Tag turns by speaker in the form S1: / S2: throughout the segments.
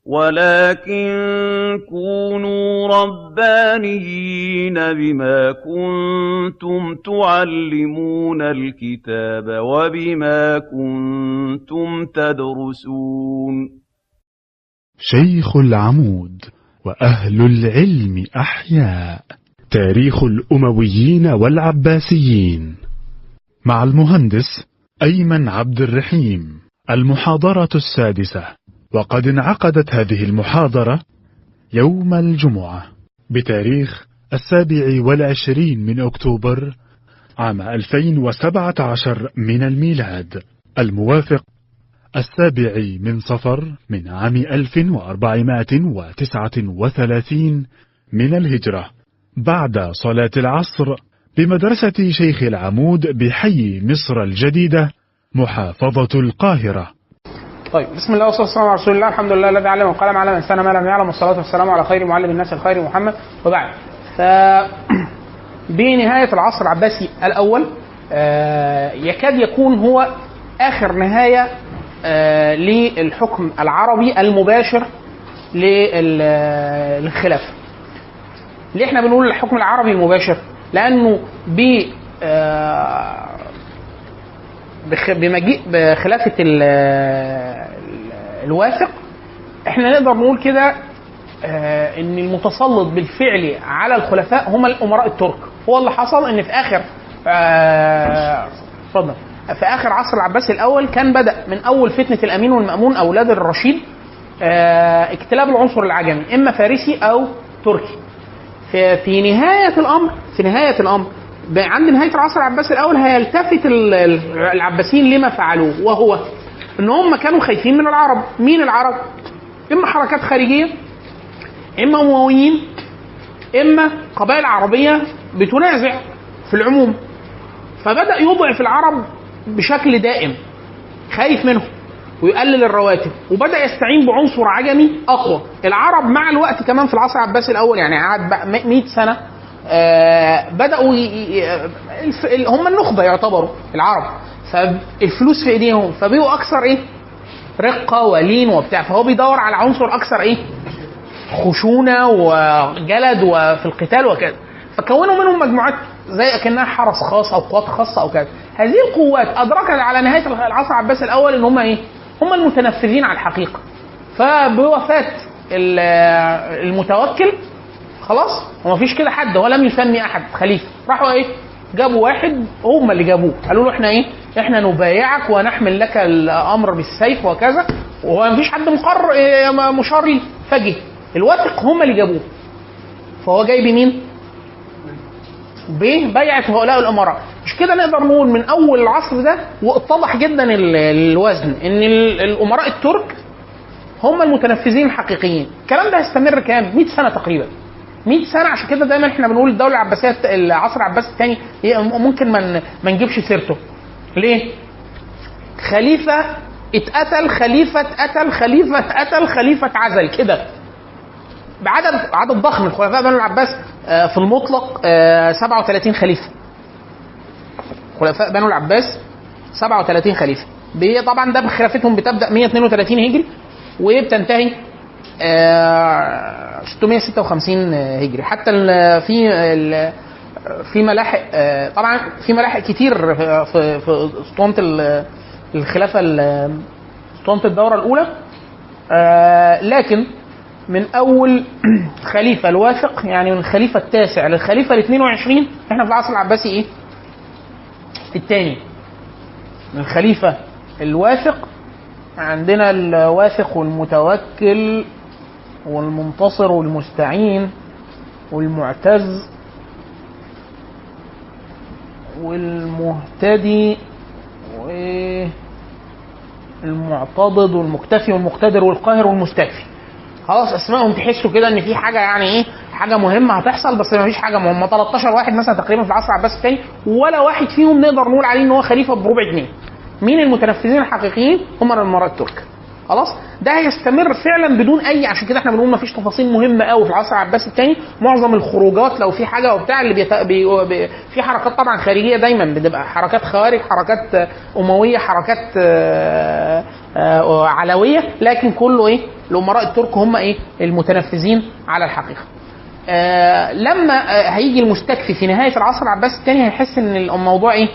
S1: وَلَٰكِن كُونُوا رَبَّانِيِّينَ بِمَا كُنتُمْ تُعَلِّمُونَ الْكِتَابَ وَبِمَا كُنتُمْ تَدْرُسُونَ
S2: شيخ العمود وأهل العلم أحياء تاريخ الأمويين والعباسيين مع المهندس أيمن عبد الرحيم المحاضرة السادسة وقد انعقدت هذه المحاضرة يوم الجمعة بتاريخ السابع والعشرين من أكتوبر عام 2017 من الميلاد الموافق السابع من صفر من عام 1439 من الهجرة بعد صلاة العصر بمدرسة شيخ العمود بحي مصر الجديدة محافظة القاهرة
S3: طيب بسم الله والصلاه والسلام على رسول الله الحمد لله الذي علم وقلم علم الانسان ما لم يعلم والصلاه والسلام على خير معلم الناس الخير محمد وبعد ف بنهايه العصر العباسي الاول آه، يكاد يكون هو اخر نهايه آه، للحكم العربي المباشر لل- للخلافه. ليه احنا بنقول الحكم العربي المباشر؟ لانه ب آه، بخ- بمجيء بخلافه ال- ال- الواثق احنا نقدر نقول كده آه، ان المتسلط بالفعل على الخلفاء هم الامراء الترك هو اللي حصل ان في اخر آه، اتفضل في اخر عصر العباسي الاول كان بدا من اول فتنه الامين والمامون اولاد الرشيد آه، اكتلاب العنصر العجمي اما فارسي او تركي في, في نهايه الامر في نهايه الامر ب- عند نهايه العصر العباسي الاول هيلتفت ال- ال- العباسيين لما فعلوه وهو ان هم كانوا خايفين من العرب مين العرب اما حركات خارجيه اما امويين اما قبائل عربيه بتنازع في العموم فبدا يضعف العرب بشكل دائم خايف منهم ويقلل الرواتب وبدا يستعين بعنصر عجمي اقوى العرب مع الوقت كمان في العصر العباسي الاول يعني قعد بقى 100 سنه آه بداوا ي... ي... الف... ال- هم النخبه يعتبروا العرب فالفلوس في ايديهم فبقوا اكثر ايه رقه ولين وبتاع فهو بيدور على عنصر اكثر ايه خشونه وجلد وفي القتال وكذا فكونوا منهم مجموعات زي اكنها حرس خاص او قوات خاصه او كذا هذه القوات ادركت على نهايه العصر العباسي الاول ان هم ايه هم المتنفذين على الحقيقه فبوفاه ال- المتوكل خلاص هو مفيش كده حد هو لم يسمي احد خليفه راحوا ايه جابوا واحد هم اللي جابوه قالوا له احنا ايه احنا نبايعك ونحمل لك الامر بالسيف وكذا وهو مفيش حد مقرر إيه، مشار ليه فجه الواثق هم اللي جابوه فهو جاي بمين؟ ببيعة هؤلاء الأمراء مش كده نقدر نقول من أول العصر ده واتضح جدا ال- الوزن إن ال- الأمراء الترك هم المتنفذين الحقيقيين الكلام ده هيستمر كام 100 سنة تقريبا 100 سنة عشان كده دايما احنا بنقول الدولة العباسية العصر العباسي الثاني ممكن ما ن- ما نجيبش سيرته ليه؟ خليفة اتقتل خليفة اتقتل خليفة اتقتل خليفة اتعزل كده بعدد عدد ضخم الخلفاء بنو العباس آه، في المطلق آه، 37 خليفه خلفاء بنو العباس 37 خليفه بي- طبعا ده بخلافتهم بتبدا 132 هجري وبتنتهي آه، 656 هجري حتى ال- في ال- في ملاحق آه، طبعا في ملاحق كتير في في- في اسطوانه ال- الخلافه ال- اسطوانه الدوره الاولى آه، لكن من اول خليفه الواثق يعني من الخليفه التاسع للخليفه ال 22 احنا في العصر العباسي ايه؟ الثاني من الخليفه الواثق عندنا الواثق والمتوكل والمنتصر والمستعين والمعتز والمهتدي والمعتضد والمكتفي والمقتدر والقاهر والمستكفي خلاص اسمائهم تحسوا كده ان في حاجه يعني ايه حاجه مهمه هتحصل بس ما فيش حاجه مهمه 13 واحد مثلا تقريبا في العصر العباسي الثاني ولا واحد فيهم نقدر نقول عليه ان هو خليفه بربع جنيه مين المتنفذين الحقيقيين هم الامراء الترك خلاص ده هيستمر فعلا بدون اي عشان كده احنا بنقول ما فيش تفاصيل مهمه قوي في العصر العباسي الثاني معظم الخروجات لو في حاجه وبتاع اللي بيت... بي... بي... في حركات طبعا خارجيه دايما بتبقى حركات خوارج حركات آه، امويه حركات آه، آه، علويه لكن كله ايه الامراء الترك هم ايه المتنفذين على الحقيقه آه لما آه هيجي المستكفي في نهايه العصر العباسي الثاني هيحس ان الموضوع ايه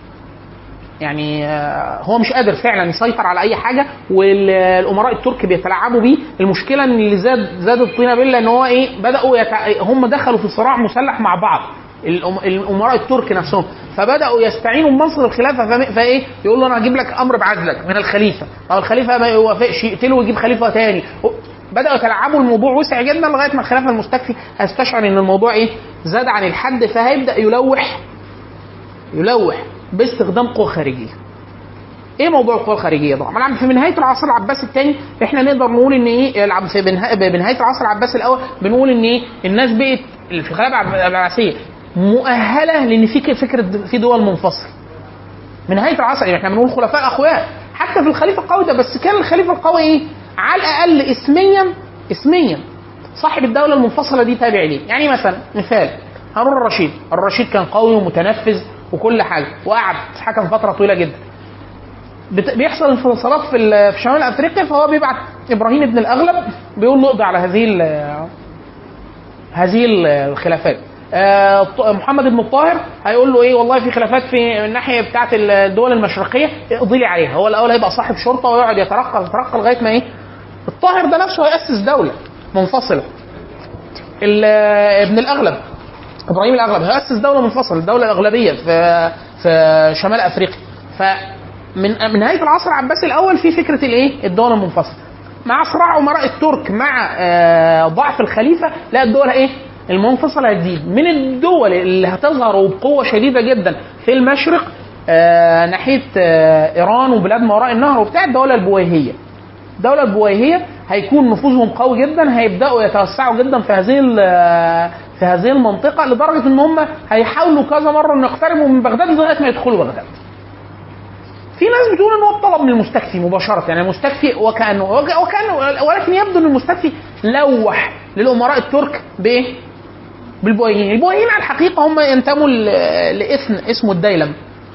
S3: يعني آه، هو مش قادر فعلا يسيطر على اي حاجه والامراء الترك بيتلاعبوا بيه المشكله ان اللي زاد زاد الطينه بله ان هو ايه بداوا يتع... هم دخلوا في صراع مسلح مع بعض الأم- الامراء الترك نفسهم فبداوا يستعينوا بمنصب الخلافه فم- فايه يقول له انا هجيب لك امر بعزلك من الخليفه او الخليفه ما يوافقش يقتله ويجيب خليفه تاني بداوا يتلاعبوا الموضوع وسع جدا لغايه ما الخلافه المستكفي هيستشعر ان الموضوع ايه زاد عن الحد فهيبدا يلوح يلوح باستخدام قوى خارجيه. ايه موضوع القوى الخارجيه ده؟ طبعا في نهايه العصر العباسي الثاني احنا نقدر نقول ان ايه العب- في بنها- بنهايه العصر العباسي الاول بنقول ان ايه الناس بقت في الخلافه العباسيه مؤهله لان في ك- فكره في دول منفصله. من نهايه العصر يعني احنا بنقول خلفاء اخوات حتى في الخليفه القوي ده بس كان الخليفه القوي ايه؟ على الاقل اسميا اسميا صاحب الدوله المنفصله دي تابع ليه يعني مثلا مثال هارون الرشيد الرشيد كان قوي ومتنفذ وكل حاجه وقعد حكم فتره طويله جدا بت- بيحصل انفصالات في ال- في شمال افريقيا فهو بيبعت ابراهيم ابن الاغلب بيقول له اقضي على هذه ال- هذه ال- الخلافات آه، ط- محمد بن الطاهر هيقول له ايه والله في خلافات في الناحيه بتاعه الدول المشرقيه اقضي لي عليها هو الاول هيبقى صاحب شرطه ويقعد يترقى يترقى لغايه ما ايه الطاهر ده نفسه هيأسس دوله منفصله ال- ابن الاغلب ابراهيم الاغلب هيأسس دوله منفصله الدوله الاغلبيه في في شمال افريقيا فمن من نهايه العصر العباسي الاول في فكره الايه الدوله المنفصله مع صراع امراء الترك مع آه، ضعف الخليفه لا الدول ايه المنفصله هتزيد من الدول اللي هتظهر وبقوه شديده جدا في المشرق آه، ناحيه آه، ايران وبلاد ما وراء النهر وبتاع الدوله البويهيه الدوله البويهيه هيكون نفوذهم قوي جدا هيبداوا يتوسعوا جدا في هذه ال- في هذه المنطقه لدرجه ان هم هيحاولوا كذا مره ان يقتربوا من بغداد لغايه ما يدخلوا بغداد. في ناس بتقول ان هو الطلب من المستكفي مباشره يعني المستكفي وكانه وكانه ولكن يبدو ان المستكفي لوح للامراء الترك بايه؟ بالبويهيين، البويهيين على الحقيقه هم ينتموا ل- لاثن اسمه الديلم.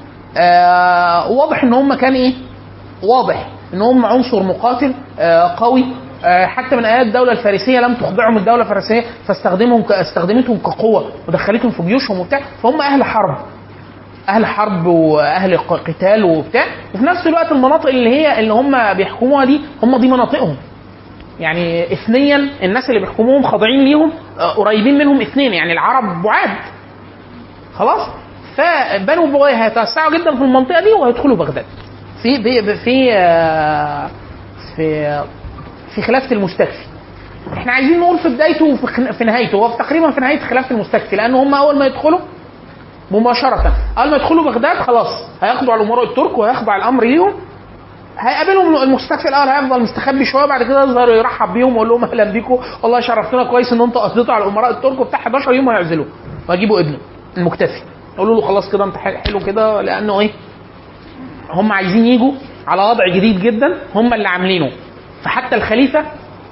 S3: آه واضح ان هم كان ايه؟ واضح ان هم عنصر مقاتل آه قوي آه حتى من ايات الدوله الفارسيه لم تخضعهم الدوله الفارسيه فاستخدمهم ك- استخدمتهم كقوه ودخلتهم في جيوشهم وبتاع فهم اهل حرب اهل حرب واهل ق- قتال وبتاع وفي نفس الوقت المناطق اللي هي اللي هم بيحكموها دي هم دي مناطقهم يعني اثنيا الناس اللي بيحكموهم خاضعين ليهم آه، قريبين منهم اثنين يعني العرب بعاد خلاص فبنو بويه هيتوسعوا جدا في المنطقه دي وهيدخلوا بغداد في بي- في آه، في في خلافه المستكفي احنا عايزين نقول في بدايته وفي خن- في نهايته هو في تقريبا في نهايه خلافه المستكفي لان هم اول ما يدخلوا مباشره اول ما يدخلوا بغداد خلاص هياخدوا على الامراء الترك وهيخضع الامر ليهم هيقابلهم المستكفي الاول هيفضل مستخبي شويه بعد كده يظهر يرحب بيهم ويقول لهم اهلا بيكم والله شرفتونا كويس ان انتوا قضيتوا على الامراء الترك وبتاع 11 يوم هيعزلوه وهيجيبوا ابنه المكتفي يقولوا له خلاص كده انت حلو كده لانه ايه هم عايزين يجوا على وضع جديد جدا هم اللي عاملينه فحتى الخليفه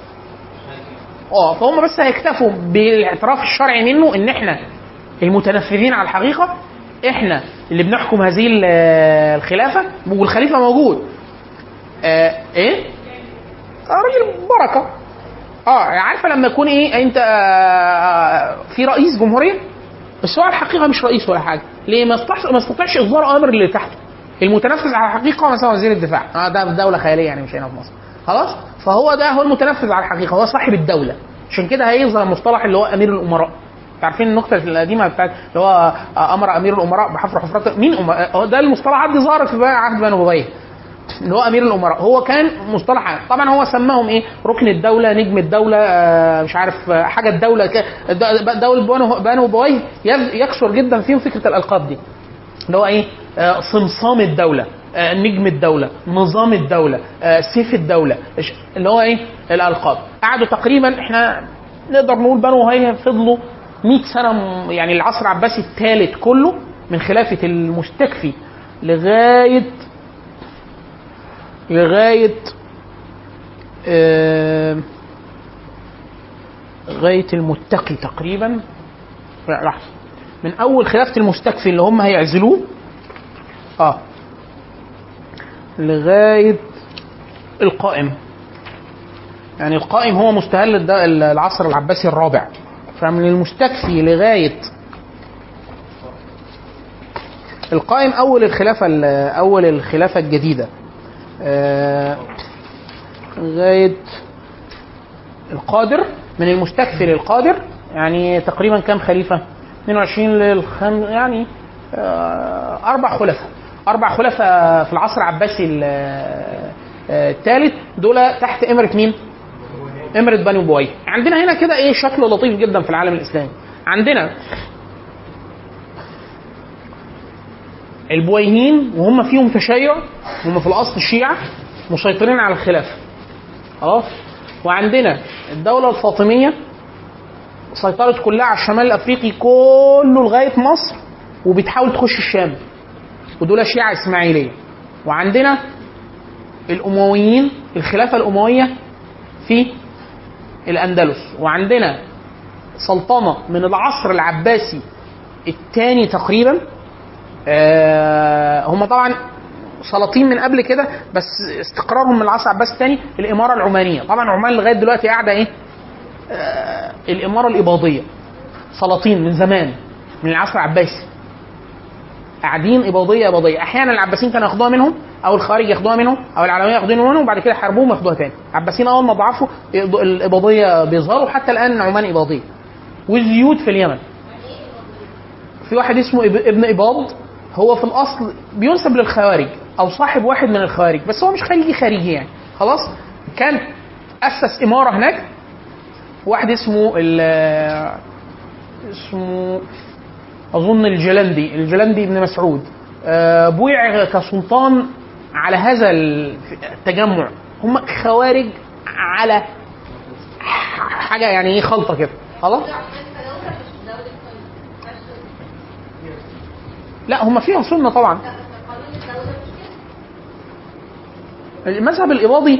S3: اه فهم بس هيكتفوا بالاعتراف الشرعي منه ان احنا المتنفذين على الحقيقه احنا اللي بنحكم هذه ال- الخلافه والخليفه موجود آه ايه؟ آه راجل بركه اه عارفه لما يكون ايه انت آه في رئيس جمهوريه بس هو على الحقيقه مش رئيس ولا حاجه ليه ما استطاعش ما استطاعش اصدار اوامر اللي تحته المتنفذ على الحقيقه مثلا وزير الدفاع اه ده في دوله خياليه يعني مش هنا في مصر خلاص فهو ده هو المتنفذ على الحقيقه هو صاحب الدوله عشان كده هيظهر مصطلح اللي هو امير الامراء عارفين النكته القديمه بتاعت اللي هو آه، امر امير الامراء بحفر حفرات مين أم... هو ده المصطلحات دي ظهرت في عهد بنو بويه اللي هو امير الامراء هو كان مصطلح عام. طبعا هو سماهم ايه ركن الدوله نجم الدوله آه، مش عارف آه، حاجه الدوله ك- د- دوله بنو بنو بويه يز- يكثر جدا فيهم فكره الالقاب دي اللي هو ايه آه، صمصام الدوله آه، نجم الدوله نظام الدوله آه، سيف الدوله إيش- اللي هو ايه الالقاب قعدوا تقريبا احنا نقدر نقول بنو هي فضلوا 100 سنه م- يعني العصر العباسي الثالث كله من خلافه المستكفي لغايه لغايه آه، لغايه المتقي تقريبا لا لحظه من اول خلافه المستكفي اللي هم هيعزلوه اه لغايه القائم يعني القائم هو مستهل الد- العصر العباسي الرابع فمن المستكفي لغايه القائم اول الخلافه ال- اول الخلافه الجديده آه، لغايه القادر من المستكفي للقادر يعني تقريبا كام خليفه 22 للخم يعني آه، اربع خلفاء اربع خلفاء في العصر العباسي ال- آه، الثالث دول تحت امره مين؟ امره بني بويه عندنا هنا كده ايه شكل لطيف جدا في العالم الاسلامي عندنا البويهيين وهم فيهم تشيع هم في الاصل الشيعه مسيطرين على الخلافه خلاص وعندنا الدوله الفاطميه سيطرت كلها على الشمال الافريقي كله لغايه مصر وبتحاول تخش الشام ودول شيعه اسماعيليه وعندنا الامويين الخلافه الامويه في الاندلس وعندنا سلطنه من العصر العباسي الثاني تقريبا آه هم طبعا سلاطين من قبل كده بس استقرارهم من العصر العباسي الثاني الاماره العمانيه طبعا عمان لغايه دلوقتي قاعده ايه آه الاماره الاباضيه سلاطين من زمان من العصر العباسي قاعدين اباضيه اباضيه احيانا العباسيين كانوا ياخدوها منهم او الخوارج ياخدوها منهم او العلويين ياخدوها منهم وبعد كده يحاربوهم وياخدوها تاني العباسيين اول ما ضعفوا يقضوا- الاباضيه بيظهروا حتى الان عمان اباضيه والزيوت في اليمن في واحد اسمه إب- ابن اباض هو في الاصل بينسب للخوارج او صاحب واحد من الخوارج بس هو مش خارجي خارجي يعني خلاص كان اسس اماره هناك واحد اسمه ال- اسمه اظن الجلندي الجلندي ابن مسعود آه، بويع كسلطان على هذا التجمع هم خوارج على حاجه يعني ايه خلطه كده خلاص لا هم فيها سنه طبعا المذهب الاباضي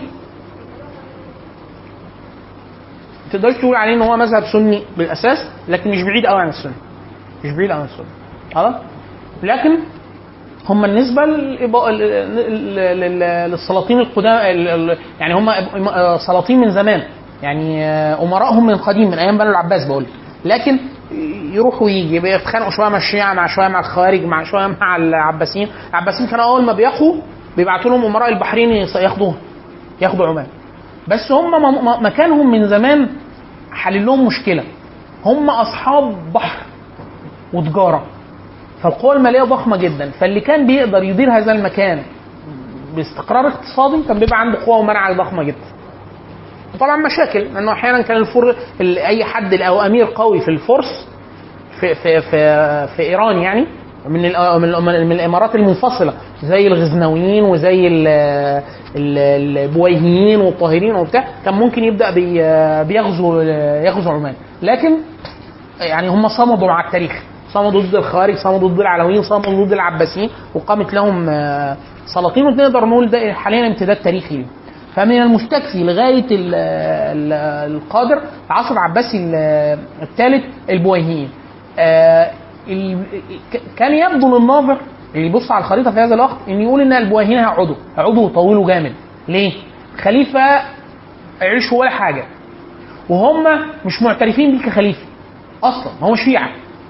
S3: تقدرش تقول عليه ان هو مذهب سني بالاساس لكن مش بعيد قوي عن السنه مش بعيد عن السنه خلاص لكن هم النسبة للإبا- ل- ل- ل- للسلاطين القدام ال- ال- يعني هم إم- سلاطين من زمان يعني آه، أمراءهم من قديم من أيام بنو العباس بقول لكن يروحوا ويجي بيتخانقوا شويه مع الشيعه مع شويه مع الخوارج مع شويه مع العباسيين العباسيين كانوا اول ما بيقوا بيبعتوا لهم امراء البحرين يص- ياخدوها ياخدوا عمان بس هم م- م- مكانهم من زمان حل لهم مشكله هم اصحاب بحر وتجاره فالقوى الماليه ضخمه جدا فاللي كان بيقدر يدير هذا المكان باستقرار اقتصادي كان بيبقى عنده قوه ومنع ضخمه جدا وطبعا مشاكل لانه احيانا كان الفر ال- اي حد او امير قوي في الفرس في في في, في ايران يعني من ال- من ال- من الامارات المنفصله زي الغزنويين وزي ال- ال- البويهيين والطاهرين وبتاع كان ممكن يبدا بي- بيغزو يغزو عمان لكن يعني هم صمدوا مع التاريخ صمدوا ضد الخوارج صمدوا ضد العلويين صمدوا ضد العباسيين وقامت لهم آه، سلاطين ونقدر نقول ده حاليا امتداد تاريخي ليهم فمن المستكفي لغايه ال- ال- القادر العصر العباسي ال- الثالث البويهيين آه، ال- ك- كان يبدو للناظر اللي يبص على الخريطه في هذا الوقت ان يقول ان البويهيين هيقعدوا هيقعدوا ويطولوا جامد ليه؟ خليفه يعيشوا ولا حاجه وهم مش معترفين بيه كخليفه اصلا هو شيعه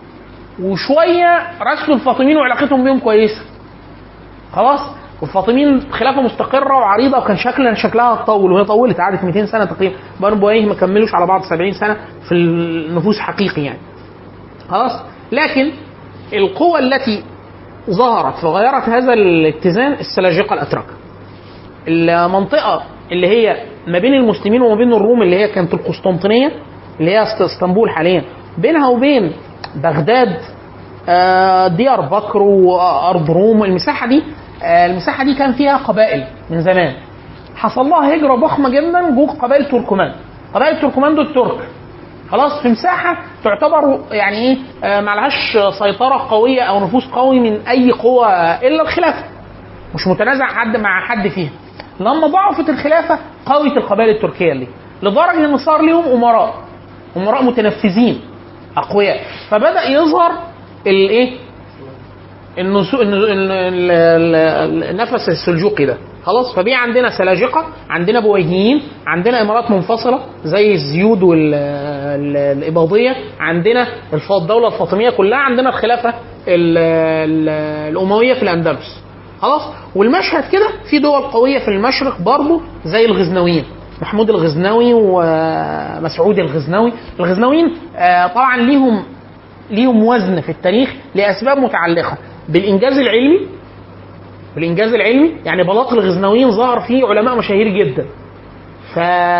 S3: وشويه رسلوا الفاطميين وعلاقتهم بيهم كويسه خلاص والفاطميين خلافه مستقره وعريضه وكان شكلا شكلها تطول وهي طولت قعدت 200 سنه تقريبا بنو بويه ما كملوش على بعض 70 سنه في النفوس حقيقي يعني خلاص لكن القوة التي ظهرت فغيرت هذا الاتزان السلاجقة الأتراك المنطقة اللي هي ما بين المسلمين وما بين الروم اللي هي كانت القسطنطينية اللي هي است- اسطنبول حاليا بينها وبين بغداد آه، ديار بكر وارض روم المساحه دي آه، المساحه دي كان فيها قبائل من زمان حصل لها هجره ضخمه جدا جوه قبائل تركمان قبائل تركمان دول ترك خلاص في مساحه تعتبر يعني ايه آه، معلهاش سيطره قويه او نفوذ قوي من اي قوه الا الخلافه مش متنازع حد مع حد فيها لما ضعفت الخلافه قوت القبائل التركيه اللي لدرجه ان صار لهم امراء امراء متنفذين اقوياء فبدا يظهر الايه النسو... الن- ال- ال- ال- النفس السلجوقي ده خلاص فبقي عندنا سلاجقه عندنا بويهيين عندنا امارات منفصله زي الزيود والاباضيه عندنا الف- الدوله الفاطميه كلها عندنا الخلافه ال- ال- الامويه في الاندلس خلاص والمشهد كده في دول قويه في المشرق برضه زي الغزنويين محمود الغزنوي ومسعود الغزنوي الغزنويين آه، طبعا ليهم ليهم وزن في التاريخ لاسباب متعلقه بالانجاز العلمي بالانجاز العلمي يعني بلاط الغزنويين ظهر فيه علماء مشاهير جدا ف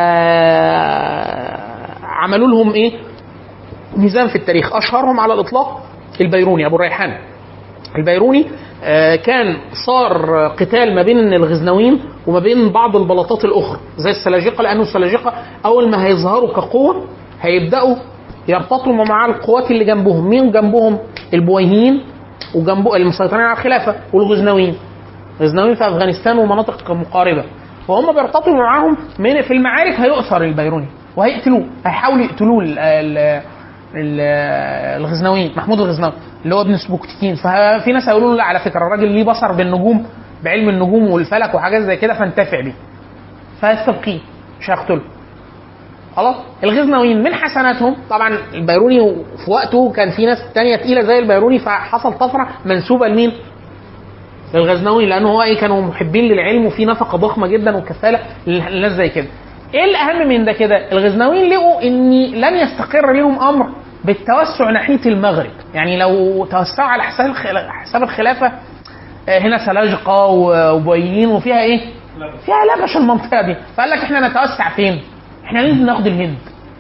S3: عملوا لهم ايه ميزان في التاريخ اشهرهم على الاطلاق البيروني ابو الريحان البيروني آه، كان صار قتال ما بين الغزنويين وما بين بعض البلاطات الاخرى زي السلاجقه لانه السلاجقه اول ما هيظهروا كقوه هيبداوا يرتطموا مع القوات اللي جنبهم مين جنبهم البويهيين وجنبه المسيطرين على الخلافه والغزنويين الغزنويين في افغانستان ومناطق مقاربه فهم بيرتطموا معاهم من في المعارك هيؤثر البيروني وهيقتلوه هيحاولوا يقتلوه ال- ال- ال- الغزنويين محمود الغزنوي اللي هو ابن سبوكتكين ففي ناس هيقولوا له لا على فكره الراجل ليه بصر بالنجوم بعلم النجوم والفلك وحاجات زي كده فانتفع بيه فيستبقيه مش هيقتله خلاص الغزنويين من حسناتهم طبعا البيروني في وقته كان في ناس تانية تقيلة زي البيروني فحصل طفرة منسوبة لمين؟ للغزنوي لأنه هو إيه كانوا محبين للعلم وفي نفقة ضخمة جدا وكفالة للناس زي كده. إيه الأهم من ده كده؟ الغزنويين لقوا إن لن يستقر لهم أمر بالتوسع ناحية المغرب، يعني لو توسعوا على حساب الخلا- حساب الخلافة آه، هنا سلاجقة وبويين وفيها إيه؟ فيها لبش المنطقة دي، فقال لك إحنا نتوسع فين؟ إحنا لازم ناخد الهند.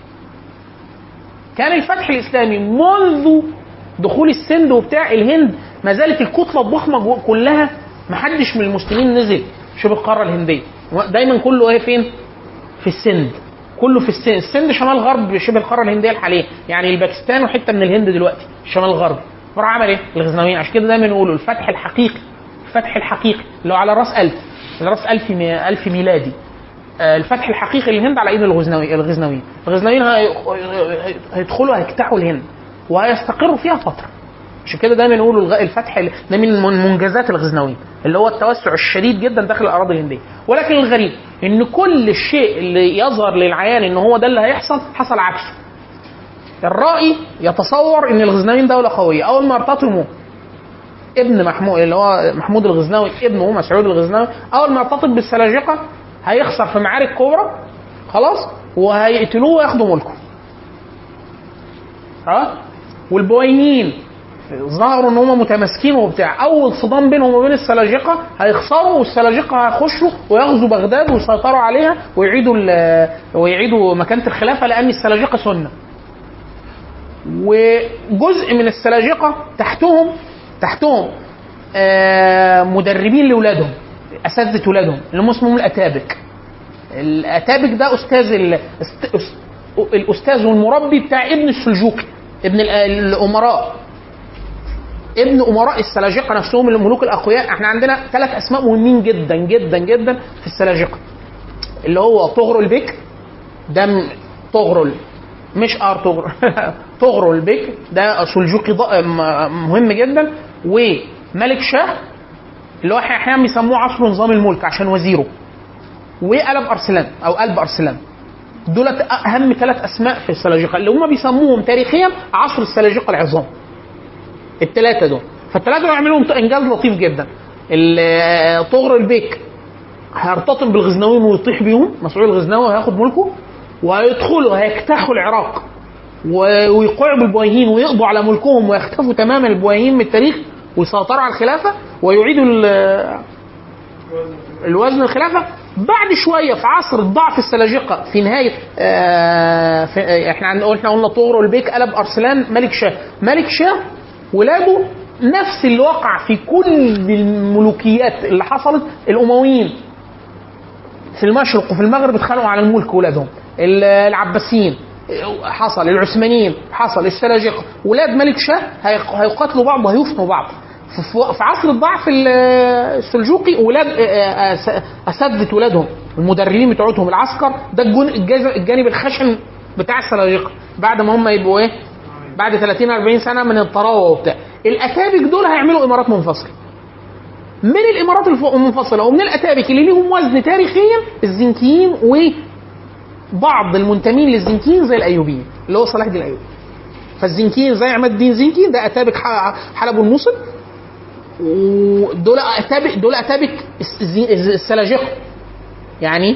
S3: كان الفتح الاسلامي منذ دخول السند وبتاع الهند ما زالت الكتله الضخمه جو- كلها ما حدش من المسلمين نزل شبه القاره الهنديه دايما كله ايه فين؟ في السند كله في السند السند شمال غرب شبه القاره الهنديه الحاليه يعني الباكستان وحته من الهند دلوقتي الشمال الغربي فراح عمل ايه؟ الغزنويين عشان كده دايما يقولوا الفتح الحقيقي الفتح الحقيقي اللي هو على راس ألف على راس ألف مي- ألف ميلادي آه، الفتح الحقيقي للهند على ايد الغزنوي الغزنويين الغزنويين هي- هيدخلوا هيجتاحوا الهند وهيستقروا فيها فتره عشان كده دايما يقولوا الغ- الفتح ال- ده من من منجزات الغزنويين اللي هو التوسع الشديد جدا داخل الاراضي الهنديه ولكن الغريب ان كل الشيء اللي يظهر للعيان ان هو ده اللي هيحصل حصل عكسه الرائي يتصور ان الغزنويين دوله قويه اول ما ارتطموا ابن محمود اللي هو محمود الغزنوي ابنه مسعود الغزنوي اول ما ارتطم بالسلاجقه هيخسر في معارك كبرى خلاص وهيقتلوه وياخدوا ملكه ها والبويهيين ظهروا ان هم متماسكين وبتاع اول صدام بينهم وبين السلاجقه هيخسروا والسلاجقه هيخشوا ويغزوا بغداد ويسيطروا عليها ويعيدوا ال- ويعيدوا مكانه الخلافه لان السلاجقه سنه وجزء من السلاجقه تحتهم تحتهم آه، مدربين لاولادهم اساتذه ولادهم اللي هم اسمهم الاتابك الاتابك ده استاذ ال... است... أس- الاستاذ والمربي بتاع ابن السلجوقي ابن ال- الامراء ابن امراء السلاجقه نفسهم الملوك الاقوياء احنا عندنا ثلاث اسماء مهمين جدا جدا جدا في السلاجقه اللي هو طغرل بك ده م- طغرل مش ار طغرل طغرل بك ده سلجوقي ض- م- مهم جدا وملك شاه اللي هو إحنا احيانا بيسموه عصر نظام الملك عشان وزيره وقلب ارسلان او قلب ارسلان دولت اهم ثلاث اسماء في السلاجقه اللي هم بيسموهم تاريخيا عصر السلاجقه العظام الثلاثه دول فالثلاثه دول يعملوا لهم انجاز لطيف جدا ال- طغر البيك هيرتطم بالغزنويين ويطيح بيهم مسعود الغزنوي هياخد ملكه وهيدخلوا هيجتاحوا العراق و- ويقعوا بالبويهيين ويقضوا على ملكهم ويختفوا تماما البويهيين من التاريخ ويسيطروا على الخلافه ويعيدوا ال- الوزن الخلافه بعد شويه في عصر الضعف السلاجقه في نهايه آه في آه، احنا عن- احنا قلنا طغرل البيك قلب ارسلان ملك شاه ملك شاه ولاده نفس اللي وقع في كل الملوكيات اللي حصلت الامويين في المشرق وفي المغرب اتخانقوا على الملك ولادهم ال- العباسيين حصل العثمانيين حصل السلاجقه ولاد ملك شاه هيق- هيقاتلوا بعض وهيفنوا بعض في, في- في عصر الضعف ال- السلجوقي ولاد آه، آه، أس- اساتذه ولادهم المدربين بتوعتهم العسكر ده الجن- الجز- الجانب الخشن بتاع السلاجقه بعد ما هم يبقوا ايه بعد 30 40 سنه من الطراوه وبتاع الاتابك دول هيعملوا امارات منفصله من الامارات الف- المنفصله ومن الاتابك اللي ليهم وزن تاريخيا الزنكيين وبعض المنتمين للزنكيين زي الايوبيين اللي هو صلاح الدين الايوبي فالزنكيين زي عماد الدين زنكي ده اتابك ح- حلب والموصل ودول اتابك دول اتابك الس- الز- السلاجقه يعني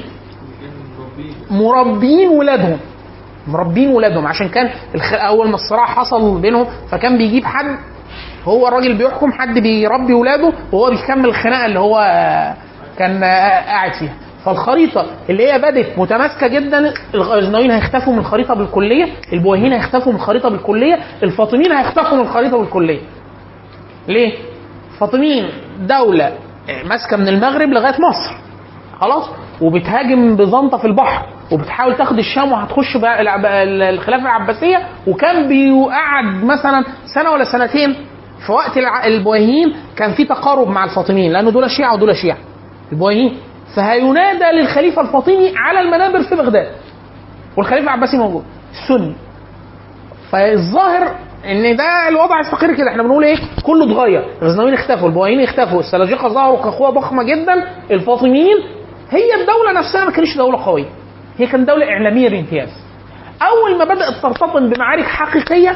S3: مربين ولادهم مربين ولادهم عشان كان الخ... اول ما الصراع حصل بينهم فكان بيجيب حد هو الراجل بيحكم حد بيربي ولاده وهو بيكمل الخناقه اللي هو كان قاعد فيها فالخريطه اللي هي بدت متماسكه جدا الغزنويين هيختفوا من الخريطه بالكليه البويهيين هيختفوا من الخريطه بالكليه الفاطميين هيختفوا من الخريطه بالكليه ليه الفاطميين دوله ماسكه من المغرب لغايه مصر خلاص وبتهاجم بيزنطه في البحر وبتحاول تاخد الشام وهتخش بقى الع- بقى الخلافه العباسيه وكان بيقعد مثلا سنه ولا سنتين في وقت الع- البويهيين كان في تقارب مع الفاطميين لانه دول شيعه ودول شيعه البويهيين فهينادى للخليفه الفاطمي على المنابر في بغداد والخليفه العباسي موجود السني فالظاهر ان ده الوضع يستقر كده احنا بنقول ايه كله اتغير الغزنويين اختفوا البويهيين اختفوا السلاجقه ظهروا كقوه ضخمه جدا الفاطميين هي الدوله نفسها ما كانتش دوله قويه هي كانت دوله اعلاميه بامتياز اول ما بدات ترتطم بمعارك حقيقيه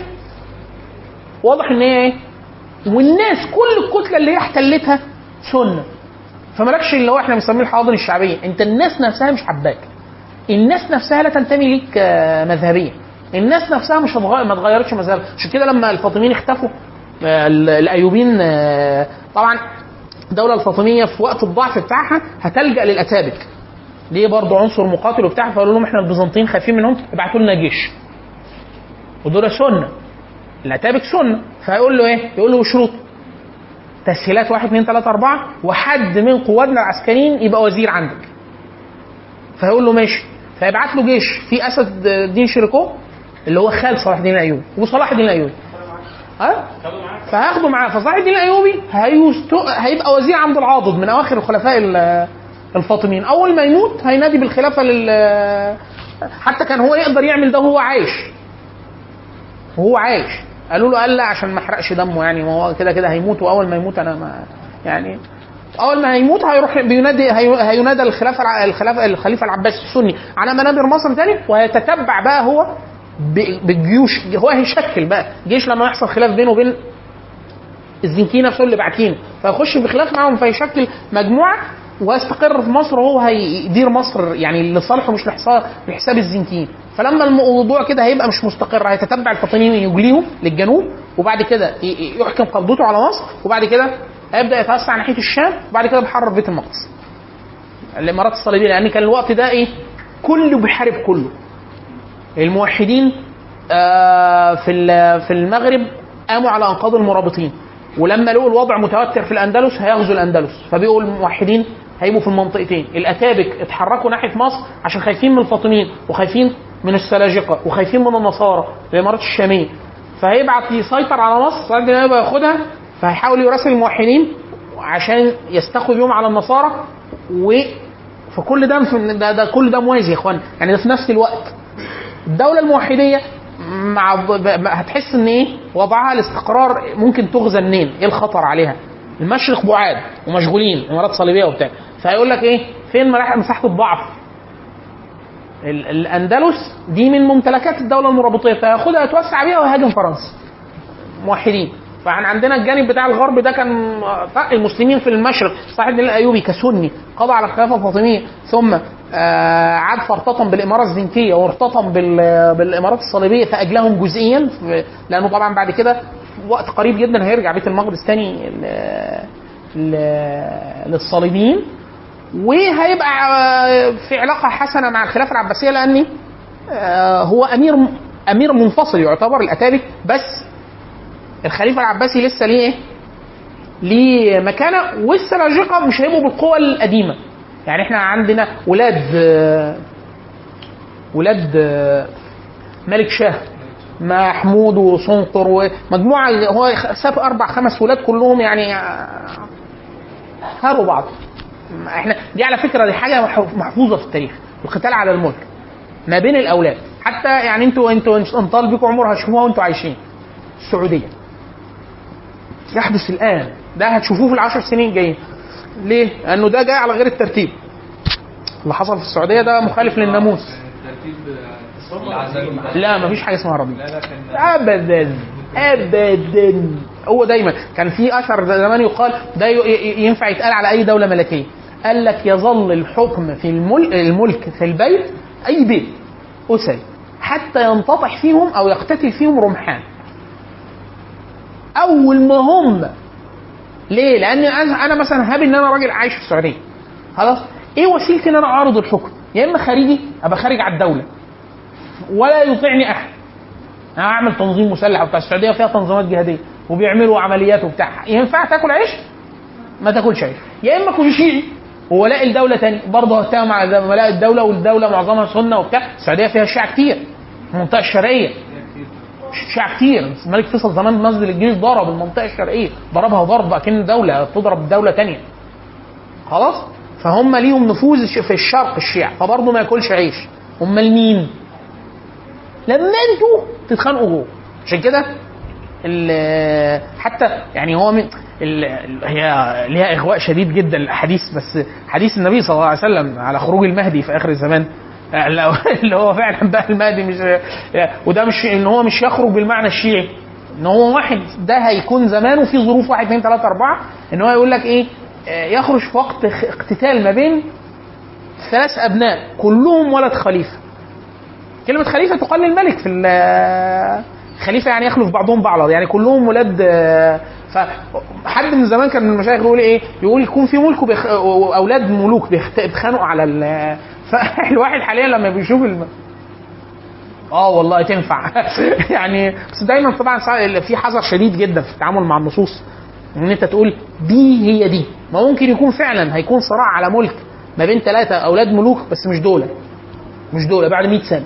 S3: واضح ان هي ايه والناس كل الكتله اللي هي احتلتها سنه فمالكش اللي هو احنا بنسميه الحواضن الشعبيه انت الناس نفسها مش حباك الناس نفسها لا تنتمي ليك آه، مذهبيا الناس نفسها مش هتغير ما اتغيرتش مذهبها عشان كده لما الفاطميين اختفوا آه، ال- الايوبيين آه، طبعا الدوله الفاطميه في وقت الضعف بتاعها هتلجا للاتابك ليه برضه عنصر مقاتل وبتاع فقالوا لهم احنا البيزنطيين خايفين منهم ابعتوا لنا جيش ودول سنه الاتابك سنه فيقول له ايه؟ يقول له شروط تسهيلات واحد اثنين ثلاثة أربعة وحد من قوادنا العسكريين يبقى وزير عندك فيقول له ماشي فيبعت له جيش في اسد الدين شيركو اللي هو خال صلاح الدين الايوبي وصلاح الدين الايوبي ها فهياخده معاه فصلاح الدين الايوبي هيستو... هيبقى وزير عبد العاضد من اواخر الخلفاء ال- الفاطميين اول ما يموت هينادي بالخلافه لل حتى كان هو يقدر يعمل ده وهو عايش وهو عايش قالوا له قال لا عشان ما احرقش دمه يعني ما هو كده كده هيموت واول ما يموت انا ما يعني اول ما هيموت هيروح بينادي هي- هينادى الخلافه الع- الخلافه الخليفه العباسي السني على منابر مصر تاني وهيتتبع بقى هو ب- بالجيوش هو هيشكل بقى جيش لما يحصل خلاف بينه وبين الزنكي نفسه اللي باعتينه فيخش في خلاف معاهم فيشكل مجموعه ويستقر في مصر وهو هيدير مصر يعني لصالحه مش لحساب لحساب الزنكيين فلما الموضوع كده هيبقى مش مستقر هيتتبع الفاطميين يجليهم للجنوب وبعد كده ي- ي- يحكم قبضته على مصر وبعد كده هيبدا يتوسع ناحيه الشام وبعد كده بيحرر بيت المقدس الامارات الصليبيه لان كان الوقت ده ايه كله بيحارب كله الموحدين آه، في ال- في المغرب قاموا على انقاض المرابطين ولما لقوا الوضع متوتر في الاندلس هيغزوا الاندلس فبقوا الموحدين هيبقوا في المنطقتين الاتابك اتحركوا ناحيه مصر عشان خايفين من الفاطميين وخايفين من السلاجقه وخايفين من النصارى الامارات الشاميه فهيبعت يسيطر على مصر صلاح الدين الايوبي ياخدها فهيحاول يراسل الموحدين عشان يستخدم بيهم على النصارى و فكل ده ده, ده كل ده موازي يا اخوان يعني ده في نفس الوقت الدولة الموحدية مع ب- ب- هتحس ان ايه وضعها الاستقرار ممكن تغزى منين؟ ايه الخطر عليها؟ المشرق بعاد ومشغولين امارات صليبيه وبتاع فهيقول لك ايه؟ فين ملاح- مساحه الضعف؟ ال- الاندلس دي من ممتلكات الدوله المرابطيه فياخدها يتوسع بيها ويهاجم فرنسا. موحدين فاحنا عندنا الجانب بتاع الغرب ده كان فرق المسلمين في المشرق صلاح الدين الايوبي كسني قضى على الخلافه الفاطميه ثم آه، عاد فارتطم بالاماره الزنكيه وارتطم بال- بالامارات الصليبيه فاجلهم جزئيا في- لانه طبعا بعد كده في وقت قريب جدا هيرجع بيت المقدس تاني ل- ل- للصليبيين وهيبقى آه، في علاقه حسنه مع الخلافه العباسيه لان آه، هو امير امير منفصل يعتبر الاتابك بس الخليفه العباسي لسه ليه ايه؟ ليه مكانه والسلاجقه مش هيبقوا بالقوه القديمه يعني احنا عندنا ولاد آه، ولاد آه، ملك شاه محمود وصنقر ومجموعه هو ساب اربع خمس ولاد كلهم يعني هاروا بعض احنا دي على فكره دي حاجه مح- محفوظه في التاريخ القتال على الملك ما بين الاولاد حتى يعني انتوا انتوا انطال بكم عمر هتشوفوها وانتوا عايشين السعوديه يحدث الان ده هتشوفوه في العشر سنين الجايين ليه؟ لانه ده جاي على غير الترتيب اللي حصل في السعوديه ده مخالف للناموس
S4: ترتيب العزايم
S3: لا مفيش حاجه اسمها ربيع
S4: لا لا كان
S3: ابدا ابدا هو دايما كان في اثر زمان يقال ده ي- ي- ينفع يتقال على اي دوله ملكيه قال لك يظل الحكم في الملك, الملك في البيت اي بيت اسري حتى ينتطح فيهم او يقتتل فيهم رمحان اول ما هم ليه؟ لان انا أنا مثلا هاب ان انا راجل عايش في السعوديه خلاص ايه وسيلتي ان انا اعارض الحكم؟ يا اما خارجي ابقى خارج على الدوله ولا يطيعني احد انا اعمل تنظيم مسلح بتاع السعوديه فيها تنظيمات جهاديه وبيعملوا عمليات وبتاع ينفع تاكل عيش؟ ما تاكلش عيش يا اما كن شيعي وولاء الدوله تاني برضه هتهم مع ولاء الدوله والدوله معظمها سنه وبتاع السعوديه فيها شيعة كتير المنطقه الشرقيه شيعة كتير الملك فيصل زمان مسجد الجيش ضرب المنطقه الشرقيه ضربها ضرب اكن دوله تضرب دوله تانية خلاص فهم ليهم نفوذ في الشرق الشيعة فبرضه ما ياكلش عيش امال مين؟ لما انتوا تتخانقوا جوه عشان كده ال- حتى يعني هو من ال- ال- هي ليها اغواء شديد جدا الاحاديث بس حديث النبي صلى الله عليه وسلم على خروج المهدي في اخر الزمان آه، لا، اللي هو فعلا بقى المهدي مش وده مش ان هو مش يخرج بالمعنى الشيعي ان هو واحد ده هيكون زمانه في ظروف واحد اثنين ثلاثه اربعه ان هو يقول لك ايه آه، يخرج في وقت خ- اقتتال ما بين ثلاث ابناء كلهم ولد خليفه كلمة خليفة تقال للملك في ال- خليفة يعني يخلف بعضهم بعضا يعني كلهم ولاد آه، فحد من زمان كان من المشايخ يقول ايه؟ يقول يكون في ملك وبيخ... واولاد ملوك بيخت- بيتخانقوا على ال... فالواحد حاليا لما بيشوف الم... اه والله تنفع يعني بس دايما طبعا سا- في حذر شديد جدا في التعامل مع النصوص ان انت تقول دي هي دي ما ممكن يكون فعلا هيكون صراع على ملك ما بين ثلاثه اولاد ملوك بس مش دول مش دول بعد 100 سنه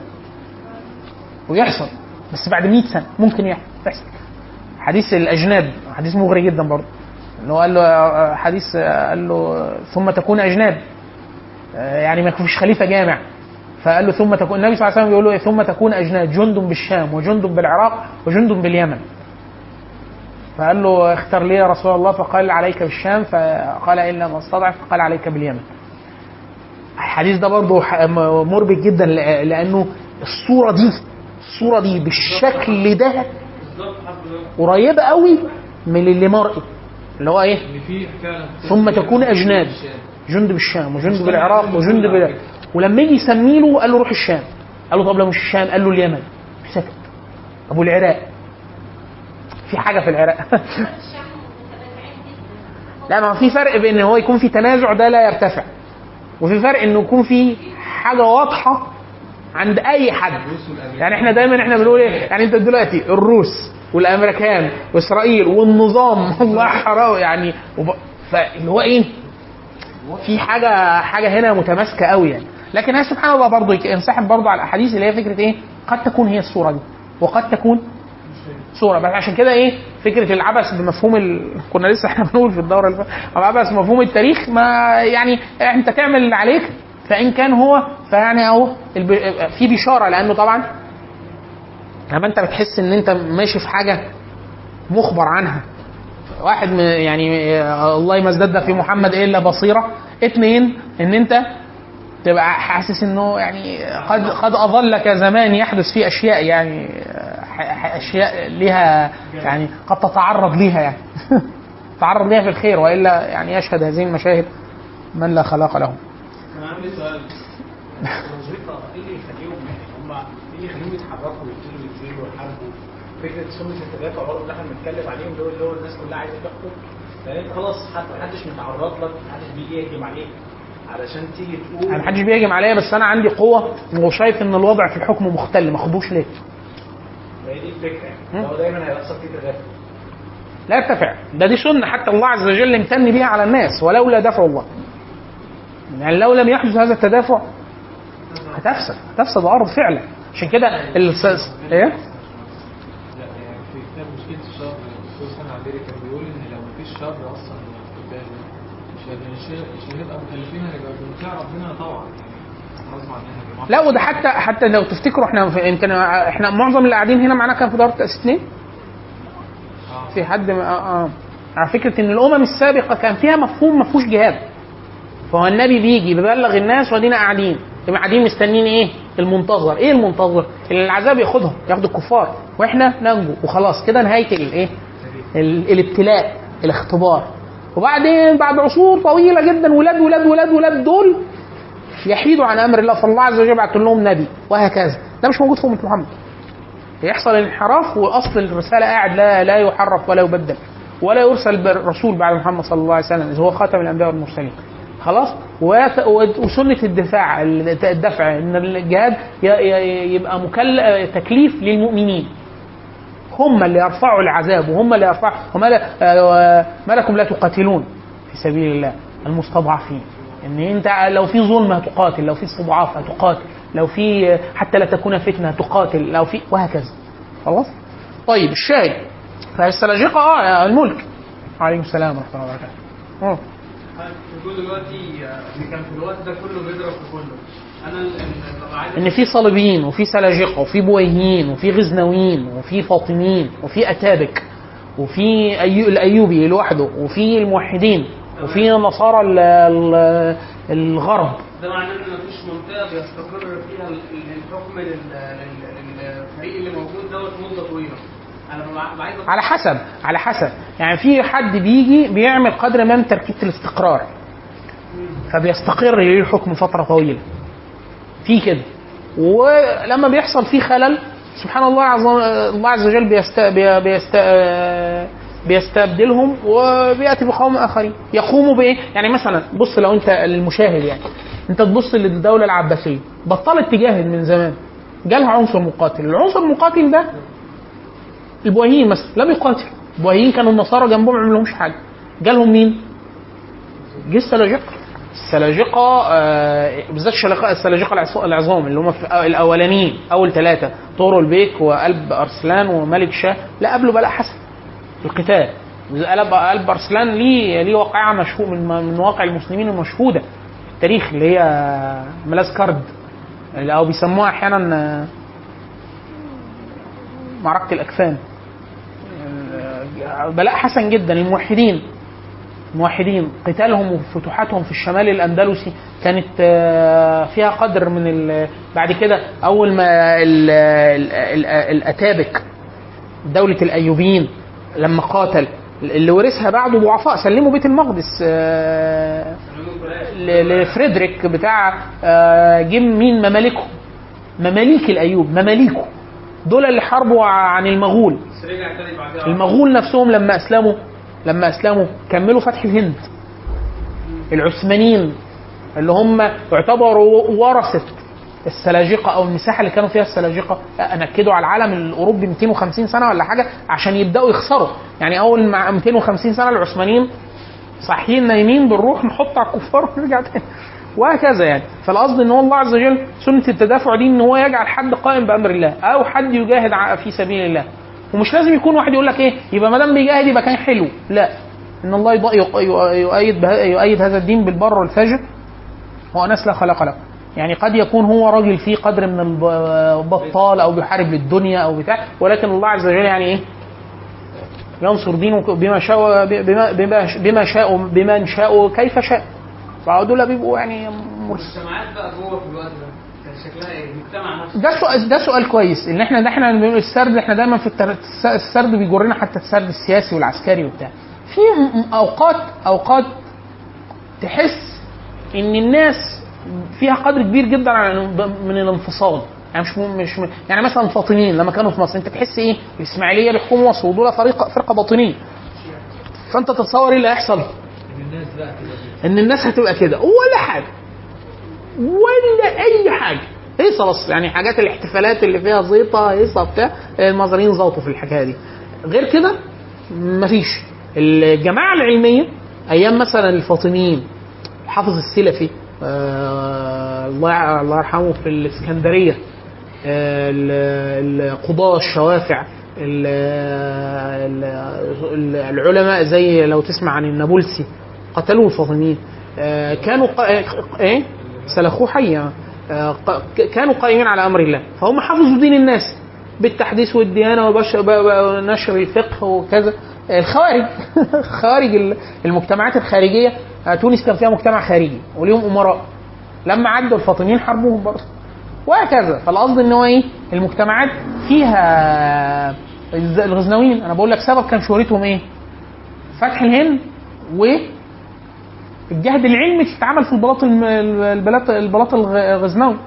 S3: ويحصل بس بعد 100 سنه ممكن يحصل يحصل حديث الاجناد حديث مغري جدا برضه اللي هو قال له آه، حديث آه، قال له ثم تكون اجناد آه، يعني ما فيش خليفه جامع فقال له ثم تكون النبي صلى الله عليه وسلم بيقول له إيه؟ ثم تكون اجناد جند بالشام وجند بالعراق وجند باليمن فقال له اختر لي يا رسول الله فقال عليك بالشام فقال ان لم استضعف فقال عليك باليمن الحديث ده برضه ح- م- مربك جدا لأ- لانه الصوره دي الصوره دي بالشكل ده قريبه قوي من اللي مرئي اللي هو ايه
S4: اللي فيه فعلا
S3: ثم تكون اجناد جند بالشام وجند بالعراق وجند بال... ولما يجي يسمي له قال له روح الشام قال له طب لو مش الشام قال له اليمن سكت طب والعراق في حاجه في العراق لا ما هو في فرق بين ان هو يكون في تنازع ده لا يرتفع وفي فرق انه يكون في حاجه واضحه عند اي حد يعني احنا دايما احنا بنقول ايه يعني انت دلوقتي الروس والامريكان واسرائيل والنظام الله حرام يعني وب... فاللي هو ايه في حاجه حاجه هنا متماسكه قوي يعني لكن هي سبحان الله برضه ينسحب برضه على الاحاديث اللي هي فكره ايه قد تكون هي الصوره دي وقد تكون صوره بس عشان كده ايه فكره العبث بمفهوم ال... كنا لسه احنا بنقول في الدوره اللي فاتت العبث بمفهوم التاريخ ما يعني انت تعمل اللي عليك فان كان هو فيعني اهو الب... في بشاره لانه طبعا لما انت بتحس ان انت ماشي في حاجه مخبر عنها واحد من يعني آه، الله ما ازداد في محمد الا بصيره اثنين ان انت تبقى حاسس انه يعني قد قد اظلك زمان يحدث فيه اشياء يعني آه، ح- ح- اشياء لها يعني قد تتعرض ليها يعني تتعرض ليها في الخير والا يعني يشهد هذه المشاهد من لا خلاق له
S5: انا عندي سؤال الوظيفه ايه اللي يخليهم هم ايه اللي يخليهم يتحركوا ويبتدوا ينزلوا ويحاربوا فكره سنه التدافع برضه اللي احنا بنتكلم عليهم دول اللي هو الناس كلها عايزه تحكم لان انت خلاص حتى محدش متعرض لك محدش بيجي يهجم عليك علشان تيجي تقول
S3: يعني محدش بيهجم عليا بس انا عندي قوه وشايف ان الوضع في الحكم مختل ما خدوش ليه
S5: هي دي الفكره
S3: مم.
S5: يعني هو دايما هيحصل فيه تدافع
S3: لا يرتفع ده دي سنه حتى الله عز وجل امتن بها على الناس ولولا دفع الله يعني لو لم يحدث هذا التدافع هتفسد هتفسد الارض فعلا عشان كده الس... ايه
S4: العبيري كان بيقول ان لو مفيش شر اصلا قدامنا مش هنبقى مش- مش هنبقى مكلفين هنبقى بنطيع ربنا طبعا يعني غصب عننا يا جماعه
S3: لا وده حتى حتى لو تفتكروا احنا في يمكن احنا معظم اللي قاعدين هنا معانا كان في دار تاسيس اثنين
S4: آه.
S3: في حد ما اه, آه. على فكره ان الامم السابقه كان فيها مفهوم ما فيهوش جهاد فهو النبي بيجي بيبلغ الناس وادينا قاعدين يبقى قاعدين مستنيين ايه المنتظر ايه المنتظر اللي العذاب ياخدهم ياخد الكفار واحنا ننجو وخلاص كده نهايه الايه ال- الابتلاء الاختبار وبعدين بعد عصور طويله جدا ولاد ولاد ولاد ولاد دول يحيدوا عن امر الله فالله عز وجل يبعث لهم نبي وهكذا ده مش موجود في امه محمد يحصل انحراف واصل الرساله قاعد لا لا يحرف ولا يبدل ولا يرسل بر- رسول بعد محمد صلى الله عليه وسلم إذ هو خاتم الانبياء والمرسلين خلاص ويت- وسنه الدفاع الدفع ان الجهاد ي- ي- يبقى مكل تكليف للمؤمنين هم اللي يرفعوا العذاب وهم اللي يرفعوا وما لا- آه، ما لكم لا تقاتلون في سبيل الله المستضعفين ان انت لو في ظلم هتقاتل لو في استضعاف هتقاتل لو في حتى لا تكون فتنه هتقاتل لو في وهكذا خلاص طيب الشاهد فالسلاجقه اه الملك عليكم السلام ورحمه الله وبركاته آه.
S4: بيقول دلوقتي آه، ان كان في الوقت ده كله بيضرب في كله انا ال- ال- ببقى عايز
S3: ان في صليبيين وفي سلاجقه وفي بويهيين وفي غزنويين وفي فاطميين وفي اتابك وفي أيو الايوبي لوحده وفي الموحدين وفي نصارى ال- ال- الغرب
S4: ده معناه ان مفيش منطقه بيستقر فيها ال- ال- الحكم لل- لل- للفريق اللي موجود دوت مده طويله انا ببقى ببقى عايز
S3: على حسب على حسب يعني في حد بيجي بيعمل قدر ما من تركيبه الاستقرار فبيستقر ليه الحكم فتره طويله في كده ولما بيحصل فيه خلل سبحان الله عز الله عز وجل بيست بي- بيست بيستبدلهم وبياتي بقوم اخرين يقوموا بايه؟ يعني مثلا بص لو انت المشاهد يعني انت تبص للدوله العباسيه بطلت تجاهد من زمان جالها عنصر مقاتل العنصر المقاتل ده البويهيين مثلا لم يقاتل البويهيين كانوا النصارى جنبهم ما عملهمش حاجه جالهم مين؟ جه السلاجقه السلاجقه آه، بالذات الشلاقة- السلاجقه العص- العظام اللي هم في الاولانيين اول ثلاثه طورو البيك وقلب ارسلان وملك شاه لا قبله بلاء حسن في القتال قلب قلب ارسلان ليه ليه واقعه مشهور من من مواقع المسلمين المشهوده في التاريخ اللي هي ملاذ كرد او بيسموها احيانا آه، معركه الاكفان آه، بلاء حسن جدا الموحدين الموحدين قتالهم وفتوحاتهم في الشمال الاندلسي كانت آه، فيها قدر من ال- بعد كده اول ما ال- ال- ال- الاتابك دوله الايوبيين لما قاتل اللي ورثها بعده ضعفاء سلموا بيت المقدس آه، ل- لفريدريك بتاع آه، جه مين ممالكهم مماليك الايوب مماليكه دول اللي حاربوا عن المغول
S4: بس رجع تاني بعدها
S3: المغول نفسهم لما اسلموا لما اسلموا كملوا فتح الهند العثمانيين اللي هم يعتبروا ورثه السلاجقه او المساحه اللي كانوا فيها السلاجقه نكدوا على العالم الاوروبي 250 سنه ولا حاجه عشان يبداوا يخسروا يعني اول مع 250 سنه العثمانيين صاحيين نايمين بنروح نحط على الكفار ونرجع تاني وهكذا يعني فالقصد ان هو الله عز وجل سنه التدافع دي ان هو يجعل حد قائم بامر الله او حد يجاهد ع- في سبيل الله ومش لازم يكون واحد يقول لك ايه يبقى ما دام بيجاهد يبقى كان حلو لا ان الله يض- يق- يؤيد به- يؤيد هذا الدين بالبر والفجر وناس لا خلق له يعني قد يكون هو راجل فيه قدر من البطال او بيحارب للدنيا او بتاع ولكن الله عز وجل يعني ايه ينصر دينه بما شاء بما بما بما شاء بمن شاء كيف شاء فدول بيبقوا يعني مرس
S4: المجتمعات بقى جوه في الوقت ده كان شكلها ايه؟ المجتمع نفسه
S3: ده سؤال ده سؤال كويس ان احنا ده احنا بنقول السرد احنا دايما في التر- الس- السرد بيجرنا حتى السرد السياسي والعسكري وبتاع في م- م- اوقات اوقات تحس ان الناس فيها قدر كبير جدا عن- من الانفصال يعني مش م- مش م- يعني مثلا الفاطميين لما كانوا في مصر انت تحس ايه الاسماعيليه بيحكموا مصر ودول فريق فرقه باطنيه فانت تتصور ايه اللي هيحصل؟
S4: ان الناس بقى كده
S3: ان الناس هتبقى كده ولا حاجه ولا اي حاجه هيصه بس يعني حاجات الاحتفالات اللي فيها زيطه هيصه بتاع المصريين زوطوا في الحكايه دي غير كده مفيش الجماعه العلميه ايام مثلا الفاطميين حافظ السلفي آه الله الله يرحمه في الاسكندريه آه ال- القضاة الشوافع ال- ال- العلماء زي لو تسمع عن النابلسي قتلوه الفاطميين آه، كانوا قا- ايه سلخوه حيا آه، ق- كانوا قائمين على امر الله فهم حفظوا دين الناس بالتحديث والديانه وبش- ب- ب- ونشر الفقه وكذا الخوارج خوارج ال- المجتمعات الخارجيه آه، تونس كان فيها مجتمع خارجي وليهم امراء لما عدوا الفاطميين حاربوهم برضه وهكذا فالقصد ان هو ايه المجتمعات فيها الز- الغزنويين انا بقول لك سبب كان شهرتهم ايه فتح الهند والجهد العلمي اللي اتعمل في البلاط الم- البلاط البلاط الغ- الغزنوي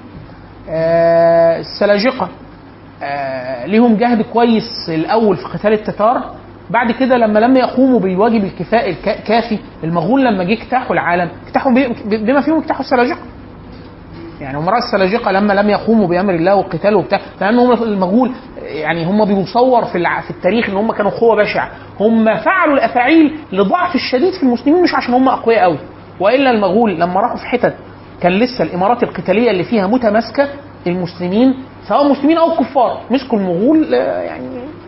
S3: آه، السلاجقه آه، ليهم جهد كويس الاول في قتال التتار بعد كده لما لم يقوموا بالواجب الكفائي الكافي المغول لما جه اجتاحوا العالم اجتاحوا بي- بما فيهم اجتاحوا السلاجقه يعني امراء السلاجقه لما لم يقوموا بامر الله والقتال وبتاع لان هم المغول يعني هم بيصور في الع- في التاريخ ان هم كانوا قوه بشعه هم فعلوا الافاعيل لضعف الشديد في المسلمين مش عشان هم اقوياء قوي والا المغول لما راحوا في حتت كان لسه الامارات القتاليه اللي فيها متماسكه المسلمين سواء مسلمين او كفار مسكوا المغول آه، يعني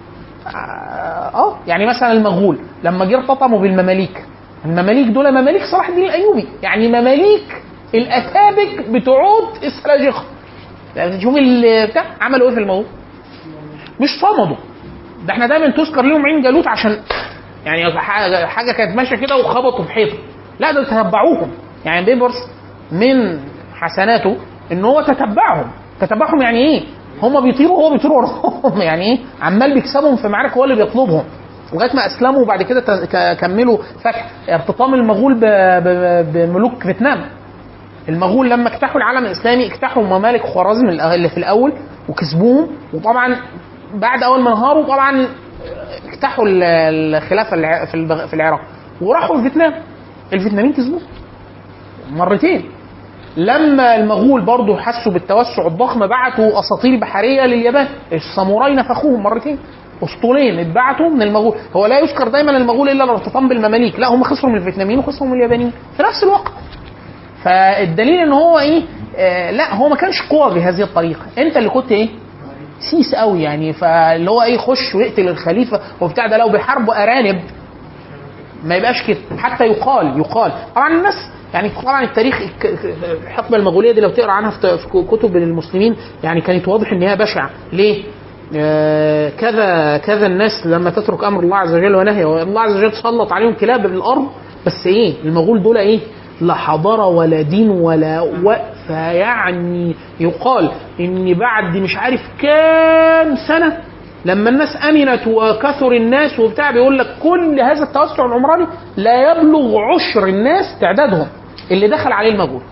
S3: اه آه، يعني مثلا المغول لما جه ارتطموا بالمماليك المماليك دول مماليك صلاح الدين الايوبي يعني مماليك الاتابك بتوعود السلاجقه يعني شوف ال- بتاع عملوا ايه في الموضوع مش صمدوا ده احنا دايما تذكر لهم عين جالوت عشان يعني حاجه حاجة كانت ماشيه كده وخبطوا في حيطه لا ده تتبعوهم يعني بيبرس من حسناته ان هو تتبعهم تتبعهم يعني ايه هم بيطيروا وهو بيطير وراهم يعني ايه عمال بيكسبهم في معارك هو اللي بيطلبهم لغايه ما اسلموا وبعد كده ت- ك- كملوا فتح ارتطام المغول ب- ب- بملوك فيتنام المغول لما اجتاحوا العالم الاسلامي اجتاحوا ممالك خوارزم اللي في الاول وكسبوهم وطبعا بعد اول ما انهاروا طبعا اجتاحوا ال- الخلافه الع- في البغ- في العراق وراحوا فيتنام الفيتناميين كسبوهم مرتين لما المغول برضو حسوا بالتوسع الضخم بعتوا اساطيل بحريه لليابان الساموراي نفخوهم مرتين اسطولين اتبعتوا من المغول هو لا يذكر دايما المغول الا الارتطام بالمماليك لا هم خسروا من الفيتناميين وخسروا من اليابانيين في نفس الوقت فالدليل ان هو ايه آه لا هو ما كانش قوه بهذه الطريقه انت اللي كنت ايه سيس قوي يعني فاللي هو ايه يخش ويقتل الخليفه وبتاع ده لو بيحاربوا ارانب ما يبقاش كده حتى يقال يقال طبعا الناس يعني طبعا التاريخ الك- الحقبه المغوليه دي لو تقرا عنها في في كتب المسلمين يعني كانت واضح ان هي بشعه ليه؟ آه، كذا كذا الناس لما تترك امر الله عز وجل ونهيه الله عز وجل سلط عليهم كلاب بالارض بس ايه المغول دول ايه لا حضاره ولا دين ولا وقف يعني يقال ان بعد مش عارف كام سنه لما الناس امنت وكثر الناس وبتاع بيقول لك كل هذا التوسع العمراني لا يبلغ عشر الناس تعدادهم اللي دخل عليه المغول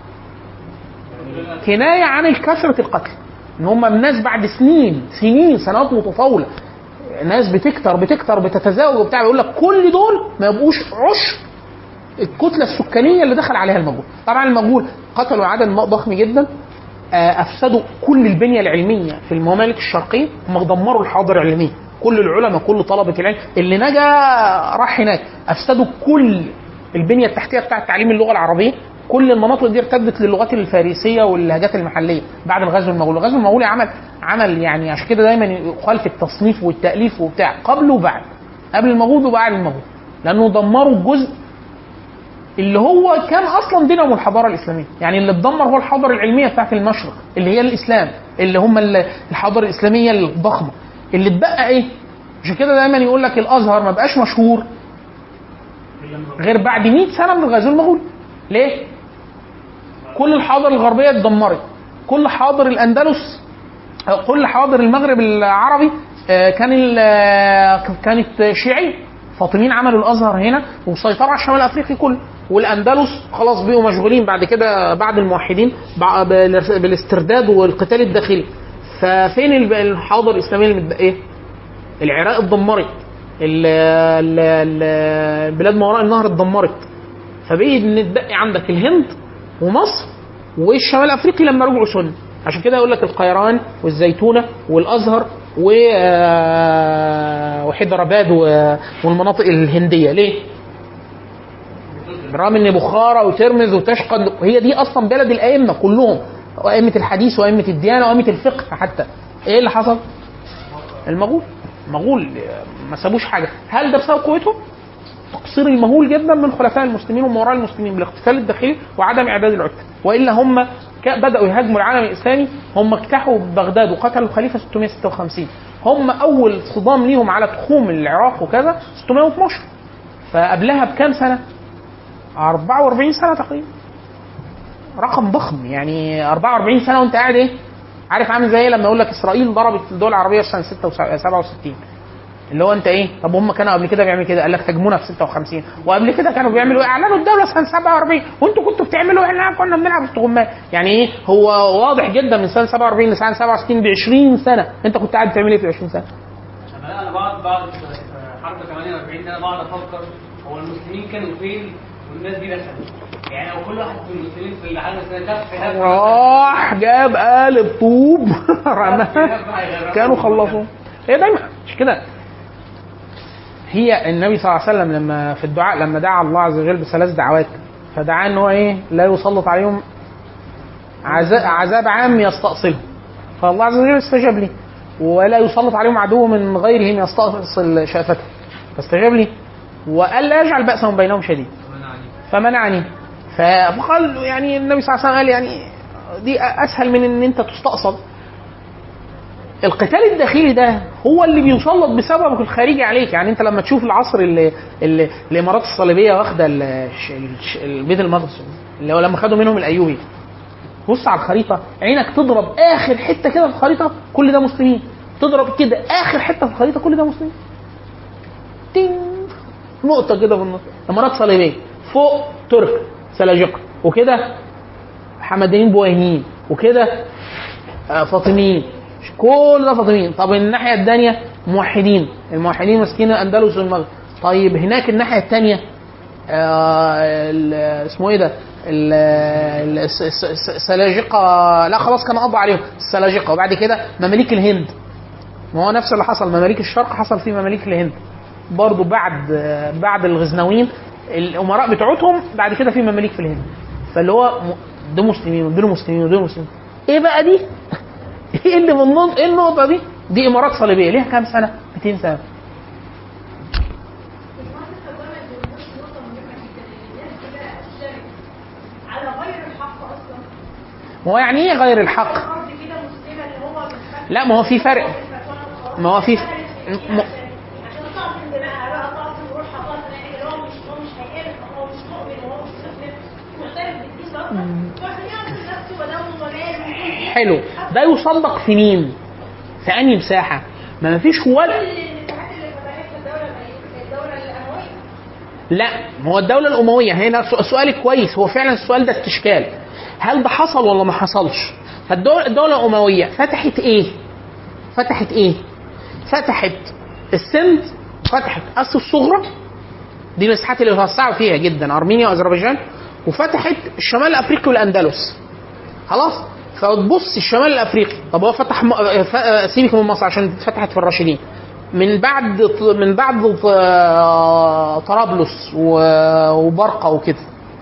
S3: كنايه عن كثره القتل ان هم الناس بعد سنين سنين سنوات متطاوله ناس بتكتر بتكتر بتتزاوج وبتاع بيقول لك كل دول ما يبقوش عشر الكتله السكانيه اللي دخل عليها المغول طبعا المغول قتلوا عدد ضخم جدا آه، افسدوا كل البنيه العلميه في الممالك الشرقيه هم دمروا الحاضره العلميه كل العلماء كل طلبه العلم اللي نجا راح هناك افسدوا كل البنيه التحتيه بتاعه تعليم اللغه العربيه كل المناطق دي ارتدت للغات الفارسيه واللهجات المحليه بعد الغزو المغولي، الغزو المغولي عمل عمل يعني عشان كده دايما يقال في التصنيف والتاليف وبتاع قبل وبعد قبل المغول وبعد المغول لانه دمروا الجزء اللي هو كان اصلا دينهم الحضاره الاسلاميه يعني اللي اتدمر هو الحضاره العلميه بتاعت المشرق اللي هي الاسلام اللي هم ال- الحضاره الاسلاميه الضخمه اللي اتبقى ايه عشان كده دايما يقول لك الازهر ما بقاش مشهور غير بعد 100 سنه من الغزو المغولي ليه كل الحاضره الغربيه اتدمرت كل حاضر الاندلس أو كل حاضر المغرب العربي آه، كان ال- آه، كانت شيعيه فاطميين عملوا الازهر هنا وسيطروا على الشمال الافريقي كله والاندلس خلاص بقوا مشغولين بعد كده بعد الموحدين بع- بال- بالاسترداد والقتال الداخلي ففين الب- الحاضر الاسلاميه المتبقيه؟ العراق اتدمرت ال- ال- ال- البلاد ما وراء النهر اتدمرت فبقي نتبقي عندك الهند ومصر والشمال الافريقي لما رجعوا سنه عشان كده يقول لك القيران والزيتونه والازهر و آه، وحيدراباد و- والمناطق الهنديه ليه؟ بالرغم ان بخارى وترمز وتشقد هي دي اصلا بلد الائمه كلهم وائمه الحديث وائمه الديانه وائمه الفقه حتى ايه اللي حصل؟ المغول مغول آه، ما سابوش حاجه هل ده بسبب قوتهم؟ تقصير المهول جدا من خلفاء المسلمين وموراء المسلمين بالاقتتال الداخلي وعدم اعداد العده والا هم ك- بداوا يهاجموا العالم الاسلامي هم اجتاحوا بغداد وقتلوا الخليفه 656 هم اول صدام ليهم على تخوم العراق وكذا 612 فقبلها بكام سنه؟ 44 سنه تقريبا رقم ضخم يعني 44 سنه وانت قاعد ايه؟ عارف عامل زي ايه لما يقول لك اسرائيل ضربت الدول العربيه في سنه 67 اللي هو انت ايه؟ طب هم كانوا قبل كده بيعملوا كده قال لك هاجمونا في 56 وقبل كده كانوا بيعملوا ايه؟ اعلنوا الدوله سنه 47 وانتوا كنتوا بتعملوا ايه؟ احنا كنا بنلعب استغماية يعني ايه؟ هو واضح جدا من سنه 47 لسنه 67 ب 20 سنه انت كنت قاعد بتعمل ايه في 20 سنه؟
S6: انا انا بقعد بعد حرب 48 ده انا بقعد افكر هو المسلمين كانوا فين والناس دي دخلت يعني لو كل واحد من المسلمين في العالم الاسلامي كف هناك
S3: راح جاب قالب طوب رماه كانوا خلصوا هي دايما مش كده هي النبي صلى الله عليه وسلم لما في الدعاء لما دعا الله عز وجل بثلاث دعوات فدعا ان هو ايه لا يسلط عليهم عذاب, عذاب عام يستأصلهم فالله عز وجل استجاب لي ولا يسلط عليهم عدو من غيرهم يستأصل شأفته فاستجاب لي وقال لا يجعل بأسهم بينهم شديد فمنعني ف- فقال يعني النبي صلى الله عليه وسلم قال يعني دي اسهل من ان انت تستأصل القتال الداخلي ده هو اللي بيسلط بسببه الخارجي عليك يعني انت لما تشوف العصر اللي, اللي الامارات الصليبيه واخده ال- الش- الش- البيت المقدس اللي هو لما خدوا منهم الايوبي بص على الخريطه عينك تضرب اخر حته كده في الخريطه كل ده مسلمين تضرب كده اخر حته في الخريطه كل ده مسلمين تين نقطه كده في النص امارات صليبيه فوق ترك سلاجقه وكده حمدانيين بويهيين وكده آه، فاطميين كل ده فاطميين طب الناحيه الثانيه موحدين الموحدين ماسكين الاندلس والمغرب طيب هناك الناحيه الثانيه اسمه ايه ده ال- ال- الس- الس- الس- السلاجقه لا خلاص كان قضى عليهم السلاجقه وبعد كده مماليك الهند ما هو نفس اللي حصل مماليك الشرق حصل في مماليك الهند برضو بعد بعد الغزنويين الامراء بتوعتهم بعد كده في مماليك في الهند فاللي هو م- ده مسلمين ودول مسلمين ودول مسلمين ايه بقى دي؟ ايه اللي من النقطة ايه النقطة دي؟ دي امارات صليبية ليها كام سنة؟ 200 سنة
S7: على غير الحق اصلا
S3: ما هو يعني ايه غير الحق؟
S7: الارض كده مسلمه اللي هو بيتفتح
S3: لا ما هو في فرق ما هو في م-
S7: عشان تعصم دماءها بقى تعصم روحها تعصم يعني اللي هو مش هو مش هيقلب هو مش مؤمن وهو مش مسلم مختلف بالدين اصلا فعشان يعمل نفسه ودمه وماله
S3: حلو ده يصدق في مين؟ في انهي مساحة؟ ما فيش ولا
S7: كل الاتحاد اللي فتحتها الدوله الأموية- الدوله الامويه
S3: لا ما هو الدولة الأموية هنا السؤ- السؤال كويس هو فعلا السؤال ده استشكال هل ده حصل ولا ما حصلش؟ فالدولة الدولة الأموية فتحت إيه؟ فتحت إيه؟ فتحت السند فتحت آسيا الصغرى دي المساحات اللي توسعوا فيها جدا أرمينيا وأذربيجان وفتحت الشمال الأفريقي والأندلس خلاص؟ فتبص الشمال الافريقي طب هو فتح م... ف- سيبك من مصر عشان اتفتحت في الراشدين من بعد من بعد آه، طرابلس و- وبرقه وكده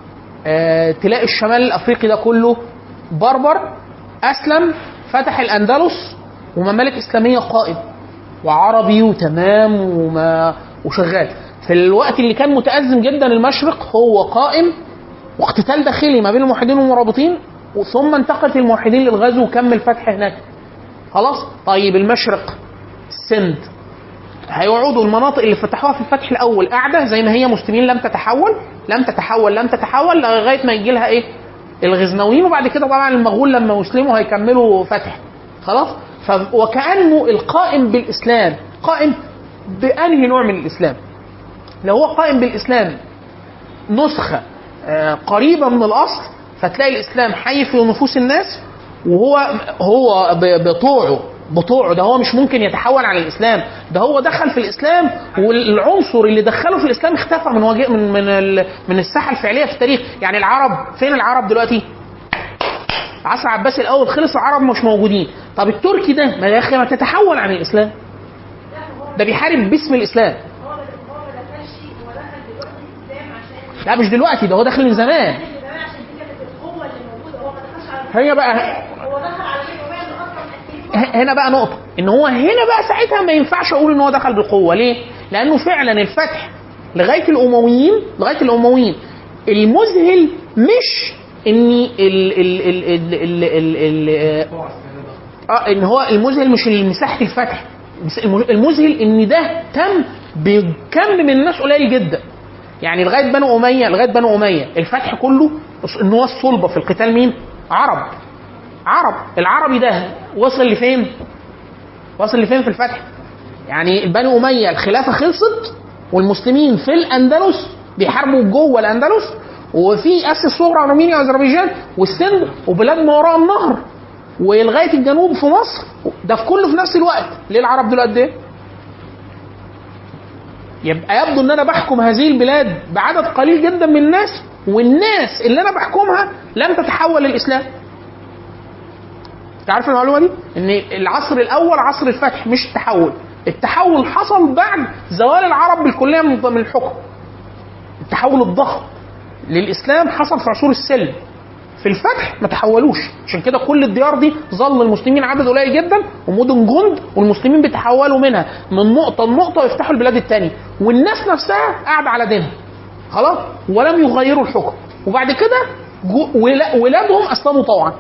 S3: آه، تلاقي الشمال الافريقي ده كله بربر اسلم فتح الاندلس وممالك اسلاميه قائم وعربي وتمام وما وشغال في الوقت اللي كان متأزم جدا المشرق هو قائم واقتتال داخلي ما بين الموحدين والمرابطين ثم انتقلت الموحدين للغزو وكمل فتح هناك خلاص طيب المشرق السند هيقعدوا المناطق اللي فتحوها في الفتح الاول قاعده زي ما هي مسلمين لم تتحول لم تتحول لم تتحول لغايه ما يجي لها ايه الغزنويين وبعد كده طبعا المغول لما يسلموا هيكملوا فتح خلاص ف... وكانه القائم بالاسلام قائم بانهي نوع من الاسلام لو هو قائم بالاسلام نسخه آه، قريبه من الاصل فتلاقي الاسلام حي في نفوس الناس وهو هو ب- بطوعه بطوعه ده هو مش ممكن يتحول عن الاسلام ده هو دخل في الاسلام والعنصر اللي دخله في الاسلام اختفى من وجه من من ال- من الساحه الفعليه في التاريخ يعني العرب فين العرب دلوقتي العصر العباسي الاول خلص العرب مش موجودين طب التركي ده ما يا اخي ما تتحول عن الاسلام ده بيحارب باسم الاسلام
S7: هو ما هو ما دخلش هو دخل دلوقتي الاسلام عشان
S3: لا مش دلوقتي ده هو داخل من زمان
S7: دخل زمان عشان دي كانت القوه اللي موجوده هو ما دخلش على
S3: هي بقى
S7: هو دخل على شيء وبقى انه اصلا مأثرين
S3: ه- هنا بقى نقطة ان هو هنا بقى ساعتها ما ينفعش اقول ان هو دخل بالقوه ليه؟ لانه فعلا الفتح لغايه الامويين لغايه الامويين المذهل مش ان ال ال ال ال ال ال ال اه ان هو المذهل مش مساحه الفتح بس الم- المذهل ان ده تم بكم من الناس قليل جدا يعني لغايه بنو اميه لغايه بنو اميه الفتح كله ان هو الصلبه في القتال مين؟ عرب عرب العربي ده وصل لفين؟ وصل لفين في الفتح؟ يعني بني اميه الخلافه خلصت والمسلمين في الاندلس بيحاربوا جوه الاندلس وفي اسيا الصغرى ارمينيا واذربيجان والسند وبلاد ما وراء النهر ولغايه الجنوب في مصر ده في كله في نفس الوقت ليه العرب دول قد ايه؟ يبقى يبدو ان انا بحكم هذه البلاد بعدد قليل جدا من الناس والناس اللي انا بحكمها لم تتحول للاسلام انت عارف المعلومه دي؟ ان العصر الاول عصر الفتح مش التحول التحول حصل بعد زوال العرب بالكليه من من الحكم التحول الضخم للاسلام حصل في عصور السلم في الفتح ما تحولوش عشان كده كل الديار دي ظل المسلمين عدد قليل جدا ومدن جند والمسلمين بيتحولوا منها من نقطه لنقطه ويفتحوا البلاد التانية والناس نفسها قاعده على دينها خلاص ولم يغيروا الحكم وبعد كده جو- ولا- ولادهم اسلموا طوعا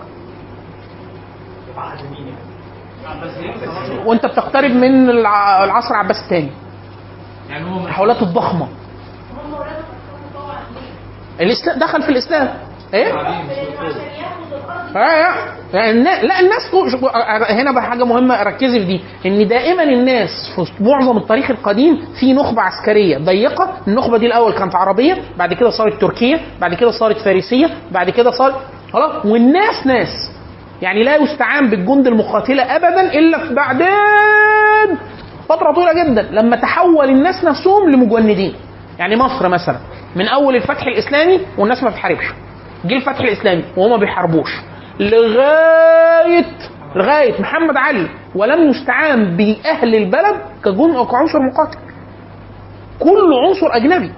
S3: وانت بتقترب من الع- العصر العباسي الثاني
S4: يعني هو من
S3: التحولات الضخمه
S7: هم ولاده كانوا طبعا ليه؟
S3: الاسلام دخل في الاسلام ايه
S7: لانه عشان ياخد الارض
S3: لا لا النا- لا الناس تو- شوف، هنا بقى حاجه مهمه ركزي في دي ان دائما الناس في معظم التاريخ القديم في نخبه عسكريه ضيقه النخبه دي الاول كانت عربيه بعد كده صارت تركيه بعد كده صارت فارسيه بعد كده صار خلاص والناس ناس يعني لا يستعان بالجند المقاتله ابدا الا في بعدين فتره طويله جدا لما تحول الناس نفسهم لمجندين يعني مصر مثلا من اول الفتح الاسلامي والناس ما بتحاربش جه الفتح الاسلامي وهم ما بيحاربوش لغايه لغايه محمد علي ولم يستعان باهل البلد كجن او كعنصر مقاتل كله عنصر اجنبي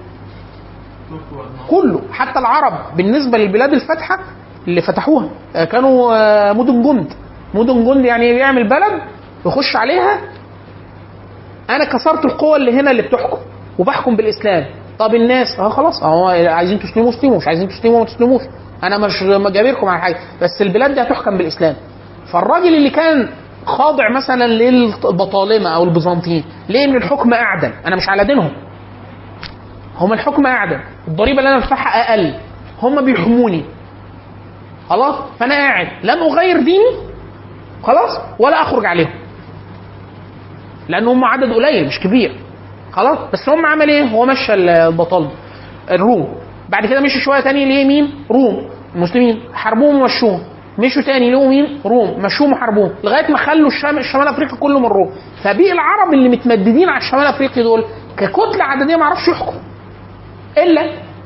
S3: كله حتى العرب بالنسبه للبلاد الفاتحه اللي فتحوها آه، كانوا آه، مدن جند مدن جند يعني بيعمل بلد يخش عليها انا كسرت القوة اللي هنا اللي بتحكم وبحكم بالاسلام طب الناس اه خلاص اه عايزين تسلموا اسلموا مش عايزين تسلموا ما تسلموش انا مش جابركم على حاجه بس البلاد دي هتحكم بالاسلام فالراجل اللي كان خاضع مثلا للبطالمه او البيزنطيين ليه ان الحكم اعدل انا مش على دينهم هم الحكم اعدل الضريبه اللي انا بدفعها اقل هم بيحموني خلاص فانا قاعد لم اغير ديني خلاص ولا اخرج عليهم لان هم عدد قليل مش كبير خلاص بس هم عمل ايه هو مشى البطال الروم بعد كده مشوا شويه تاني ليه مين روم المسلمين حاربوهم ومشوهم مشوا تاني لقوا مين روم مشوهم وحاربوهم لغايه ما خلوا الشام الشمال افريقيا كله من الروم فبقي العرب اللي متمددين على الشمال افريقيا دول ككتله عدديه ما عرفش يحكم الا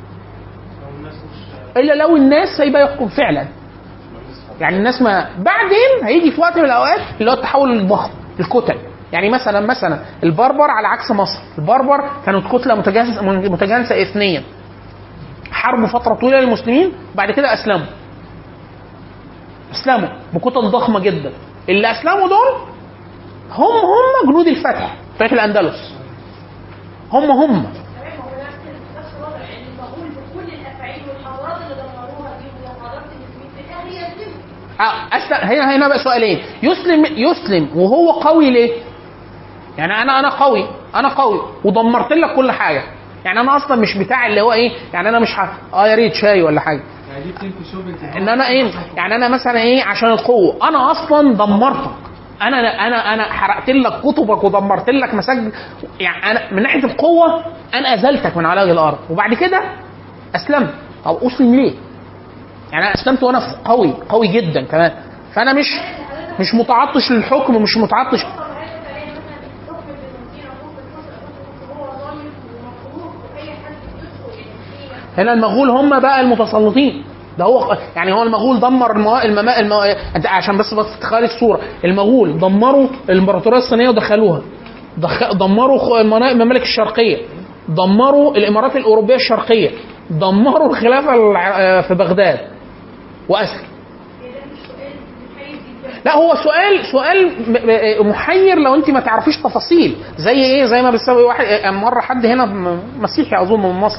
S3: الا لو الناس هيبقى يحكم فعلا يعني الناس ما بعدين هيجي في وقت من الاوقات اللي هو التحول الضخم الكتل يعني مثلا مثلا البربر على عكس مصر البربر كانت كتله متجانسه متجانسه اثنيا حاربوا فتره طويله للمسلمين بعد كده اسلموا اسلموا بكتل ضخمه جدا اللي اسلموا دول هم هم جنود الفتح فتح الاندلس هم هم
S7: تمام هو نفس نفس الوضع يعني المغول بكل الافاعيل والحضارات اللي دمروها دي وحضارات المسلمين في الاخر يسلموا
S3: آه، أسلم هنا هنا بقى سؤالين يسلم يسلم وهو قوي ليه؟ يعني انا انا قوي انا قوي ودمرت لك كل حاجه يعني انا اصلا مش بتاع اللي هو ايه يعني انا مش ه... اه يا ريت شاي ولا حاجه
S4: يعني دي بتنفي شوبة
S3: ان انا ايه يعني انا مثلا ايه عشان القوه انا اصلا دمرتك انا انا انا حرقت لك كتبك ودمرت لك مساجد يعني انا من ناحيه القوه انا ازلتك من على وجه الارض وبعد كده اسلمت طب اسلم ليه؟ يعني انا اسلمت وانا في قوي قوي جدا كمان فانا مش مش متعطش للحكم مش متعطش
S7: طب هذا كلام مثلا الحكم بالمدينه حكم الفصل هو ظالم ومكروه واي حد يدخل يعني في
S3: هنا المغول هم بقى المتسلطين ده هو يعني هو المغول دمر الموا... المما... المو... انت عشان بس بس تخيل الصوره المغول دمروا الامبراطوريه الصينيه ودخلوها دخ... دمروا خ- المنا- الممالك الشرقيه دمروا الامارات الاوروبيه الشرقيه دمروا الخلافه الع- في بغداد واسلم لا هو سؤال سؤال م- م- محير لو انت ما تعرفيش تفاصيل زي ايه زي ما بيسوي واحد مره حد هنا م- مسيحي اظن من مصر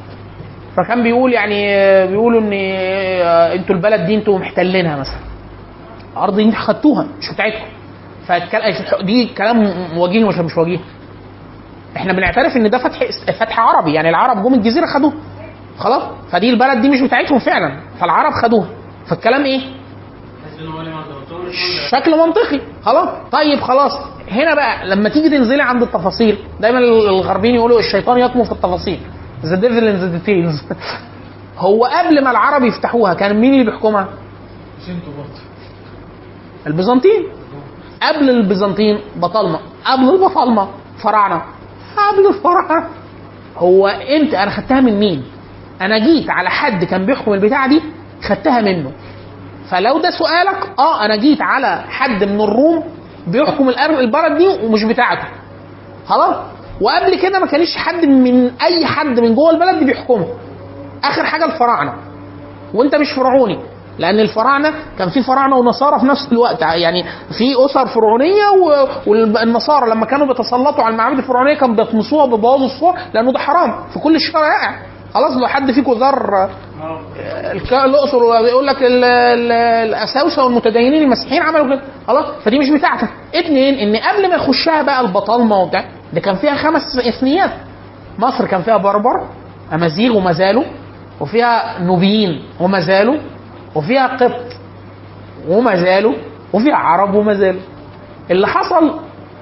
S3: فكان بيقول يعني آه، بيقولوا ان آه، انتوا البلد دي انتوا محتلينها مثلا الارض دي انتوا خدتوها مش بتاعتكم فالكل- دي كلام وجيه ولا مش وجيه احنا بنعترف ان ده فتح فتح عربي يعني العرب جم الجزيره خدوها خلاص فدي البلد دي مش بتاعتهم فعلا فالعرب خدوها فالكلام ايه
S6: بس إن هو ليه ما عندهمش
S3: شكل منطقي خلاص طيب خلاص هنا بقى لما تيجي تنزلي عند التفاصيل دايما الغربيين يقولوا الشيطان يطمو في التفاصيل ذا ديفل ان ذا ديتيلز هو قبل ما العرب يفتحوها كان مين اللي بيحكمها؟
S4: مش انتوا برضه
S3: البيزنطيين قبل البيزنطيين بطالمه قبل البطالمه فراعنه قبل الفراعنه هو انت انا خدتها من مين؟ انا جيت على حد كان بيحكم البتاعه دي خدتها منه فلو ده سؤالك اه انا جيت على حد من الروم بيحكم الأر- البلد دي ومش بتاعته خلاص وقبل كده ما كانش حد من اي حد من جوه البلد دي بيحكمه اخر حاجه الفراعنه وانت مش فرعوني لان الفراعنه كان في فراعنه ونصارى في نفس الوقت يعني في اسر فرعونيه و- والنصارى لما كانوا بيتسلطوا على المعابد الفرعونيه كانوا بيطمسوها بيبوظوا الصور لانه ده حرام في كل الشرائع خلاص لو حد فيكم زار الك- الاقصر يقول لك ال- ال- الاساوسه والمتدينين المسيحيين عملوا كده خلاص فدي مش بتاعتك اتنين ان قبل ما يخشها بقى البطالمه وبتاع ده كان فيها خمس اثنيات مصر كان فيها بربر امازيغ وما زالوا وفيها نوبيين وما زالوا وفيها قبط وما زالوا وفيها عرب وما زالوا اللي حصل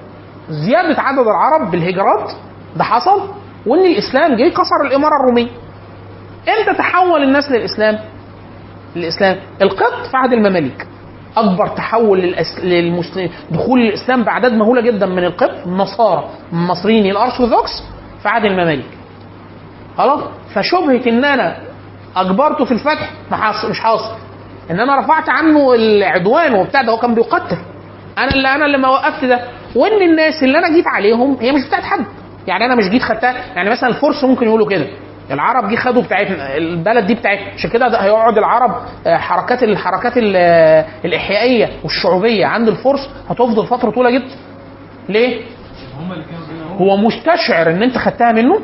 S3: زياده عدد العرب بالهجرات ده حصل وان الاسلام جه كسر الاماره الروميه امتى تحول الناس للاسلام؟ للاسلام القبط في عهد المماليك اكبر تحول للأس... للمسلمين دخول الاسلام باعداد مهوله جدا من القبط النصارى المصريين الارثوذكس في عهد المماليك خلاص فشبهه ان انا اجبرته في الفتح ما حاصل مش حاصل ان انا رفعت عنه العدوان وبتاع ده هو كان بيقتل انا اللي انا اللي ما وقفت ده وان الناس اللي انا جيت عليهم هي مش بتاعت حد يعني انا مش جيت خدتها يعني مثلا الفرس ممكن يقولوا كده العرب جه خدوا بتاعتنا البلد دي بتاعتنا عشان كده ده هيقعد العرب آه، حركات الحركات ال- آه، الاحيائيه والشعوبيه عند الفرس هتفضل فتره طويله جدا ليه؟
S4: هم اللي كانوا بينا
S3: هو مستشعر ان انت خدتها منه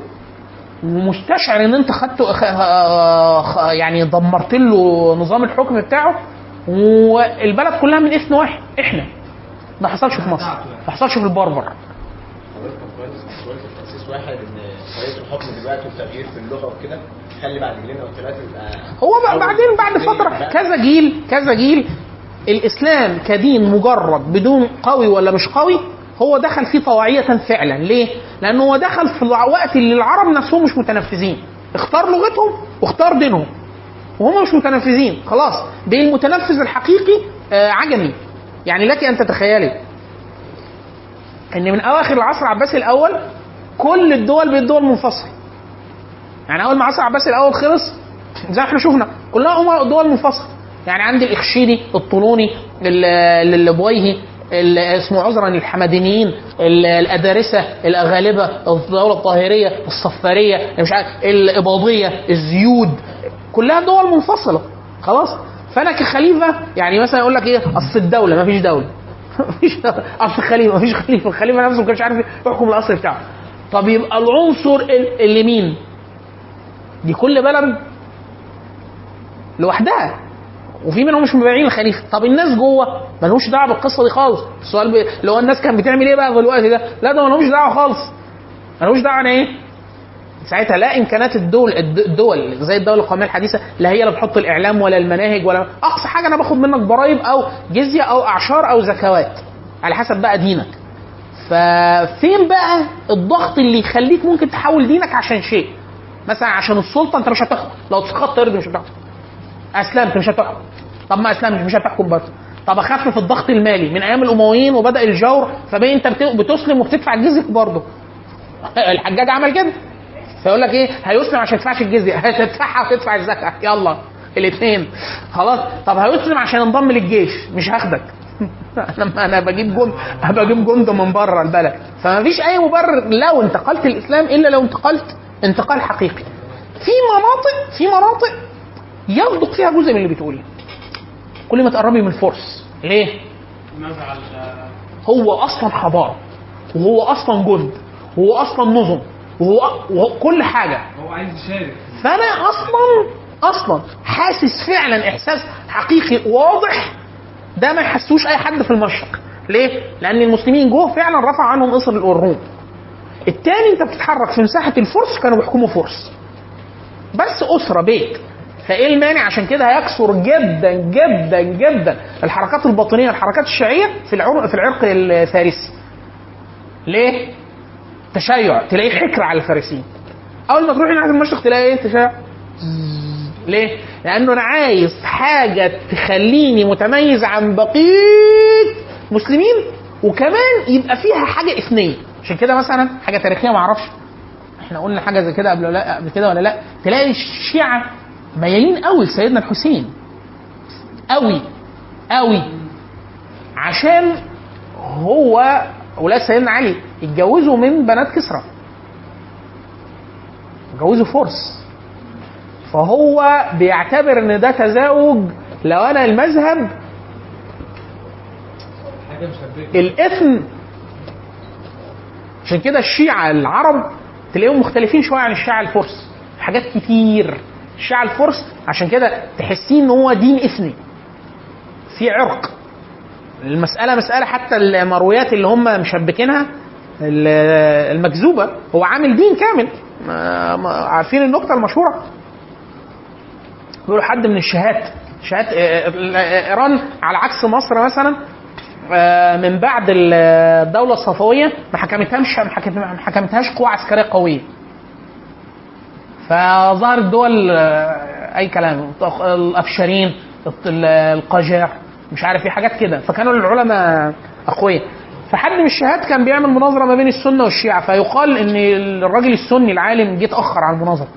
S3: ومستشعر ان انت خدته خ... آه، خ... يعني دمرت له نظام الحكم بتاعه والبلد كلها من اسم واحد احنا ما حصلش في مصر ما حصلش في البربر
S5: حضرتك كويس كويس في تاسيس واحد ان طريقه الحكم دلوقتي والتغيير في اللغه وكده خلي بعد جيلين او ثلاثه يبقى
S3: هو بقى بعدين بعد فتره كذا جيل كذا جيل الاسلام كدين مجرد بدون قوي ولا مش قوي هو دخل فيه طواعية فعلا ليه؟ لأنه هو دخل في الوقت اللي العرب نفسهم مش متنفذين اختار لغتهم واختار دينهم وهم مش متنفذين خلاص بقى المتنفذ الحقيقي آه عجمي يعني لك أن تتخيلي ان من اواخر العصر العباسي الاول كل الدول بقت دول منفصله يعني اول ما العصر العباسي الاول خلص زي ما احنا شفنا كلها أمم دول منفصله يعني عندي الاخشيدي الطولوني ال- البويهي ال- اسمه عذرا الحمدانيين ال- الادارسه الاغالبه الدوله الطاهريه الصفاريه مش عارف الاباضيه الزيود كلها دول منفصله خلاص فانا كخليفه يعني مثلا يقول لك ايه اصل الدوله ما فيش دوله مفيش دوله اصل الخليفه ما فيش خليفه الخليفه نفسه ما كانش عارف يحكم الاصل بتاعه طب يبقى العنصر ال- اللي مين؟ دي كل بلد لوحدها وفي منهم مش مبايعين الخليفه طب الناس جوه مالهمش دعوه بالقصه دي خالص السؤال بي... اللي هو الناس كانت بتعمل ايه بقى في الوقت ده لا ده مالهمش دعوه خالص مالهمش دعوه يعني ايه ساعتها لا امكانات الدول الد- الدول زي الدوله القوميه الحديثه لا هي اللي بتحط الاعلام ولا المناهج ولا اقصى حاجه انا باخد منك ضرائب او جزيه او اعشار او زكوات على حسب بقى دينك ففين بقى الضغط اللي يخليك ممكن تحول دينك عشان شيء مثلا عشان السلطه انت مش هتحكم لو تسخطت ارض مش هتحكم اسلمت مش هتحكم طب ما اسلمت مش هتحكم برضه طب اخفف الضغط المالي من ايام الامويين وبدا الجور فبقى انت بت- بتسلم وبتدفع الجزيه برضه الحجاج عمل كده فيقول لك ايه هيسلم عشان يدفعش الجزيه هتدفعها وتدفع الزكاه يلا الاثنين خلاص طب هيسلم عشان انضم للجيش مش هاخدك لما انا بجيب جند بجيب جند من بره البلد فما فيش اي مبرر لو انتقلت الاسلام الا لو انتقلت انتقال حقيقي في مناطق في مناطق يصدق فيها جزء من اللي بتقوليه كل ما تقربي من الفرس ليه؟
S6: نزع ال
S3: هو اصلا حضاره وهو اصلا جند وهو اصلا نظم وهو, وهو كل حاجه
S4: هو عايز يشارك
S3: فانا اصلا اصلا حاسس فعلا احساس حقيقي واضح ده ما يحسوش اي حد في المشرق ليه؟ لان المسلمين جوه فعلا رفع عنهم اصر الروم التاني انت بتتحرك في مساحه الفرس كانوا بيحكموا فرس بس اسره بيت فايه المانع عشان كده هيكثر جدا جدا جدا الحركات الباطنيه الحركات الشيعيه في العرق في العرق الفارسي ليه؟ تشيع تلاقيه حكر على الفارسيين اول ما تروح ناحيه المشرق تلاقي ايه تشيع ليه؟ لانه انا عايز حاجه تخليني متميز عن بقيه المسلمين وكمان يبقى فيها حاجه اثنيه عشان كده مثلا حاجه تاريخيه ما اعرفش احنا قلنا حاجه زي كده قبل ولا لا قبل كده ولا لا تلاقي الشيعه ميالين قوي لسيدنا الحسين قوي قوي عشان هو اولاد سيدنا علي اتجوزوا من بنات كسرى اتجوزوا فرس فهو بيعتبر ان ده تزاوج لو انا المذهب
S4: حاجه مشبكه
S3: الاثم عشان كده الشيعة العرب تلاقيهم مختلفين شوية عن الشيعة الفرس في حاجات كتير الشيعة الفرس عشان كده تحسين ان هو دين اثني في عرق المسألة مسألة حتى المرويات اللي هم مشبكينها ال- المكذوبة هو عامل دين كامل ما- ما- عارفين النكتة المشهورة بيقولوا حد من الشهات شهات آه، آه، ايران على عكس مصر مثلا آه، من بعد الدوله الصفويه ما حكمتهاش ما حكمت- ما حكمتهاش قوه عسكريه قويه فظهرت دول آه، اي كلام الافشارين ال- القجار مش عارف ايه حاجات كده فكانوا العلماء اقوياء فحد من الشهات كان بيعمل مناظره ما بين السنه والشيعه فيقال ان الراجل السني العالم جه اتاخر على المناظره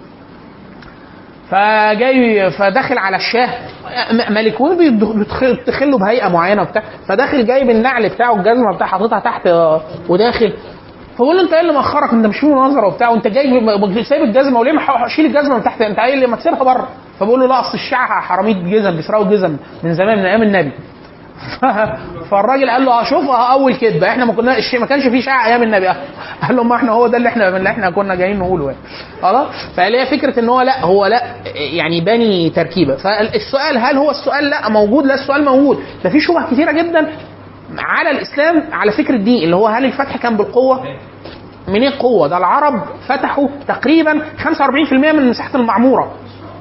S3: فجاي فداخل على الشاه م- ملكون بيدخل له بهيئه معينه وبتاع فداخل جايب النعل بتاعه الجزمه بتاعه حاططها تحت آه، وداخل فبقول له انت ايه اللي مأخرك انت مش في مناظره وبتاع وانت جاي ب- سايب الجزمه وليه ما شيل الجزمه من تحت انت قايل لي ما تسيبها بره فبقول له لا اصل الشيعه حراميه جزم بيسرقوا جزم من زمان من ايام النبي ف- فالراجل قال له اه شوف اه اول كذبه احنا ما كنا الشيء ما كانش فيه شيعه ايام النبي قال له ما احنا هو ده اللي احنا اللي احنا كنا جايين نقوله يعني خلاص فقال هي فكره ان هو لا هو لا يعني باني تركيبه فالسؤال هل هو السؤال لا موجود لا السؤال موجود ده في شبه كثيره جدا على الاسلام على فكر الدين اللي هو هل الفتح كان بالقوه منين قوه ده العرب فتحوا تقريبا 45% من مساحه المعموره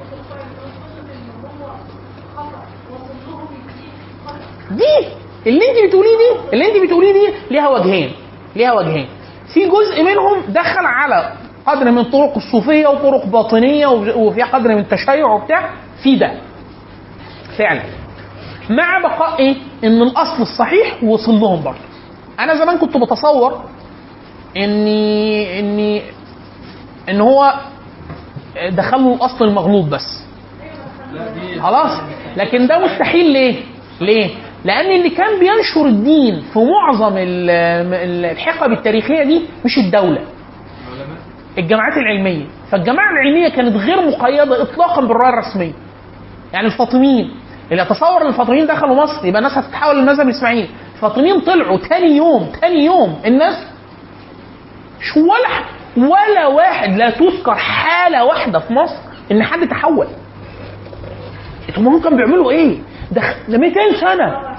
S3: دي اللي انت بتقوليه دي اللي انت بتقوليه دي ليها وجهين ليها وجهين في جزء منهم دخل على قدر من طرق الصوفيه وطرق باطنيه وفي قدر من التشيع وبتاع في ده فعلا مع بقاء ايه؟ ان الاصل الصحيح وصل لهم برضه. انا زمان كنت بتصور اني اني ان هو دخلوا الاصل المغلوط بس
S4: لا دي
S3: خلاص لكن ده مستحيل ليه؟ ليه؟ لان اللي كان بينشر الدين في معظم ال- ال- الحقب التاريخيه دي مش الدوله
S4: العلماء
S3: الجامعات العلميه فالجامعه العلميه كانت غير مقيده اطلاقا بالرايه الرسميه يعني الفاطميين اللي يتصور ان الفاطميين دخلوا مصر يبقى الناس هتتحول للمذهب الاسماعيلي الفاطميين طلعوا تاني يوم تاني يوم الناس شو ولا ح- ولا واحد لا تذكر حاله واحده في مصر ان حد تحول انتوا هم كانوا بيعملوا ايه؟ ده خ- ده 200 سنه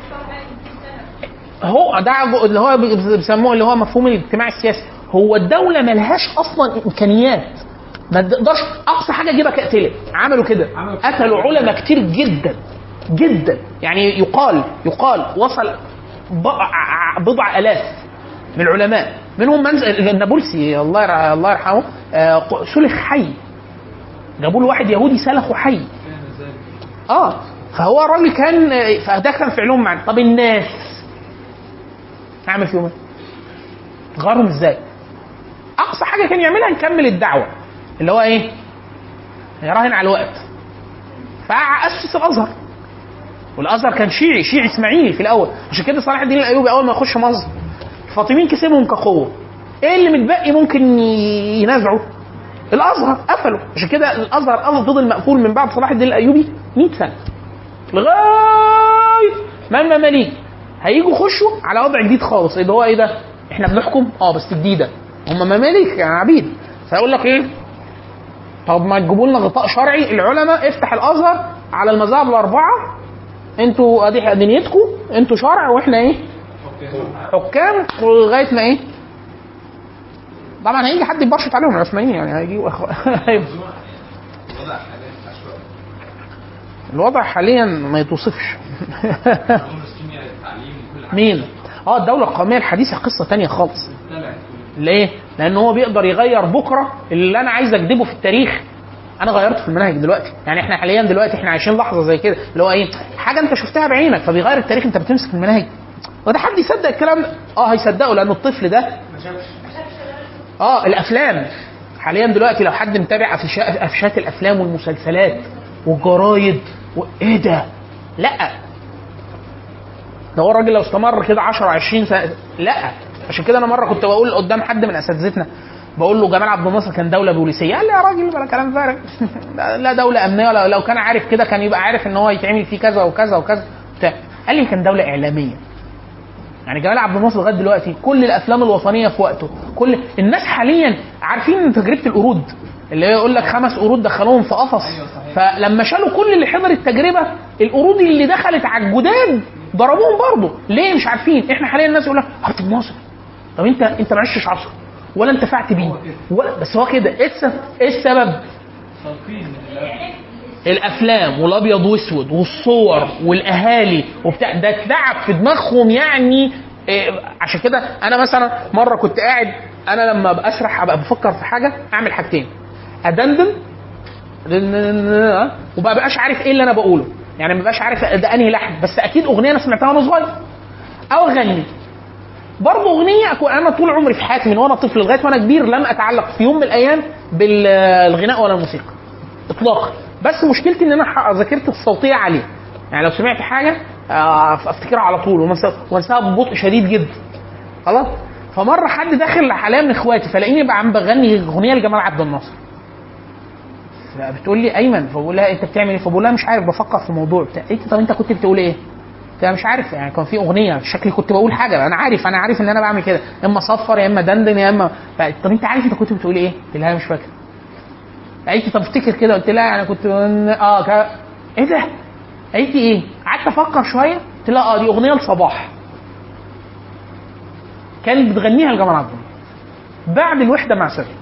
S3: هو ده جو- اللي هو بي- بيسموه اللي هو مفهوم الاجتماع السياسي هو الدوله ملهاش اصلا امكانيات ما تقدرش اقصى حاجه اجيبك اقتلك عملوا كده
S4: عملوا كده.
S3: قتلوا علماء كتير جدا جدا يعني يقال يقال وصل بضع, بضع الاف من العلماء منهم من النابلسي الله يرع- الله يرحمه آه، ق- سلخ حي جابوا له واحد يهودي سلخه حي
S4: فاهم ازاي
S3: اه فهو الراجل كان فده كان فعلهم معنا طب الناس اعمل فيهم ايه؟ غارهم ازاي؟ اقصى حاجه كان يعملها يكمل الدعوه اللي هو ايه؟ يراهن على الوقت فاسس الازهر والازهر كان شيعي شيعي اسماعيلي في الاول عشان كده صلاح الدين الايوبي اول ما يخش مصر الفاطميين كسبهم كقوه ايه اللي متبقي ممكن ي- ينازعوا الازهر قفلوا عشان كده الازهر أصلاً فضل مقفول من بعد صلاح الدين الايوبي 100 سنه لغايه ما المماليك هيجوا يخشوا على وضع جديد خالص اللي هو ايه ده؟ احنا بنحكم اه بس جديده هم ممالك يعني عبيد فيقول لك ايه؟ طب ما تجيبوا لنا غطاء شرعي العلماء افتح الازهر على المذاهب الاربعه انتوا ادي دنيتكم انتوا شرع واحنا ايه؟ حكام ولغايه ما ايه؟ طبعا هيجي حد يبرشط عليهم العثمانيين يعني هيجي الوضع حاليا ما يتوصفش مين؟ اه الدولة القومية الحديثة قصة تانية خالص ليه؟ لأن هو بيقدر يغير بكرة اللي أنا عايز أكتبه في التاريخ أنا غيرته في المناهج دلوقتي، يعني إحنا حاليا دلوقتي إحنا عايشين لحظة زي كده اللي هو إيه؟ حاجة أنت شفتها بعينك فبيغير التاريخ أنت بتمسك المناهج. وده حد يصدق الكلام ده؟ اه هيصدقه لأن الطفل ده اه الافلام حاليا دلوقتي لو حد متابع أفشا- افشات الافلام والمسلسلات والجرايد وايه ده؟ لا ده هو الراجل لو استمر كده 10 20 سنه لا عشان كده انا مره كنت بقول قدام حد من اساتذتنا بقول له جمال عبد الناصر كان دوله بوليسيه قال لي يا راجل بلا كلام فارغ لا دوله امنيه ولا لو كان عارف كده كان يبقى عارف ان هو يتعمل فيه كذا وكذا وكذا بتاع قال لي كان دوله اعلاميه يعني جمال عبد الناصر لغايه دلوقتي كل الافلام الوطنيه في وقته كل الناس حاليا عارفين تجربه القرود اللي هي يقول لك خمس قرود دخلوهم في قفص فلما شالوا كل اللي حضر التجربه القرود اللي دخلت على الجداد ضربوهم برضه ليه مش عارفين احنا حاليا الناس يقول لك عبد الناصر طب انت انت ما عشتش عصره ولا انتفعت بيه ولا بس هو كده ايه السبب ايه السبب
S4: تلقين
S3: الافلام والابيض واسود والصور والاهالي وبتاع ده اتلعب في دماغهم يعني إيه عشان كده انا مثلا مره كنت قاعد انا لما ابقى اسرح ابقى بفكر في حاجه اعمل حاجتين ادندن وما بقاش عارف ايه اللي انا بقوله يعني ما بقاش عارف ده انهي لحن بس اكيد اغنيه انا سمعتها وانا صغير او اغني برضه اغنيه أكون انا طول عمري في حياتي من وانا طفل لغايه وانا كبير لم اتعلق في يوم من الايام بالغناء ولا الموسيقى اطلاقا بس مشكلتي ان انا ح- ذاكرتي الصوتيه عاليه يعني لو سمعت حاجه آه، افتكرها على طول ومنسى- وانساها ببطء شديد جدا خلاص فمره حد داخل حاليا من اخواتي فلاقيني بقى عم بغني اغنيه لجمال عبد الناصر بتقول لي ايمن فبقول لها انت بتعمل ايه فبقول لها مش عارف بفكر في موضوع بتاع قالت لي طب انت كنت بتقول ايه قلت لها مش عارف يعني كان في اغنيه شكلي كنت بقول حاجه انا عارف انا عارف ان انا بعمل كده يا اما صفر يا اما دندن يا اما طب انت عارف انت كنت بتقول ايه قلت لها مش فاكر قالت لي طب افتكر كده قلت لها انا كنت اه ك... ايه ده قالت لي ايه قعدت افكر شويه قلت لها اه دي اغنيه لصباح كانت بتغنيها لجمال عبد الناصر بعد الوحده مع سوري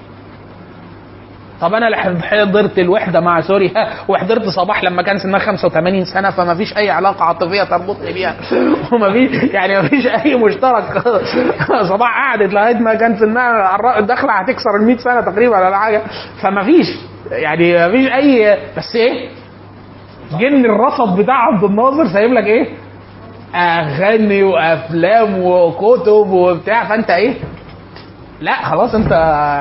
S3: طب انا لح- حضرت الوحده مع سوريا وحضرت صباح لما كان سنها 85 سنه فما فيش اي علاقه عاطفيه تربطني بيها وما فيش يعني ما فيش اي مشترك صباح قعدت لغايه ما كان سنها الر- داخله هتكسر ال 100 سنه تقريبا ولا حاجه فما فيش يعني ما فيش اي بس ايه جن الرصد بتاع عبد الناصر سايب لك ايه اغاني وافلام وكتب وبتاع فانت ايه لا خلاص انت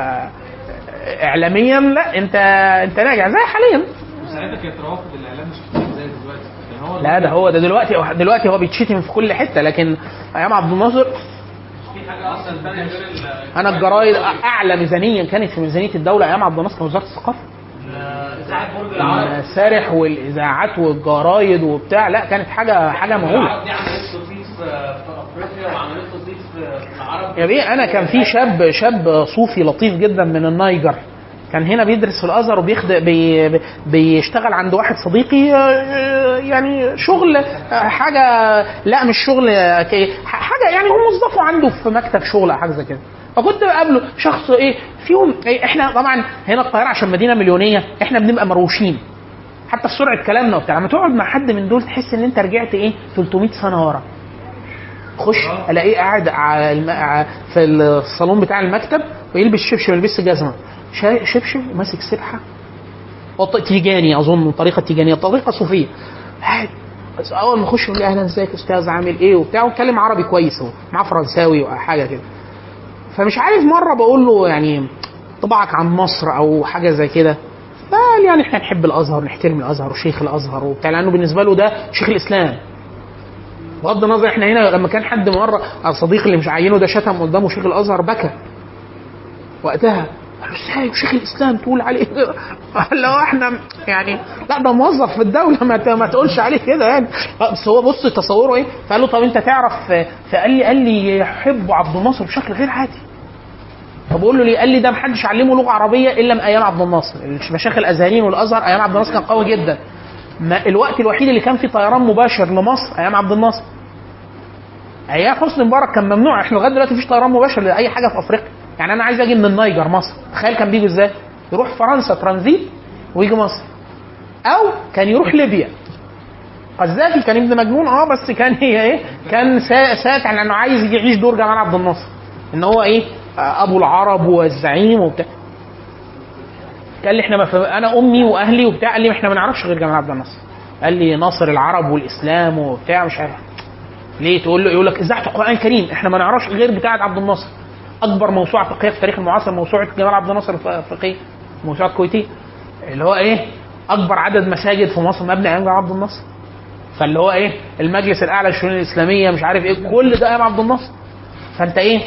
S3: اعلاميا لا انت انت راجع زي حاليا
S4: ساعتها كانت روافد الاعلام مش كتير زي دلوقتي يعني هو
S3: لا ده هو ده دلوقتي دلوقتي هو بيتشتم في كل حته لكن ايام عبد الناصر
S6: في حاجه اصلا ثانيه غير ال-
S3: انا الجرايد اعلى ميزانيا كانت في ميزانيه الدوله ايام عبد الناصر كان وزاره الثقافه
S6: اذاعه برج العرب
S3: المسارح والاذاعات والجرايد وبتاع لا كانت حاجه حاجه مهوله
S6: العرب دي عملت تصنيف في في افريقيا وعملت تصنيف في في العرب
S3: يا بيه انا كان في شاب شاب صوفي لطيف جدا من النيجر كان هنا بيدرس في الازهر وبيخد بي بي- بيشتغل عند واحد صديقي آه، يعني شغل آه، حاجه لا مش شغل آه، كي- ح- حاجه يعني هو موظفه عنده في مكتب شغل او حاجه زي كده فكنت بقابله شخص ايه فيهم إيه احنا طبعا هنا القاهره عشان مدينه مليونيه احنا بنبقى مروشين حتى في سرعه كلامنا وبتاع لما تقعد مع حد من دول تحس ان انت رجعت ايه 300 سنه ورا خش الاقيه قاعد على الم... ع- في الصالون بتاع المكتب ويلبس شبشب ما يلبسش جزمه شا- شبشب ماسك سبحه وط- تيجاني اظن طريقه تيجانيه طريقه صوفيه قاعد بس اول ما اخش يقول لي اهلا ازيك يا استاذ عامل ايه وبتاع واتكلم عربي كويس هو معاه فرنساوي وحاجه كده فمش عارف مره بقول له يعني طبعك عن مصر او حاجه زي كده فقال يعني احنا نحب الازهر نحترم الازهر وشيخ الازهر وبتاع لانه بالنسبه له ده شيخ الاسلام بغض النظر احنا هنا لما كان حد مره الصديق اللي مش عاينه ده شتم قدامه شيخ الازهر بكى وقتها قال له ازاي وشيخ الاسلام تقول عليه كده؟ قال له احنا يعني لا ده موظف في الدوله ما ت- ما تقولش عليه كده يعني آه، بس هو بص تصوره ايه فقال له طب انت تعرف فقال لي قال لي يحب عبد الناصر بشكل غير عادي فبقول له ليه؟ قال لي ده محدش علمه لغه عربيه الا من ايام عبد الناصر، المشايخ الازهريين والازهر ايام عبد الناصر كان قوي جدا. ما الوقت الوحيد اللي كان فيه طيران مباشر لمصر ايام عبد الناصر. ايام حسني مبارك كان ممنوع احنا لغايه دلوقتي مفيش طيران مباشر لاي حاجه في افريقيا. يعني انا عايز اجي من النيجر مصر، تخيل كان بيجي ازاي؟ يروح فرنسا ترانزيت ويجي مصر. او كان يروح ليبيا. قذافي كان ابن مجنون اه بس كان هي ايه؟ كان سا- ساكن لانه عايز يعيش دور جمال عبد الناصر. ان هو ايه؟ آه، ابو العرب والزعيم وبتاع. قال لي احنا ما ف... انا امي واهلي وبتاع قال لي احنا ما نعرفش غير جمال عبد الناصر. قال لي ناصر العرب والاسلام وبتاع مش عارف. ليه تقول له يقول لك اذاعه القران الكريم احنا ما نعرفش غير بتاعه عبد الناصر. اكبر موسوعه فقهيه في التاريخ المعاصر موسوعه جمال عبد الناصر الفقهيه موسوعه كويتيه اللي هو ايه؟ اكبر عدد مساجد في مصر مبني ايام جمال عبد الناصر. فاللي هو ايه؟ المجلس الاعلى للشؤون الاسلاميه مش عارف ايه كل ده ايام عبد الناصر. فانت ايه؟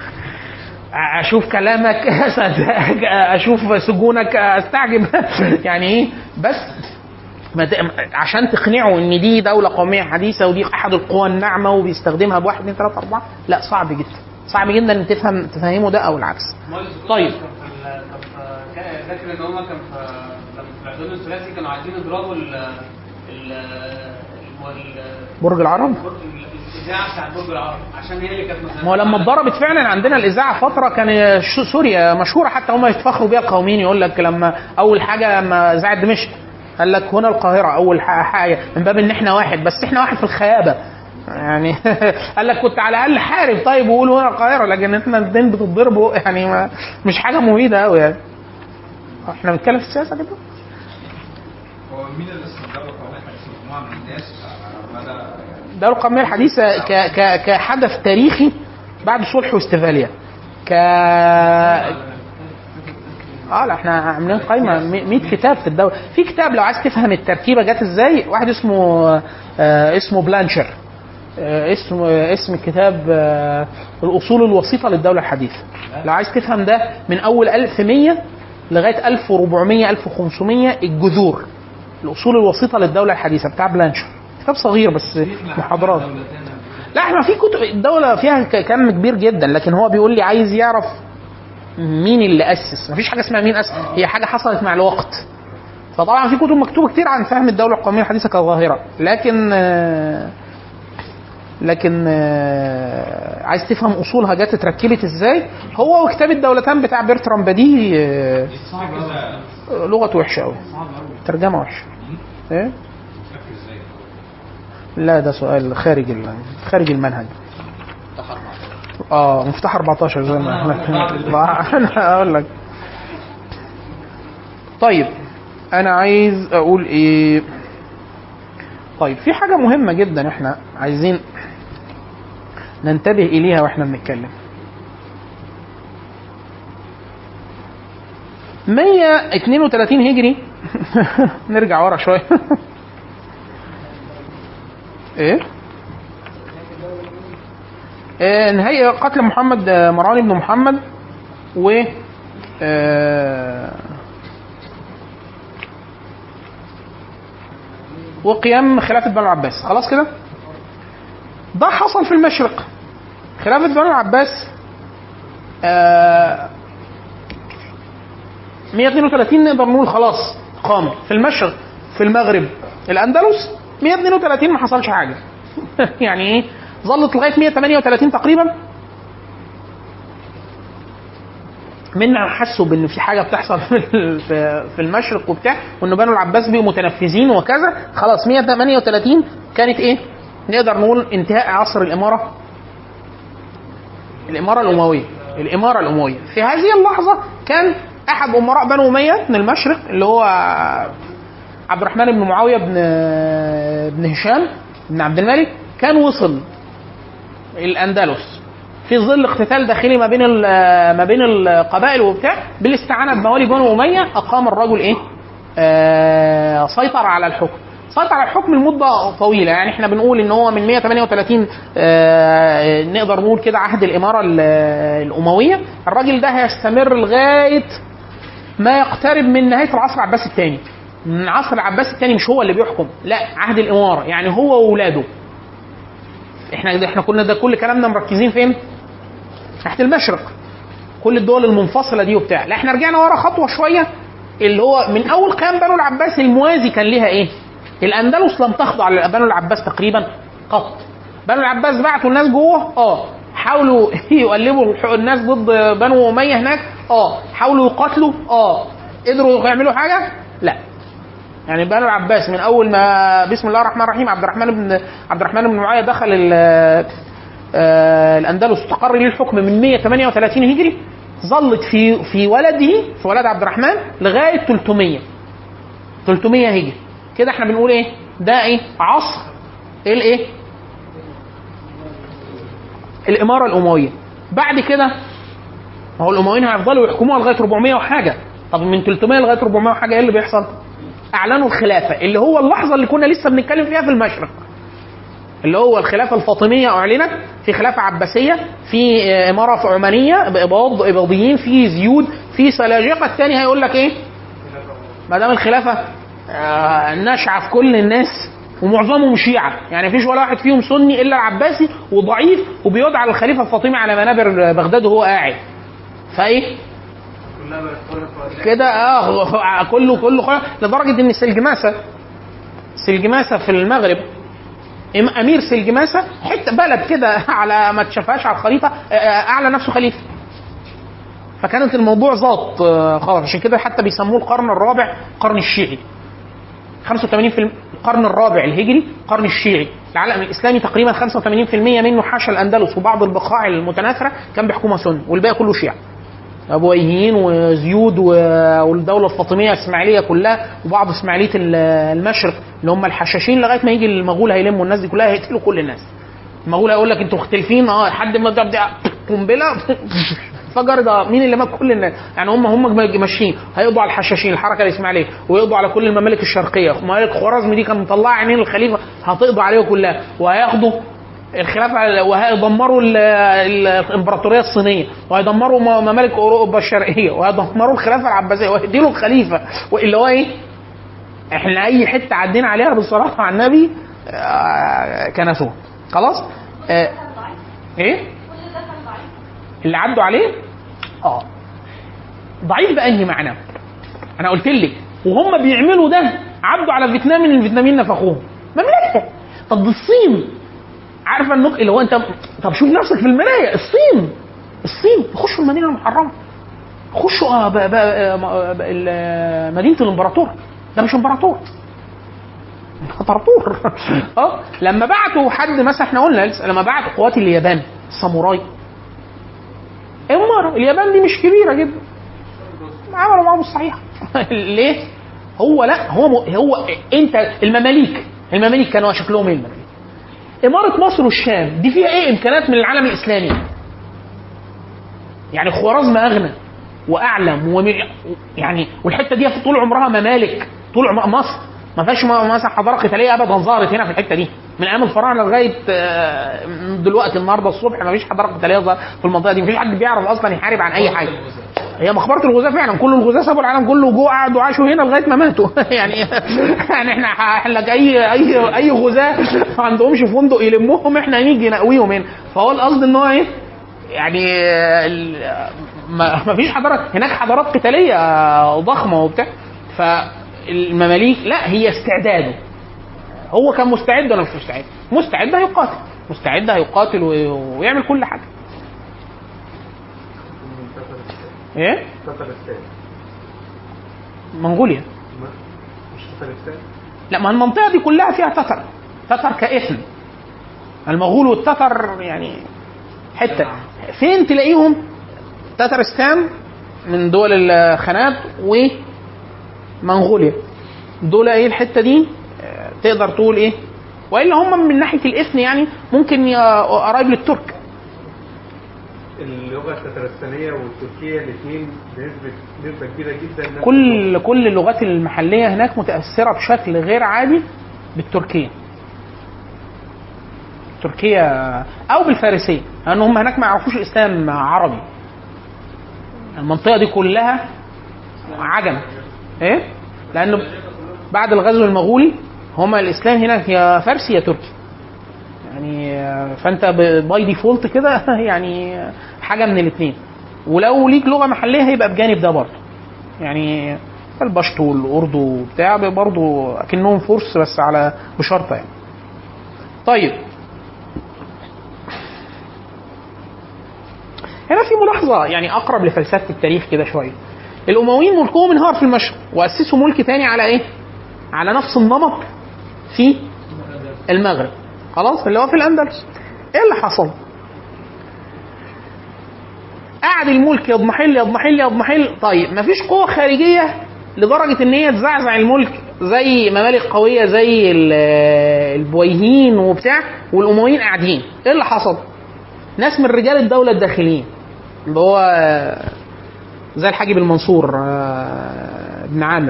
S3: اشوف كلامك أصدقك، اشوف سجونك استعجب يعني ايه بس ما ت- عشان تقنعه ان دي دوله قوميه حديثه ودي احد القوى الناعمه وبيستخدمها بواحد اثنين ثلاثه اربعه لا صعب جدا صعب جدا ان تفهم تفهمه ده او العكس طيب.
S6: كان في ال- كان في- كان فاكر ان هم كان في كان في العدوان الثلاثي كانوا عايزين يضربوا ال ال الم- ال-
S3: برج العرب
S6: الاذاعه بتاعت برج العرب عشان هي اللي كانت مثلا
S3: ما هو لما اتضربت فعلا عندنا الاذاعه فتره كان ش- سوريا مشهوره حتى هم يتفخروا بيها القوميين يقول لك لما اول حاجه لما اذاعه دمشق قال لك هنا القاهره اول ح- حاجه من باب ان احنا واحد بس احنا واحد في الخيابه يعني قال لك كنت على الاقل حارب طيب وقول هنا القاهره لكن احنا الاثنين بتتضربوا يعني ما مش حاجه مفيده قوي يعني احنا بنتكلم في السياسه كده
S8: هو مين اللي اسمه الدولة القومية الحديثة مجموعة من الناس على مدى يعني
S3: الدولة القومية الحديثة ك... ك... كحدث تاريخي بعد صلح واستفالية ك اه لا احنا عاملين قايمه 100 كتاب في الدوله في كتاب لو عايز تفهم التركيبه جت ازاي واحد اسمه آه اسمه بلانشر آه اسم آه اسم الكتاب آه الاصول الوسيطه للدوله الحديثه لو عايز تفهم ده من اول 1100 لغايه 1400 1500 الجذور الاصول الوسيطه للدوله الحديثه بتاع بلانشر كتاب صغير بس محاضرات لا احنا في كتب الدوله فيها ك- كم كبير جدا لكن هو بيقول لي عايز يعرف مين اللي اسس مفيش حاجه اسمها مين اسس هي حاجه حصلت مع الوقت فطبعا في كتب مكتوبه كتير عن فهم الدوله القوميه الحديثه كظاهره لكن آه، لكن آه، عايز تفهم اصولها جت اتركبت ازاي هو وكتاب الدولتان بتاع بيرترام بديه آه، لغته وحشه قوي ترجمه وحشه ايه لا ده سؤال خارج ال- خارج المنهج اه مفتاح 14 زي ما احنا انا اقول لك طيب انا عايز اقول ايه طيب في حاجه مهمه جدا احنا عايزين ننتبه اليها واحنا بنتكلم 132 هجري نرجع ورا شويه ايه آه، نهاية قتل محمد آه، مروان بن محمد و آه، وقيام خلافة بنو العباس خلاص كده ده حصل في المشرق خلافة بنو العباس آه، 132 نقدر نقول خلاص قامت في المشرق في المغرب الاندلس 132 ما حصلش حاجه يعني ايه ظلت لغايه 138 تقريبا منا حسوا بان في حاجه بتحصل في في- في المشرق وبتاع وان بنو العباس بقوا متنفذين وكذا خلاص 138 كانت ايه؟ نقدر نقول انتهاء عصر الاماره الاماره الامويه الاماره الامويه في هذه اللحظه كان احد امراء بنو اميه من المشرق اللي هو عبد الرحمن بن معاويه بن بن هشام بن عبد الملك كان وصل الاندلس في ظل اقتتال داخلي ما بين ال- ما بين القبائل وبتاع بالاستعانه بموالي بنو اميه اقام الرجل ايه؟ آه سيطر على الحكم سيطر على الحكم لمده طويله يعني احنا بنقول ان هو من 138 آه، نقدر نقول كده عهد الاماره ال- الامويه الراجل ده هيستمر لغايه ما يقترب من نهايه العصر العباسي الثاني من العصر العباسي الثاني مش هو اللي بيحكم لا عهد الاماره يعني هو واولاده احنا احنا كنا ده كل كلامنا مركزين فين؟ تحت المشرق كل الدول المنفصله دي وبتاع لا احنا رجعنا ورا خطوه شويه اللي هو من اول قيام بنو العباس الموازي كان ليها ايه؟ الاندلس لم تخضع لبنو العباس تقريبا قط بنو العباس بعتوا الناس جوه اه حاولوا يقلبوا الح- الناس ضد بنو اميه هناك اه حاولوا يقاتلوا اه قدروا يعملوا حاجه لا يعني بنو العباس من اول ما بسم الله الرحمن الرحيم عبد الرحمن بن عبد الرحمن بن معاويه دخل ال- آه، الاندلس استقر ليه الحكم من 138 هجري ظلت في في ولده في ولد عبد الرحمن لغايه 300 300 هجري كده احنا بنقول ايه ده ايه عصر الايه الاماره الامويه بعد كده ما هو الامويين هيفضلوا يحكموها لغايه 400 وحاجه طب من 300 لغايه 400 وحاجه ايه اللي بيحصل اعلنوا الخلافه اللي هو اللحظه اللي كنا لسه بنتكلم فيها في المشرق اللي هو الخلافه الفاطميه اعلنت في خلافه عباسيه في آه، اماره عمانيه باباض اباضيين في زيود في سلاجقه الثاني هيقول لك ايه ما دام الخلافه آه، ناشعه في كل الناس ومعظمهم شيعه يعني مفيش ولا واحد فيهم سني الا العباسي وضعيف وبيدعى الخليفه الفاطمي على منابر بغداد وهو قاعد فايه كده اه كله كله خلاص لدرجه ان سلجماسه سلجماسه في المغرب إم- امير سلجماسه حته بلد كده على ما تشافهاش على الخريطه آه، آه، اعلى نفسه خليفه فكانت الموضوع ظابط آه، خلاص عشان كده حتى بيسموه القرن الرابع قرن الشيعي 85 في القرن الرابع الهجري القرن الشيعي العالم الاسلامي تقريبا 85% منه حاشا الاندلس وبعض البقاع المتناثره كان بيحكمها سنه والباقي كله شيعه ابويهيين وزيود و- والدوله الفاطميه الاسماعيليه كلها وبعض اسماعيليه ال- المشرق اللي هم الحشاشين لغايه ما يجي المغول هيلموا الناس دي كلها هيقتلوا كل الناس المغول هيقول لك انتوا مختلفين اه لحد ما ده ده قنبله فجر ده مين اللي مات كل الناس يعني هم هم ماشيين هيقضوا على الحشاشين الحركه الاسماعيليه ويقضوا على كل الممالك الشرقيه ممالك خوارزم دي كان مطلعه عينين الخليفه هتقضوا عليها كلها وهياخدوا الخلافه وهيدمروا ال- ال- الامبراطوريه الصينيه وهيدمروا م- ممالك اوروبا الشرقيه وهيدمروا الخلافه العباسيه وهيديله الخليفه واللي هو ايه احنا اي حته عدينا عليها بالصلاه على النبي آه، كنسوها خلاص آه، ايه اللي عدوا عليه اه ضعيف بانهي معنى انا قلت لك وهم بيعملوا ده عدوا على فيتنام من الفيتناميين نفخوهم مملكه طب دي الصين عارفه النقطه اللي هو انت طب شوف نفسك في المرايه الصين الصين يخشوا المدينه المحرمه خشوا آه ب- ب- آه ب- ال- مدينه الامبراطور ده مش امبراطور امبراطور اه لما بعتوا حد مثلا احنا قلنا لسه لما بعتوا قوات اليابان الساموراي امر اليابان دي مش كبيره جدا عملوا معاهم الصحيح ليه؟ هو لا هو م... هو انت المماليك المماليك كانوا شكلهم ايه المماليك؟ اماره مصر والشام دي فيها ايه امكانات من العالم الاسلامي؟ يعني خوارزم اغنى واعلم وم... يعني والحته دي في طول عمرها ممالك طول عمر مصر ما فيهاش م- مثلا حضاره قتاليه ابدا ظهرت هنا في الحته دي من ايام الفراعنه لغايه آه، دلوقتي النهارده الصبح ما فيش حضاره قتاليه ظهرت في المنطقه دي ما فيش حد بيعرف اصلا يحارب عن اي حاجه هي مقبره الغزاة فعلا كل الغزاة سابوا العالم كله وجوه قعدوا عاشوا هنا لغايه ما ماتوا يعني يعني احنا احنا اي اي اي غزاة ما عندهمش فندق يلموهم احنا نيجي نقويهم هنا فهو القصد ان هو ايه يعني ال- ما ما فيش حضارات هناك حضارات قتاليه ضخمه وبتاع فالمماليك لا هي استعداده هو كان مستعد ولا مش مستعد؟ مستعد هيقاتل مستعد هيقاتل وي- ويعمل كل حاجه ايه؟
S9: تترستان
S3: منغوليا
S9: مش تترستان
S3: لا ما المنطقه دي كلها فيها تتر تتر كاسم المغول والتتر يعني حته فين تلاقيهم تترستان من دول الخانات ومنغوليا دول ايه الحته دي آه، تقدر تقول ايه والا هم من ناحيه الاثن يعني ممكن يا- قرايب للترك
S9: اللغه التترستانيه والتركيه الاثنين بنسبه نسبه كبيره جدا نفس
S3: كل كل اللغات المحليه هناك متاثره بشكل غير عادي بالتركيه تركيا او بالفارسيه لان هم هناك ما يعرفوش الاسلام عربي المنطقه دي كلها عجم ايه لانه بعد الغزو المغولي هما الاسلام هناك يا فارسي يا تركي يعني آه، فانت باي ديفولت كده يعني حاجه من الاثنين ولو ليك لغه محليه هيبقى بجانب ده برضه يعني البشتو والاردو وبتاع برضه اكنهم فرس بس على بشرطه يعني طيب هنا في ملاحظه يعني اقرب لفلسفه التاريخ كده شويه الامويين ملكهم انهار في المشرق واسسوا ملك تاني على ايه على نفس النمط في المغرب خلاص اللي هو في الاندلس ايه اللي حصل قعد الملك يضمحل يضمحل يضمحل طيب مفيش قوة خارجية لدرجة ان هي تزعزع الملك زي ممالك قوية زي ال- البويهين وبتاع والامويين قاعدين ايه اللي حصل؟ ناس من رجال الدولة الداخليين اللي هو زي الحاجب المنصور آه، ابن عامر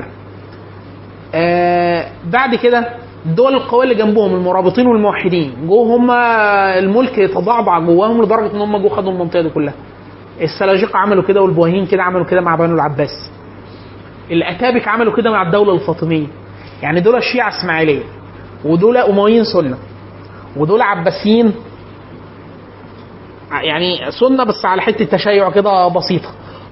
S3: آه، بعد كده الدول القوية اللي جنبهم المرابطين والموحدين جو هم الملك تضعضع جواهم لدرجة ان هم جو خدوا المنطقة دي كلها السلاجقة عملوا كده والبويهين كده عملوا كده مع بنو العباس الاتابك عملوا كده مع الدولة الفاطمية يعني دول الشيعة اسماعيلية ودول امويين سنة ودول عباسيين يعني سنة بس على حتة تشيع كده بسيطة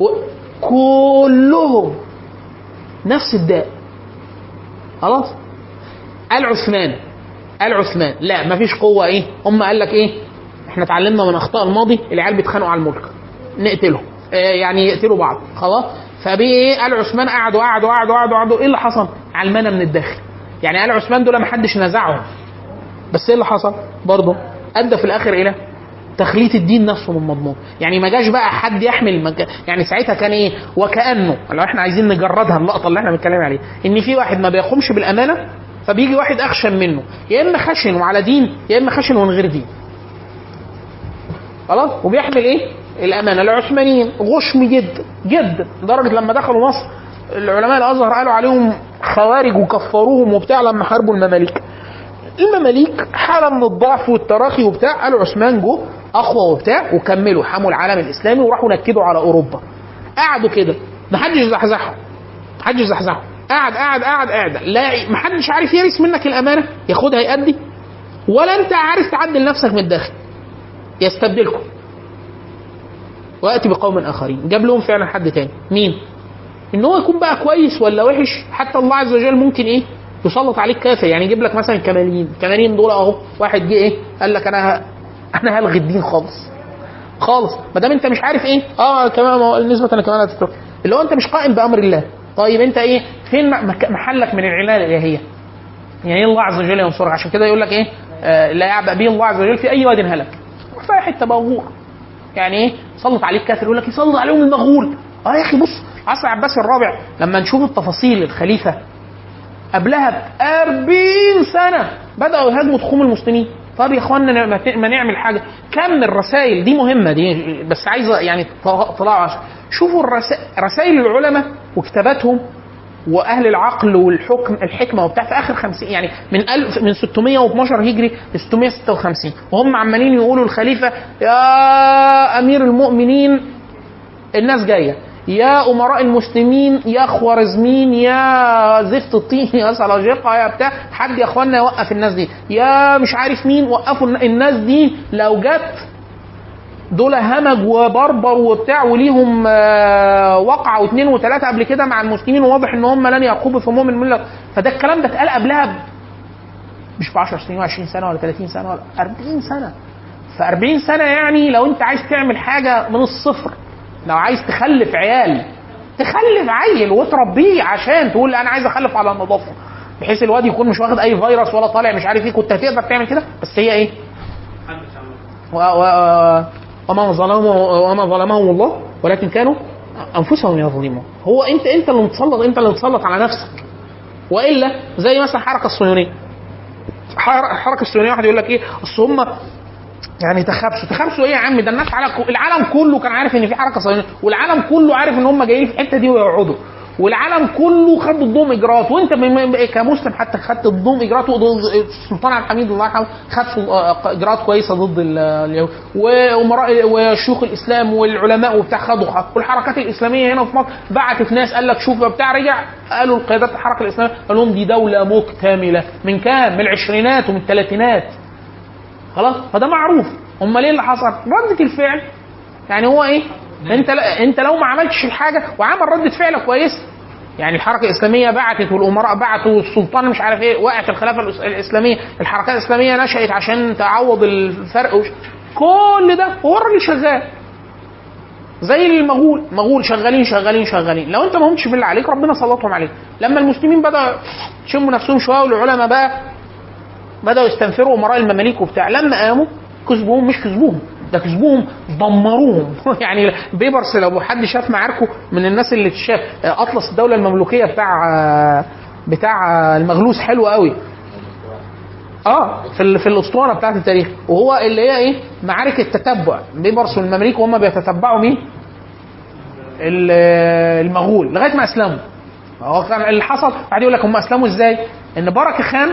S3: كلهم نفس الداء خلاص قال عثمان قال عثمان لا مفيش قوة ايه هم قال لك ايه احنا اتعلمنا من اخطاء الماضي العيال بيتخانقوا على الملك نقتلهم اه يعني يقتلوا بعض خلاص فبيه ايه قال عثمان قعدوا قعدوا قعدوا قعدوا قعدوا ايه اللي حصل علمانة من الداخل يعني قال عثمان دول ما حدش نزعهم بس ايه اللي حصل برضه ادى في الاخر الى تخليط الدين نفسه من مضمون يعني ما جاش بقى حد يحمل مج... يعني ساعتها كان ايه وكانه لو احنا عايزين نجردها اللقطه اللي احنا بنتكلم عليها ان في واحد ما بيقومش بالامانه فبيجي واحد اخشن منه يا اما خشن وعلى دين يا اما خشن ومن غير دين خلاص وبيحمل ايه الامانه العثمانيين غشم جدا جدا لدرجه لما دخلوا مصر العلماء الازهر قالوا عليهم خوارج وكفروهم وبتاع لما حاربوا المماليك المماليك حاله من الضعف والتراخي وبتاع قالوا عثمان جو اقوى وبتاع وكملوا حموا العالم الاسلامي وراحوا نكدوا على اوروبا قعدوا كده محدش زحزحهم محدش زحزحهم قاعد قاعد قاعد قاعد لا محدش عارف يرث منك الامانه ياخدها يأدي ولا انت عارف تعدل نفسك من الداخل يستبدلكم وياتي بقوم اخرين جاب لهم فعلا حد تاني مين ان هو يكون بقى كويس ولا وحش حتى الله عز وجل ممكن ايه يسلط عليك كافر يعني يجيب لك مثلا الكماليين الكماليين دول اهو واحد جه ايه قال لك انا ه... انا هلغي الدين خالص خالص ما دام انت مش عارف ايه اه كمان ما هو النسبه انا كمان هتترك اللي هو انت مش قائم بامر الله طيب انت ايه فين مك- محلك من العنايه الالهيه يعني ايه الله عز وجل ينصرك عشان كده يقول لك ايه آه لا يعبأ به الله عز وجل في اي واد هلك فيها حته موضوع يعني ايه سلط عليك كافر يقول لك يسلط عليهم المغول اه يا اخي بص عصر عباس الرابع لما نشوف التفاصيل الخليفه قبلها ب 40 سنه بداوا يهاجموا تخوم المسلمين طب يا اخوانا ما ت- ما نعمل حاجه كم من الرسائل دي مهمه دي بس عايزه يعني طلعوا عشان شوفوا رسائل العلماء وكتاباتهم واهل العقل والحكم الحكمه وبتاع في اخر 50 يعني من 1000 من 612 هجري ل 656 وهم عمالين يقولوا الخليفه يا امير المؤمنين الناس جايه يا امراء المسلمين يا خوارزمين يا زفت الطين يا سلاجقه يا بتاع حد يا اخوانا يوقف الناس دي يا مش عارف مين وقفوا الناس دي لو جت دول همج وبربر وبتاع وليهم آه، وقعه واثنين وثلاثه قبل كده مع المسلمين وواضح ان هم لن يعقبوا في همهم المله فده الكلام ده اتقال قبلها ب- مش ب 10 سنين و20 سنه ولا 30 سنه ولا 40 سنه ف 40 سنه يعني لو انت عايز تعمل حاجه من الصفر لو عايز تخلف عيال تخلف عيل وتربيه عشان تقول انا عايز اخلف على النظافه بحيث الواد يكون مش واخد اي فيروس ولا طالع مش عارف ايه كنت هتقدر تعمل كده بس هي ايه و... و... وما ظلمهم وما ظلمهم الله ولكن كانوا انفسهم يظلمون هو انت انت اللي متسلط انت اللي متسلط على نفسك والا زي مثلا الحركه الصهيونيه حر- الحركه الصهيونيه واحد يقول لك ايه اصل هم يعني تخابسوا تخابسوا ايه يا عم ده الناس على العالم كله كان عارف ان في حركه صهيونيه والعالم كله عارف ان هم جايين في الحته دي ويقعدوا والعالم كله خد ضدهم اجراءات وانت بم- كمسلم حتى خدت ضدهم اجراءات وضد السلطان عبد الحميد الله يرحمه خد سل- آه، اجراءات كويسه ضد ال- اليهود وامراء وشيوخ الاسلام والعلماء وبتاع خدوا حق والحركات الاسلاميه هنا في مصر بعتت ناس قال لك شوف بتاع رجع قالوا القيادات الحركه الاسلاميه قال لهم دي دوله مكتمله من كام؟ من العشرينات ومن الثلاثينات خلاص فده معروف امال ايه اللي حصل؟ رده الفعل يعني هو ايه؟ انت لا انت لو ما عملتش الحاجه وعمل رده فعل كويسه يعني الحركه الاسلاميه بعتت والامراء بعتوا والسلطان مش عارف ايه وقعت الخلافه الإس- الاسلاميه الحركات الاسلاميه نشات عشان تعوض الفرق وش كل ده هو الراجل شغال زي المغول مغول شغالين شغالين شغالين لو انت ما همتش بالله عليك ربنا سلطهم عليك لما المسلمين بدأوا يشموا نفسهم شويه والعلماء بقى بدأوا يستنفروا امراء المماليك وبتاع لما قاموا كسبوهم مش كسبوهم ده كسبوهم دمروهم يعني بيبرس لو حد شاف معاركه من الناس اللي شاف اطلس الدوله المملوكيه بتاع بتاع المغلوس حلو قوي اه في ال- في الاسطوانه بتاعت التاريخ وهو اللي هي ايه معارك التتبع بيبرس والمماليك وهم بيتتبعوا مين ال- المغول لغايه ما اسلموا هو كان اللي حصل بعد يقول لك هم اسلموا ازاي ان بركه خان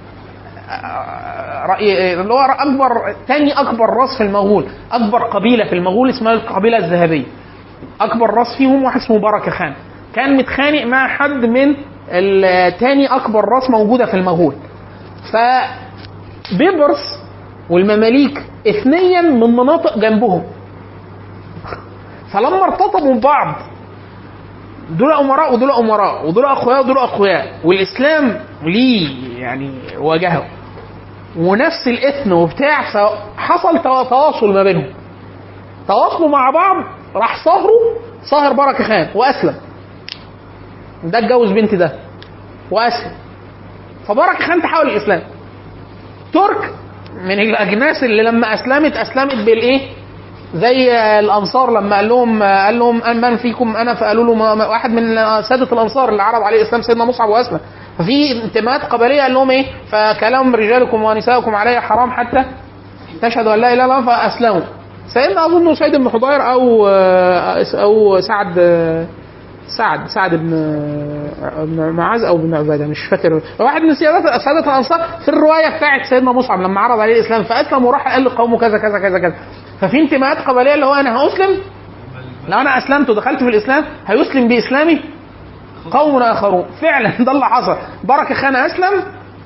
S3: رأي اللي هو اكبر تاني اكبر راس في المغول اكبر قبيله في المغول اسمها القبيله الذهبيه اكبر راس فيهم واحد اسمه بركه خان كان متخانق مع حد من ال- تاني اكبر راس موجوده في المغول ف بيبرس والمماليك اثنيا من مناطق جنبهم فلما ارتطموا ببعض دول امراء ودول امراء ودول اقوياء ودول اقوياء والاسلام ليه يعني واجهه ونفس الاثم وبتاع فحصل تو- تواصل ما بينهم تواصلوا مع بعض راح صهروا صهر بركه خان واسلم ده اتجوز بنت ده واسلم فبركه خان تحول الاسلام ترك من الاجناس اللي لما اسلمت اسلمت بالايه زي الانصار لما قال لهم قال لهم أن من فيكم انا فقالوا له ما- ما- واحد من ساده الانصار اللي عرض عليه الاسلام سيدنا مصعب واسلم ففي انتماءات قبليه قال لهم ايه فكلام رجالكم ونساؤكم علي حرام حتى تشهدوا ان لا اله الا الله فاسلموا سيدنا اظن سيد بن حضير او او سعد سعد سعد بن بن معاذ او بن عباده مش فاكر واحد من سيادات سادة الانصار في الروايه بتاعت سيدنا مصعب لما عرض عليه الاسلام فاسلم وراح قال لقومه كذا كذا كذا كذا ففي انتماءات قبليه اللي هو انا هاسلم لو انا اسلمت ودخلت في الاسلام هيسلم باسلامي قوم اخرون فعلا ده اللي حصل بركه خان اسلم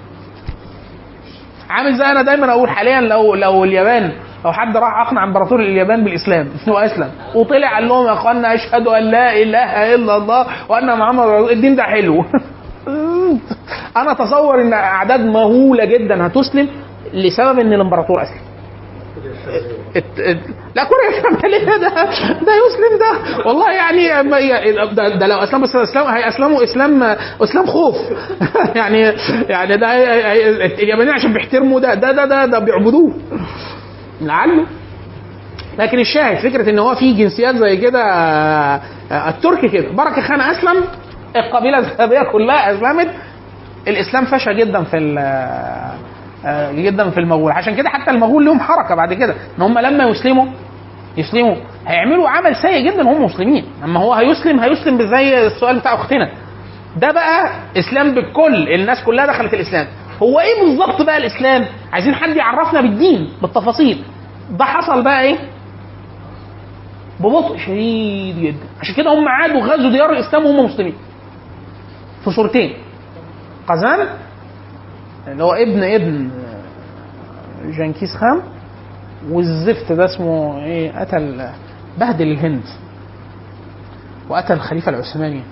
S3: عامل زي انا دايما اقول حاليا لو لو اليابان لو حد راح اقنع امبراطور اليابان بالاسلام واسلم وطلع قال لهم يا اخوانا اشهد ان لا اله الا الله وان محمد رسول الله، الدين ده حلو انا اتصور ان اعداد مهوله جدا هتسلم لسبب ان الامبراطور اسلم ات- ات- لا كوريا الشماليه ده ده يسلم ده والله يعني ما- يا- ده, ده لو اسلموا بس اسلام هيسلموا اسلام اسلام خوف يعني يعني ده هي- هي- اليابانيين عشان بيحترموا ده ده ده ده, ده بيعبدوه لعله لكن الشاهد فكره ان هو في جنسيات زي كده آه، التركي كده بركه خان اسلم القبيله الذهبيه كلها اسلمت الاسلام فشى جدا في ال- آه، جدا في المغول عشان كده حتى المغول لهم حركه بعد كده ان هم لما يسلموا يسلموا هيعملوا عمل سيء جدا هم مسلمين اما هو هيسلم هيسلم زي السؤال بتاع اختنا ده بقى اسلام بالكل الناس كلها دخلت الاسلام هو ايه بالظبط بقى الاسلام عايزين حد يعرفنا بالدين بالتفاصيل ده حصل بقى ايه ببطء شديد جدا عشان كده هم عادوا غزوا ديار الاسلام وهم مسلمين في صورتين قزان اللي هو ابن ابن جنكيز خان والزفت ده اسمه ايه قتل بهدل الهند وقتل الخليفه العثماني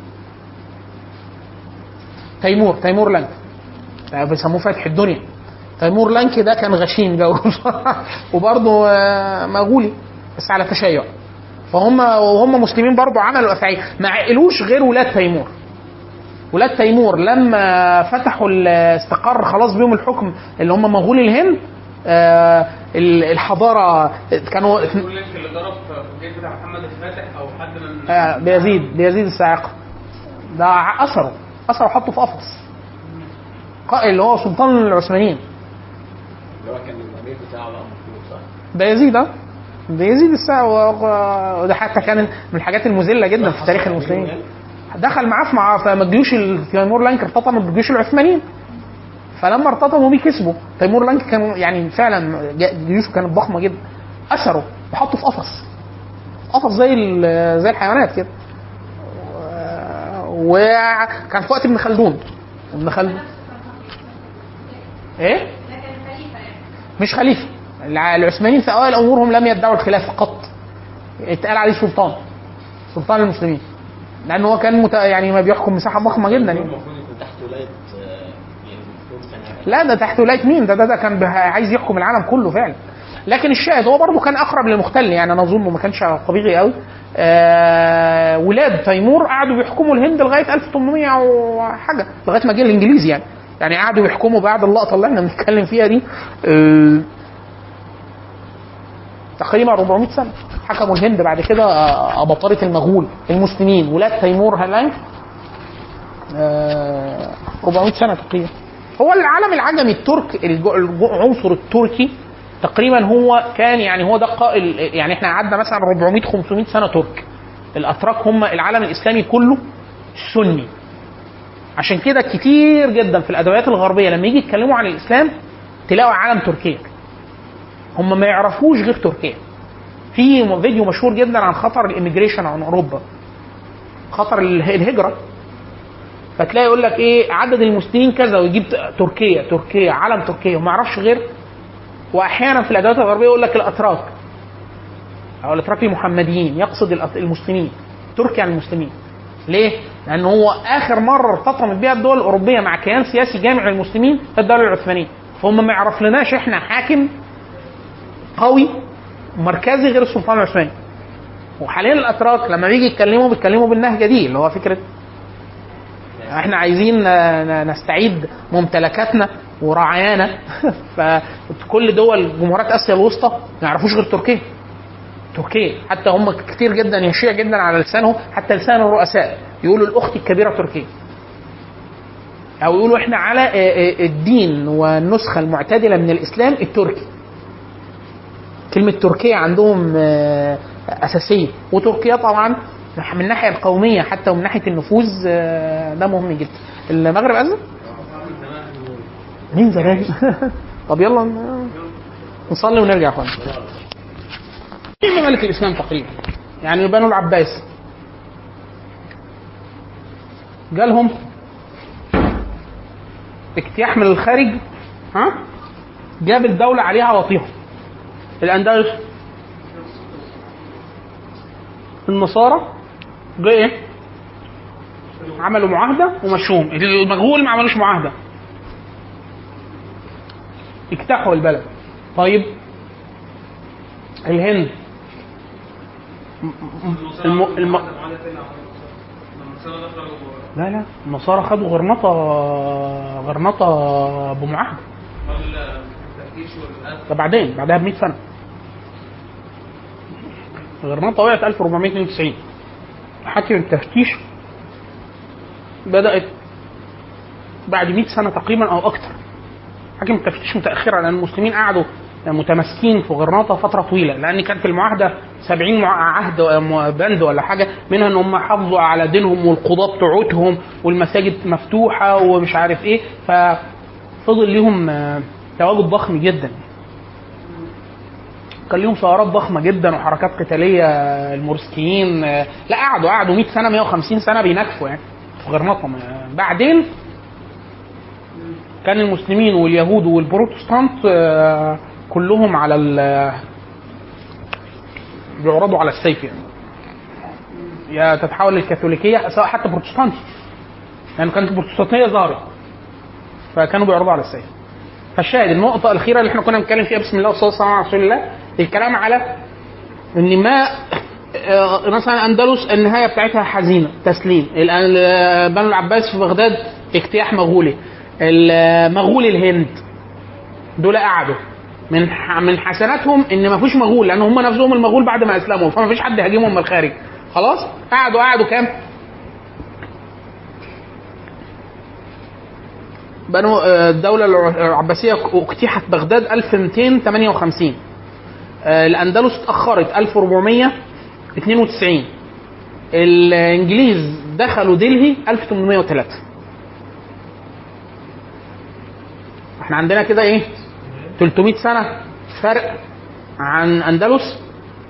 S3: تيمور تيمور لانك ده بيسموه فاتح الدنيا تيمور لانك ده كان غشيم جو وبرضه آه، مغولي بس على تشيع فهم وهم مسلمين برضه عملوا افاعيل ما عقلوش غير ولاد تيمور ولاد تيمور لما فتحوا ال- استقر خلاص بيهم الحكم اللي هم مغول الهند آه، ال- الحضاره كانوا
S6: يقول لك اللي ضرب في الجيش بتاع محمد الفاتح او حد من
S3: آه، بيزيد بيزيد الصاعقه ده ع- اثره اثره وحطه في قفص ق- اللي هو سلطان العثمانيين
S5: اللي هو كان الامير بتاعه بقى المفروض صح؟
S3: بيزيد اه بيزيد الساعة و- وده حتى كان من الحاجات المذلة جدا في تاريخ المسلمين دخل معاه في مع في الجيوش ال- تيمور لانك ارتطمت بالجيوش العثمانيين فلما ارتطموا بيه كسبوا تيمور لانك كان يعني فعلا ج- جيوشه كانت ضخمه جدا اسروا وحطوا في قفص قفص زي ال- زي الحيوانات كده و- وكان في وقت ابن خلدون ابن خلدون ايه مش خليفه الع- العثمانيين في اوائل امورهم لم يدعوا الخلافه قط اتقال عليه سلطان سلطان المسلمين لان هو كان مت... يعني ما بيحكم مساحه ضخمه جدا يعني
S10: المفروض يكون تحت ولايه آه، يعني المفروض كان
S3: لا ده تحت ولايه مين ده ده, ده كان به- عايز يحكم العالم كله فعلا لكن الشاهد هو برضه كان اقرب للمحتل يعني انا اظن ما كانش طبيعي قوي آه ولاد تيمور قعدوا بيحكموا الهند لغايه 1800 وحاجه لغايه ما جه الانجليز يعني يعني قعدوا يحكموا بعد اللقطه اللي احنا بنتكلم فيها دي آه تقريبا 400 سنه حكموا الهند بعد كده آه، اباطره المغول المسلمين ولاد تيمور هلاين آه 400 سنه تقريبا هو العالم العجمي الترك الج- الج- العنصر التركي تقريبا هو كان يعني هو ده قائل يعني احنا قعدنا مثلا 400 500 سنه ترك الاتراك هم العالم الاسلامي كله سني عشان كده كتير جدا في الادوات الغربيه لما يجي يتكلموا عن الاسلام تلاقوا عالم تركيا هم ما يعرفوش غير تركيا في فيديو مشهور جدا عن خطر الاميجريشن عن اوروبا خطر اله- الهجره فتلاقي يقول لك ايه عدد المسلمين كذا ويجيب ت- تركيا تركيا علم تركيا وما يعرفش غير واحيانا في الادوات الغربيه يقول لك الاتراك او الاتراك المحمديين يقصد الأت- المسلمين تركيا عن المسلمين ليه؟ لان هو اخر مره ارتطمت بها الدول الاوروبيه مع كيان سياسي جامع المسلمين في الدوله العثمانيه فهم ما يعرفلناش احنا حاكم قوي مركزي غير السلطان العثماني وحاليا الاتراك لما بيجي يتكلموا بيتكلموا بالنهجه دي اللي هو فكره احنا عايزين ن- ن- نستعيد ممتلكاتنا ورعايانا فكل دول جمهوريات اسيا الوسطى ما يعرفوش غير تركيا تركيا حتى هم كتير جدا يشيع جدا على لسانهم حتى لسان الرؤساء يقولوا الاخت الكبيره تركيا او يقولوا احنا على آه، آه، الدين والنسخه المعتدله من الاسلام التركي كلمه تركيا عندهم آه، اساسيه وتركيا طبعا من الناحيه القوميه حتى ومن ناحيه النفوذ آه، ده مهم جدا المغرب اذن مين زمان طب يلا ن- نصلي ونرجع يا اخوانا مين ممالك الاسلام تقريبا يعني بنو العباس جالهم اجتياح من الخارج ها جاب الدولة عليها وطيهم الأندلس النصارى جه ايه؟ عملوا معاهدة ومشوهم المغول ما عملوش معاهدة اجتاحوا البلد طيب الهند الم... الم... لا لا النصارى خدوا غرنطة غرنطة بمعاهدة ده بعدين بعدها ب 100 سنة غرناطة وقعت 1492 حكم التفتيش بدأت بعد 100 سنة تقريبا أو أكثر حكم التفتيش متأخرة لأن المسلمين قعدوا متماسكين في غرناطة فترة طويلة لأن كان في المعاهدة 70 مع- عهد بند ولا حاجة منها إن هم حافظوا على دينهم والقضاة بتوعتهم والمساجد مفتوحة ومش عارف إيه ففضل ليهم آه، تواجد ضخم جدا كان ليهم ثورات ضخمه جدا وحركات قتاليه المورسكيين آه، لا قعدوا قعدوا 100 سنه 150 سنه بينكفوا يعني في غرناطه آه، بعدين كان المسلمين واليهود والبروتستانت آه، كلهم على ال بيعرضوا على السيف يعني يا تتحول للكاثوليكيه سواء حتى بروتستانتي يعني كانت البروتستانتيه ظهرت فكانوا بيعرضوا على السيف فالشاهد النقطة الأخيرة اللي احنا كنا بنتكلم فيها بسم الله والصلاة والسلام على رسول الله الكلام على إن ما آه، مثلا أندلس النهاية بتاعتها حزينة تسليم الآن آه، بنو العباس في بغداد اجتياح مغولي مغول الهند دول قعدوا من ح- من حسناتهم ان ما فيش مغول لان هم نفسهم المغول بعد ما اسلموا فما فيش حد هاجمهم من الخارج خلاص قعدوا قعدوا كام؟ بنو آه، الدولة العباسية اجتيحت بغداد 1258 آه، الأندلس اتأخرت 1492 الانجليز دخلوا دلهي 1803 احنا عندنا كده ايه 300 سنه فرق عن اندلس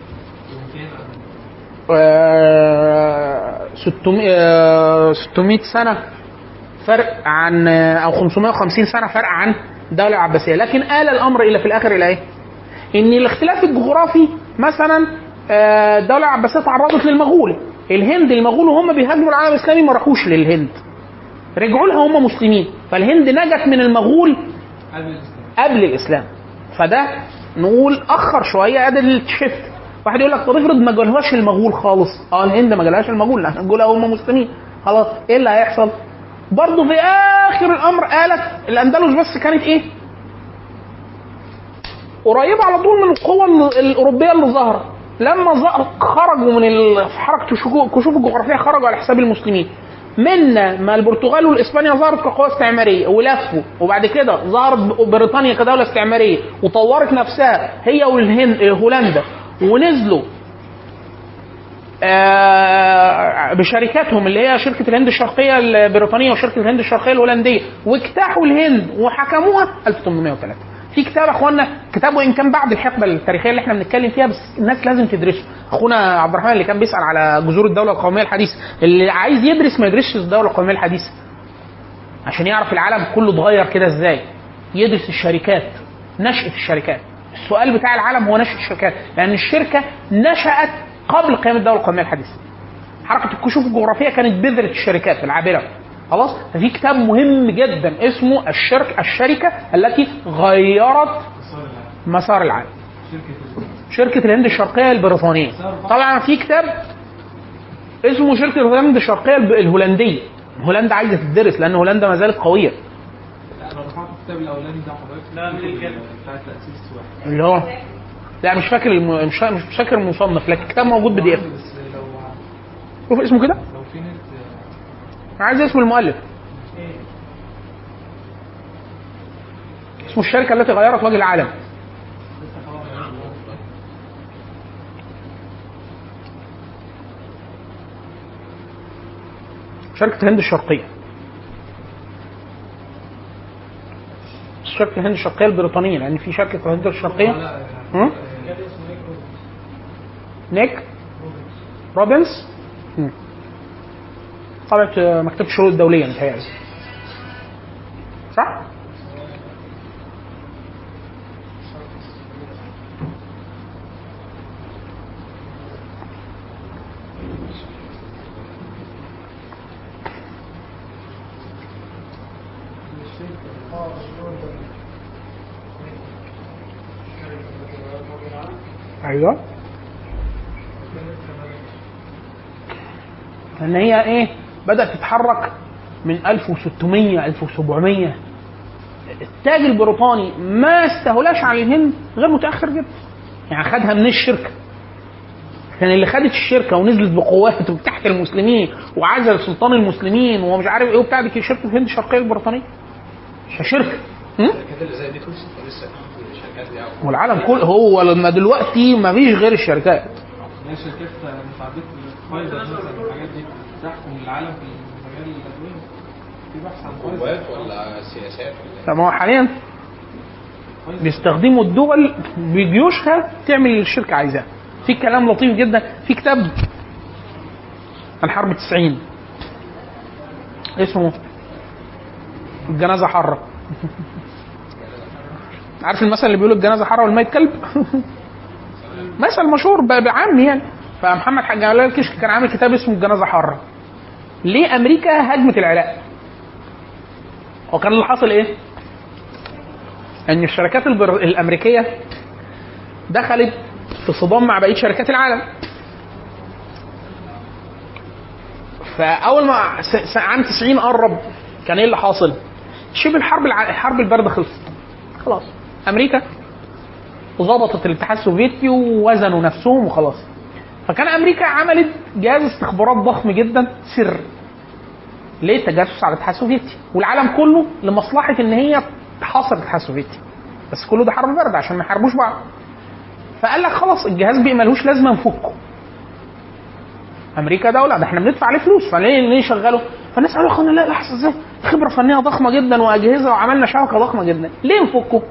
S3: آه، 600 آه، 600 سنه فرق عن او 550 سنه فرق عن الدوله العباسيه لكن آل الامر الى في الاخر الى ايه؟ ان الاختلاف الجغرافي مثلا آه، الدوله العباسيه تعرضت للمغول الهند المغول وهم بيهاجموا العالم الاسلامي ما راحوش للهند رجعوا لها هم مسلمين فالهند نجت من المغول
S4: قبل الاسلام
S3: قبل الاسلام فده نقول اخر شويه ادي الشيفت واحد يقول لك طب افرض ما جالهاش المغول خالص اه الهند ما جالهاش المغول لان جولها هم مسلمين خلاص ايه اللي هيحصل برضه في اخر الامر قالت الاندلس بس كانت ايه قريبه على طول من القوه ال- الاوروبيه اللي ظاهره لما ظ- خرجوا من ال- في حركه الشكو- الكشوف الجغرافيه خرجوا على حساب المسلمين من ما البرتغال والاسبانيا ظهرت كقوى استعماريه ولفوا وبعد كده ظهرت ب- بريطانيا كدوله استعماريه وطورت نفسها هي والهند هولندا ونزلوا آه، بشركاتهم اللي هي شركه الهند الشرقيه البريطانيه وشركه الهند الشرقيه الهولنديه واجتاحوا الهند وحكموها 1803 في كتاب يا اخوانا كتاب وان كان بعد الحقبه التاريخيه اللي احنا بنتكلم فيها بس الناس لازم تدرسه اخونا عبد الرحمن اللي كان بيسال على جذور الدوله القوميه الحديثه اللي عايز يدرس ما يدرسش الدوله القوميه الحديثه عشان يعرف العالم كله اتغير كده ازاي يدرس الشركات نشأة الشركات السؤال بتاع العالم هو نشأة الشركات لأن الشركة نشأت قبل قيام الدولة القومية الحديثة حركة الكشوف الجغرافية كانت بذرة الشركات العابرة خلاص ففي كتاب مهم جدا اسمه الشرك الشركة التي غيرت مسار العالم شركة الهند الشرقية البريطانية طبعا في كتاب اسمه شركة الهند الشرقية الب- الهولندية هولندا عايزة تدرس لأن هولندا ما زالت قوية
S4: لا انا رفعت الكتاب الاولاني ده حضرتك
S6: لا، من الكتاب.
S4: بتاع تاسيس واحد
S3: اللي هو لا مش فاكر الم... مش فا- مش فاكر المصنف لكن الكتاب موجود بي دي اف
S4: بس لو
S3: شوف اسمه كده
S4: لو في نت
S3: أنا عايز اسم المؤلف اسمه الشركة التي غيرت وجه العالم شركة الهند الشرقية شركة الهند الشرقية البريطانية لأن في شركة الهند الشرقية هم؟ نيك روبنز هم. طبعة مكتبة الشروط الدولية متهيألي صح؟ ايوه ان هي ايه بدات تتحرك من 1600 1700 التاج البريطاني ما استهلاش على الهند غير متاخر جدا يعني خدها من الشركه كان اللي خدت الشركه ونزلت بقوات تحت المسلمين وعزل سلطان المسلمين ومش عارف ايه وبتاع دي شركه الهند الشرقيه البريطانيه شركه هم؟
S10: الشركات اللي زي دي خلصت لسه في الشركات دي أو-
S3: والعالم كله هو لما دلوقتي ما فيش غير الشركات
S4: هي شركات مساعدات فايزر مثلا الحاجات دي تحكم العالم في مجال الادويه في بحث عن فايزر
S10: قوات ولا سياسات ولا
S3: طب ما هو حاليا بيستخدموا الدول بجيوشها تعمل اللي الشركه عايزاه في كلام لطيف جدا في كتاب عن حرب 90 اسمه الجنازه حره عارف المثل اللي بيقول الجنازه حره والميت كلب مثل مشهور ب- بعام يعني فمحمد حاج جلال الكشك كان عامل كتاب اسمه الجنازه حره ليه امريكا هاجمت العراق وكان اللي حاصل ايه ان الشركات البر... الامريكيه دخلت في صدام مع بقيه شركات العالم فاول ما س... س... عام 90 قرب كان ايه اللي حاصل شبه الحرب الع... الحرب البارده خلصت خلاص امريكا ظبطت الاتحاد السوفيتي ووزنوا نفسهم وخلاص فكان امريكا عملت جهاز استخبارات ضخم جدا سر للتجسس على الاتحاد السوفيتي والعالم كله لمصلحه ان هي تحاصر الاتحاد السوفيتي بس كله ده حرب بارده عشان ما يحاربوش بعض فقال لك خلاص الجهاز بقى ملوش لازمه نفكه امريكا دوله ده احنا بندفع عليه فلوس فليه ليه نشغله؟ فالناس قالوا يا اخوانا لا لحظه ازاي؟ خبره فنيه ضخمه جدا واجهزه وعملنا شبكه ضخمه جدا ليه نفكه؟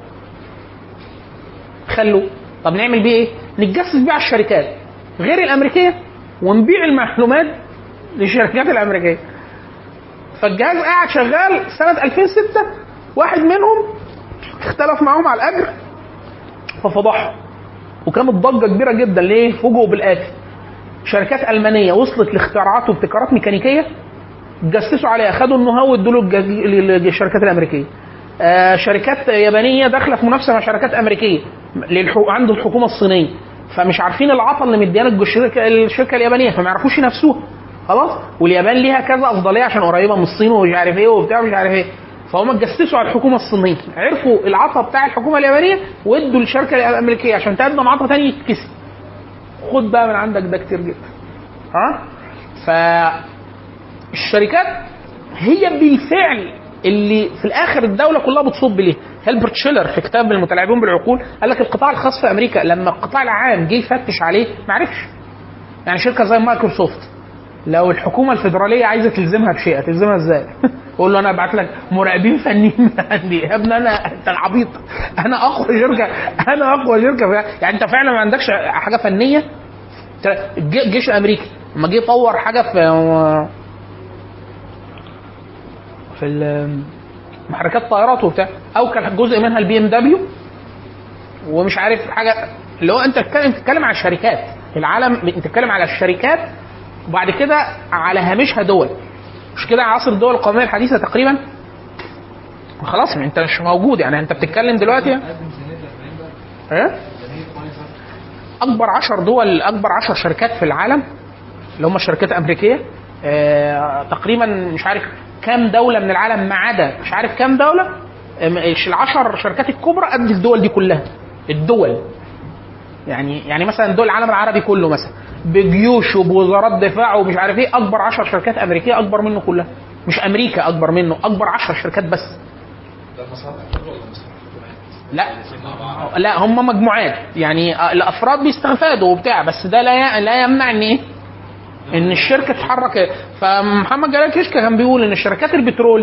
S3: خلوه طب نعمل بيه ايه؟ نتجسس بيه على الشركات غير الامريكيه ونبيع المعلومات للشركات الامريكيه فالجهاز قاعد شغال سنه 2006 واحد منهم اختلف معاهم على الاجر ففضحهم وكانت ضجه كبيره جدا ليه؟ فوجئوا بالاتي شركات المانيه وصلت لاختراعات وابتكارات ميكانيكيه جسسوا عليها خدوا النو هاو وادوا له الج- للشركات الامريكيه آه شركات يابانيه داخله في منافسه مع شركات امريكيه للحو... عند الحكومه الصينيه فمش عارفين العطل اللي مديانا الشركه الشركه اليابانيه فما يعرفوش ينافسوها خلاص واليابان ليها كذا افضليه عشان قريبه من الصين ومش عارف ايه وبتاع مش عارف ايه فهم اتجسسوا على الحكومه الصينيه عرفوا العطا بتاع الحكومه اليابانيه وادوا للشركه الامريكيه عشان تقدم عطا تاني يتكسب خد بقى من عندك ده كتير جدا ها فالشركات هي بالفعل اللي في الاخر الدوله كلها بتصب ليه هيلبرت شيلر في كتاب المتلاعبون بالعقول قال لك القطاع الخاص في امريكا لما القطاع العام جه يفتش عليه ما عرفش يعني شركه زي مايكروسوفت لو الحكومه الفيدراليه عايزه تلزمها بشيء هتلزمها ازاي؟ قول له انا ابعت لك مراقبين فنيين من عندي يا ابني انا انت العبيط انا اقوى شركه انا اقوى شركه في يعني انت فعلا ما عندكش حاجه فنيه الج- الجيش الامريكي لما جه يطور حاجه في في ال- محركات طائرات وبتاع او كان جزء منها البي ام دبليو ومش عارف حاجه اللي هو انت بتتكلم بتتكلم على الشركات العالم انت بتتكلم على الشركات وبعد كده على هامشها دول مش كده عصر الدول القوميه الحديثه تقريبا خلاص انت مش موجود يعني انت بتتكلم دلوقتي ايه اكبر 10 دول اكبر 10 شركات في العالم اللي هم الشركات الامريكيه آه تقريبا مش عارف كام دوله من العالم ما عدا مش عارف كام دوله آم، العشر شركات الكبرى قد الدول دي كلها الدول يعني يعني مثلا دول العالم العربي كله مثلا بجيوش وبوزارات دفاع ومش عارف ايه اكبر 10 شركات امريكيه اكبر منه كلها مش امريكا اكبر منه اكبر 10 شركات بس
S10: ده المصالح كله ولا مصالح
S3: لا لا هم مجموعات يعني الافراد بيستفادوا وبتاع بس ده لا ي- لا يمنع ان ايه ان الشركه تتحرك فمحمد جلال كشكا كان بيقول ان شركات البترول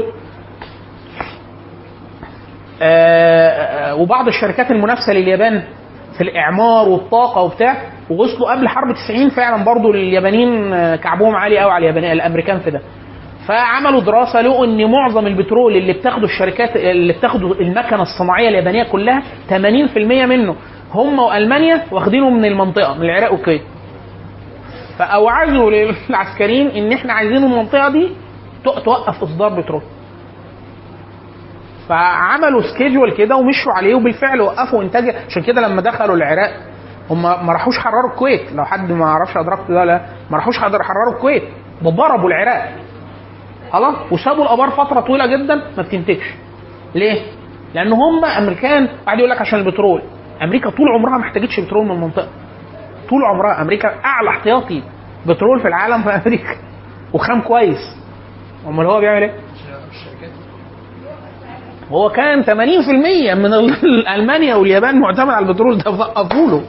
S3: آه، آه، وبعض الشركات المنافسه لليابان في الاعمار والطاقه وبتاع ووصلوا قبل حرب 90 فعلا برضو اليابانيين آه، كعبهم عالي قوي على اليابانيين الامريكان في ده فعملوا دراسه لقوا ان معظم البترول اللي بتاخده الشركات اللي بتاخده المكنه الصناعيه اليابانيه كلها 80% منه هم والمانيا واخدينه من المنطقه من العراق والكويت فاوعزوا للعسكريين ان احنا عايزين المنطقه دي تو- توقف اصدار بترول فعملوا سكيدجول كده ومشوا عليه وبالفعل وقفوا انتاج عشان كده لما دخلوا العراق هم ما راحوش حرروا الكويت لو حد ما يعرفش ادركت ده لا ما راحوش حد- حرروا الكويت ده ضربوا العراق خلاص وسابوا الابار فتره طويله جدا ما بتنتجش ليه؟ لان هم امريكان قاعد يقول لك عشان البترول امريكا طول عمرها ما احتاجتش بترول من المنطقه طول عمرها امريكا اعلى احتياطي بترول في العالم في امريكا وخام كويس امال هو بيعمل ايه؟ هو كان 80% من ال- المانيا واليابان معتمد على البترول ده وقفوا له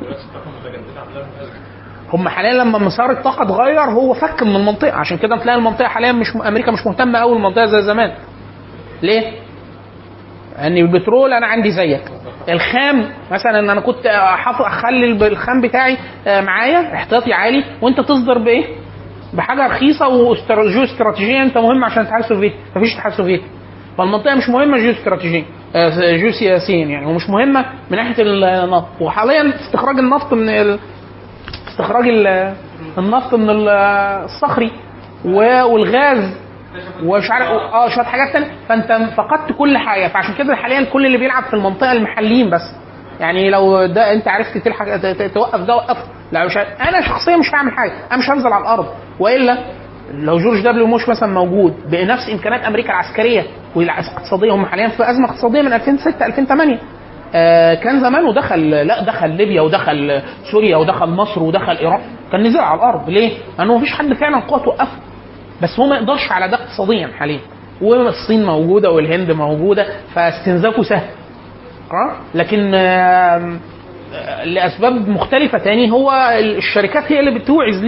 S3: هم حاليا لما مسار الطاقه اتغير هو فك من المنطقه عشان كده تلاقي المنطقه حاليا مش امريكا مش مهتمه قوي المنطقه زي زمان ليه؟ ان البترول انا عندي زيك الخام مثلا ان انا كنت حافظ اخلي الب- الخام بتاعي آه، معايا احتياطي عالي وانت تصدر بايه؟ بحاجه رخيصه وجيو استراتيجيه انت مهم عشان الاتحاد السوفيتي مفيش اتحاد سوفيتي فالمنطقه مش مهمه جيو استراتيجيا آه، جيو سياسيا يعني ومش مهمه من ناحيه النفط وحاليا استخراج النفط من ال... استخراج ال- النفط من ال- الصخري و- والغاز ومش عارف اه شويه حاجات تانية فانت فقدت كل حاجه فعشان كده حاليا كل اللي بيلعب في المنطقه المحليين بس يعني لو ده انت عرفت تلحق ت- ت- توقف ده وقف لا مش ه- انا شخصيا مش هعمل حاجه انا مش هنزل على الارض والا لو جورج دبليو موش مثلا موجود بنفس امكانيات امريكا العسكريه والاقتصاديه هم حاليا في ازمه اقتصاديه من 2006 2008 آه كان زمان ودخل لا دخل ليبيا ودخل سوريا ودخل مصر ودخل ايران كان نزل على الارض ليه؟ لانه مفيش حد فعلا قوه توقفه بس هو ما يقدرش على ده اقتصاديا حاليا والصين موجوده والهند موجوده فاستنزافه سهل اه لكن آم، آه، لاسباب مختلفه تاني هو الشركات هي اللي بتوعز ليه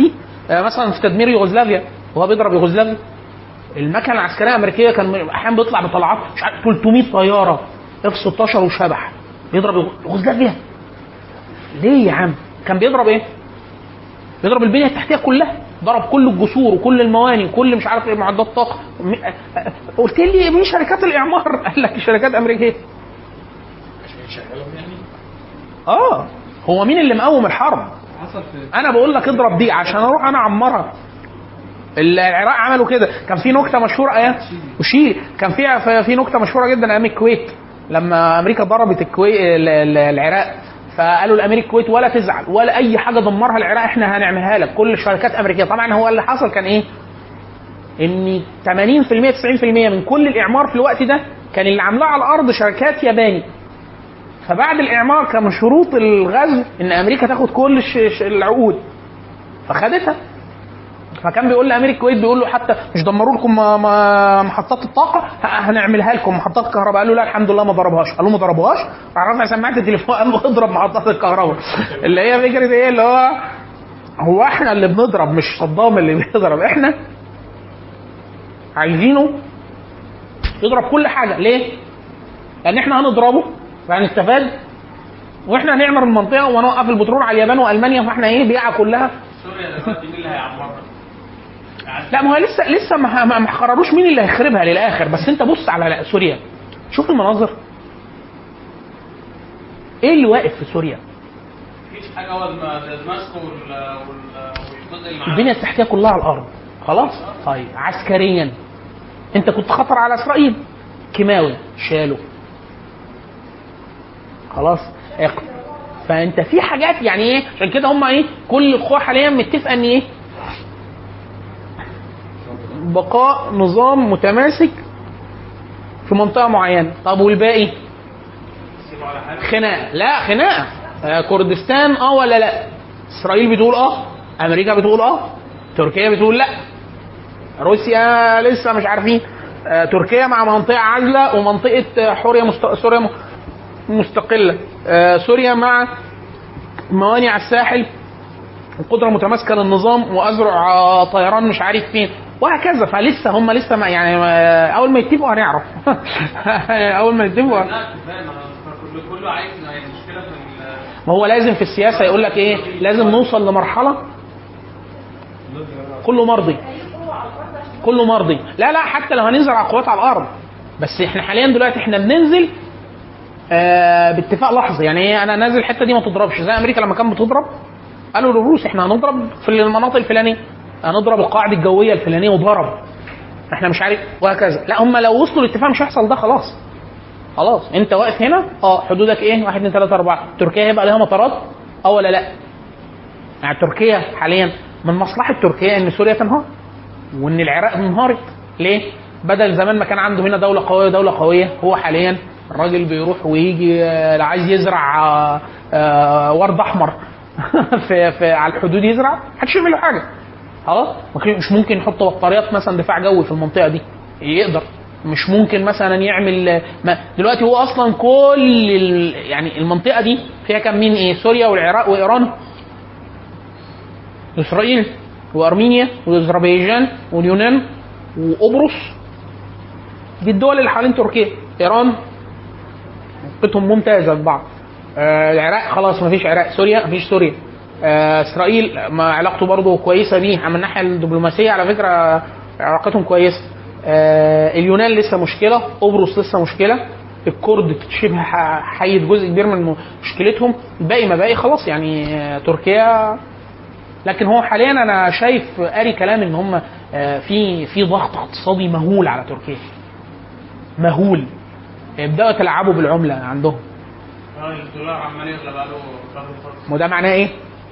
S3: آه، مثلا في تدمير يوغوسلافيا وهو بيضرب يوغوسلافيا المكنه العسكريه الامريكيه كان احيانا بيطلع بطلعات مش عارف 300 طياره اف 16 وشبح بيضرب يوغوسلافيا ليه يا عم؟ كان بيضرب ايه؟ بيضرب البنيه التحتيه كلها ضرب كل الجسور وكل المواني وكل مش عارف ايه معدات طاقه م- قلت لي مين شركات الاعمار؟ قال لك شركات امريكيه
S10: عشان يشغلهم يعني
S3: اه هو مين اللي مقوم الحرب؟
S4: حصل في
S3: انا بقول لك اضرب دي عشان اروح انا اعمرها العراق عملوا كده كان في نكته مشهوره ايام وشيلي كان في في نكته مشهوره جدا ايام الكويت لما امريكا ضربت الكويت العراق فقالوا لامير الكويت ولا تزعل ولا اي حاجه دمرها العراق احنا هنعملها لك كل شركات امريكيه طبعا هو اللي حصل كان ايه؟ ان 80% 90% من كل الاعمار في الوقت ده كان اللي عاملاه على الارض شركات ياباني فبعد الاعمار كان من شروط الغزو ان امريكا تاخد كل الش- الش- العقود فخدتها فكان بيقول لامير الكويت بيقول له حتى مش دمروا لكم م- م- محطات الطاقه ه- هنعملها لكم محطات الكهرباء قال له لا الحمد لله ما ضربهاش قال له ما ضربوهاش راح رافع سماعه التليفون قال له اضرب محطات الكهرباء اللي هي فكره ايه اللي هو هو احنا اللي بنضرب مش صدام اللي بيضرب احنا عايزينه يضرب كل حاجه ليه؟ لان احنا هنضربه فهنستفاد واحنا هنعمر المنطقه ونوقف البترول على اليابان والمانيا فاحنا ايه بيعه كلها
S6: سوريا دلوقتي مين اللي هيعمرها؟
S3: لا ما هو لسه لسه ما ما- ما قرروش مين اللي هيخربها للاخر بس انت بص على سوريا شوف المناظر ايه اللي واقف في سوريا
S6: مفيش حاجه هو دم- دمشق وال- وال- والجزء اللي معاه
S3: البنيه التحتيه كلها على الارض خلاص طيب عسكريا انت كنت خطر على اسرائيل كيماوي شالوا خلاص اق- فانت في حاجات يعني ايه عشان كده هم ايه كل القوى حاليا متفقه ان ايه بقاء نظام متماسك في منطقه معينه طب والباقي
S6: سيبوا على حاجه
S3: خناقه لا خناقه آه، كردستان اه ولا لا اسرائيل بتقول اه امريكا بتقول اه تركيا بتقول لا روسيا لسه مش عارفين آه، تركيا مع منطقه عازله ومنطقه آه، حوريه مست... سوريا م- مستقله آه، سوريا مع موانئ على الساحل وقدره متماسكه للنظام وازرع آه، طيران مش عارف فين وهكذا فلسه هم لسه ما يعني آه، اول ما يتفقوا هنعرف اول ما يتفقوا
S6: لا كفايه ما كله كله عايز يعني المشكله في ال-
S3: ما هو لازم في السياسه يقول لك ايه لازم نوصل لمرحله كله مرضي كله مرضي لا لا حتى لو هننزل عقوبات على الارض بس احنا حاليا دلوقتي احنا بننزل آه باتفاق لحظي يعني ايه انا نازل الحته دي ما تضربش زي امريكا لما كانت بتضرب قالوا للروس احنا هنضرب في المناطق الفلانيه هنضرب القاعده الجويه الفلانيه وضرب احنا مش عارف وهكذا لا هم لو وصلوا لاتفاق مش هيحصل ده خلاص خلاص انت واقف هنا اه حدودك ايه 1 2 3 4 تركيا هيبقى لها مطارات اه ولا لا يعني تركيا حاليا من مصلحه تركيا ان سوريا تنهار وان العراق انهارت ليه بدل زمان ما كان عنده هنا دوله قويه دوله قويه هو حاليا الراجل بيروح ويجي آه، عايز يزرع آه، آه، ورد احمر في, في على الحدود يزرع محدش يعمل له حاجه خلاص ممكن- مش ممكن يحط بطاريات مثلا دفاع جوي في المنطقه دي يقدر مش ممكن مثلا يعمل ما دلوقتي هو اصلا كل ال... يعني المنطقه دي فيها كام مين ايه سوريا والعراق وايران واسرائيل وارمينيا واذربيجان واليونان وقبرص دي الدول اللي حوالين تركيا ايران علاقتهم ممتازه ببعض آه العراق خلاص ما فيش عراق سوريا ما فيش سوريا آه اسرائيل ما علاقته برضه كويسه بيه من الناحيه الدبلوماسيه على فكره علاقتهم كويسه آه اليونان لسه مشكله قبرص لسه مشكله الكرد شبه ح- حيد جزء كبير من مشكلتهم الباقي ما باقي خلاص يعني آه تركيا لكن هو حاليا انا شايف قاري كلام ان هم آه، في في ضغط اقتصادي مهول على تركيا مهول يبداوا يتلاعبوا بالعمله عندهم
S6: اه الدولار عمال يغلى بقاله فتره فتره
S3: وده معناه ايه؟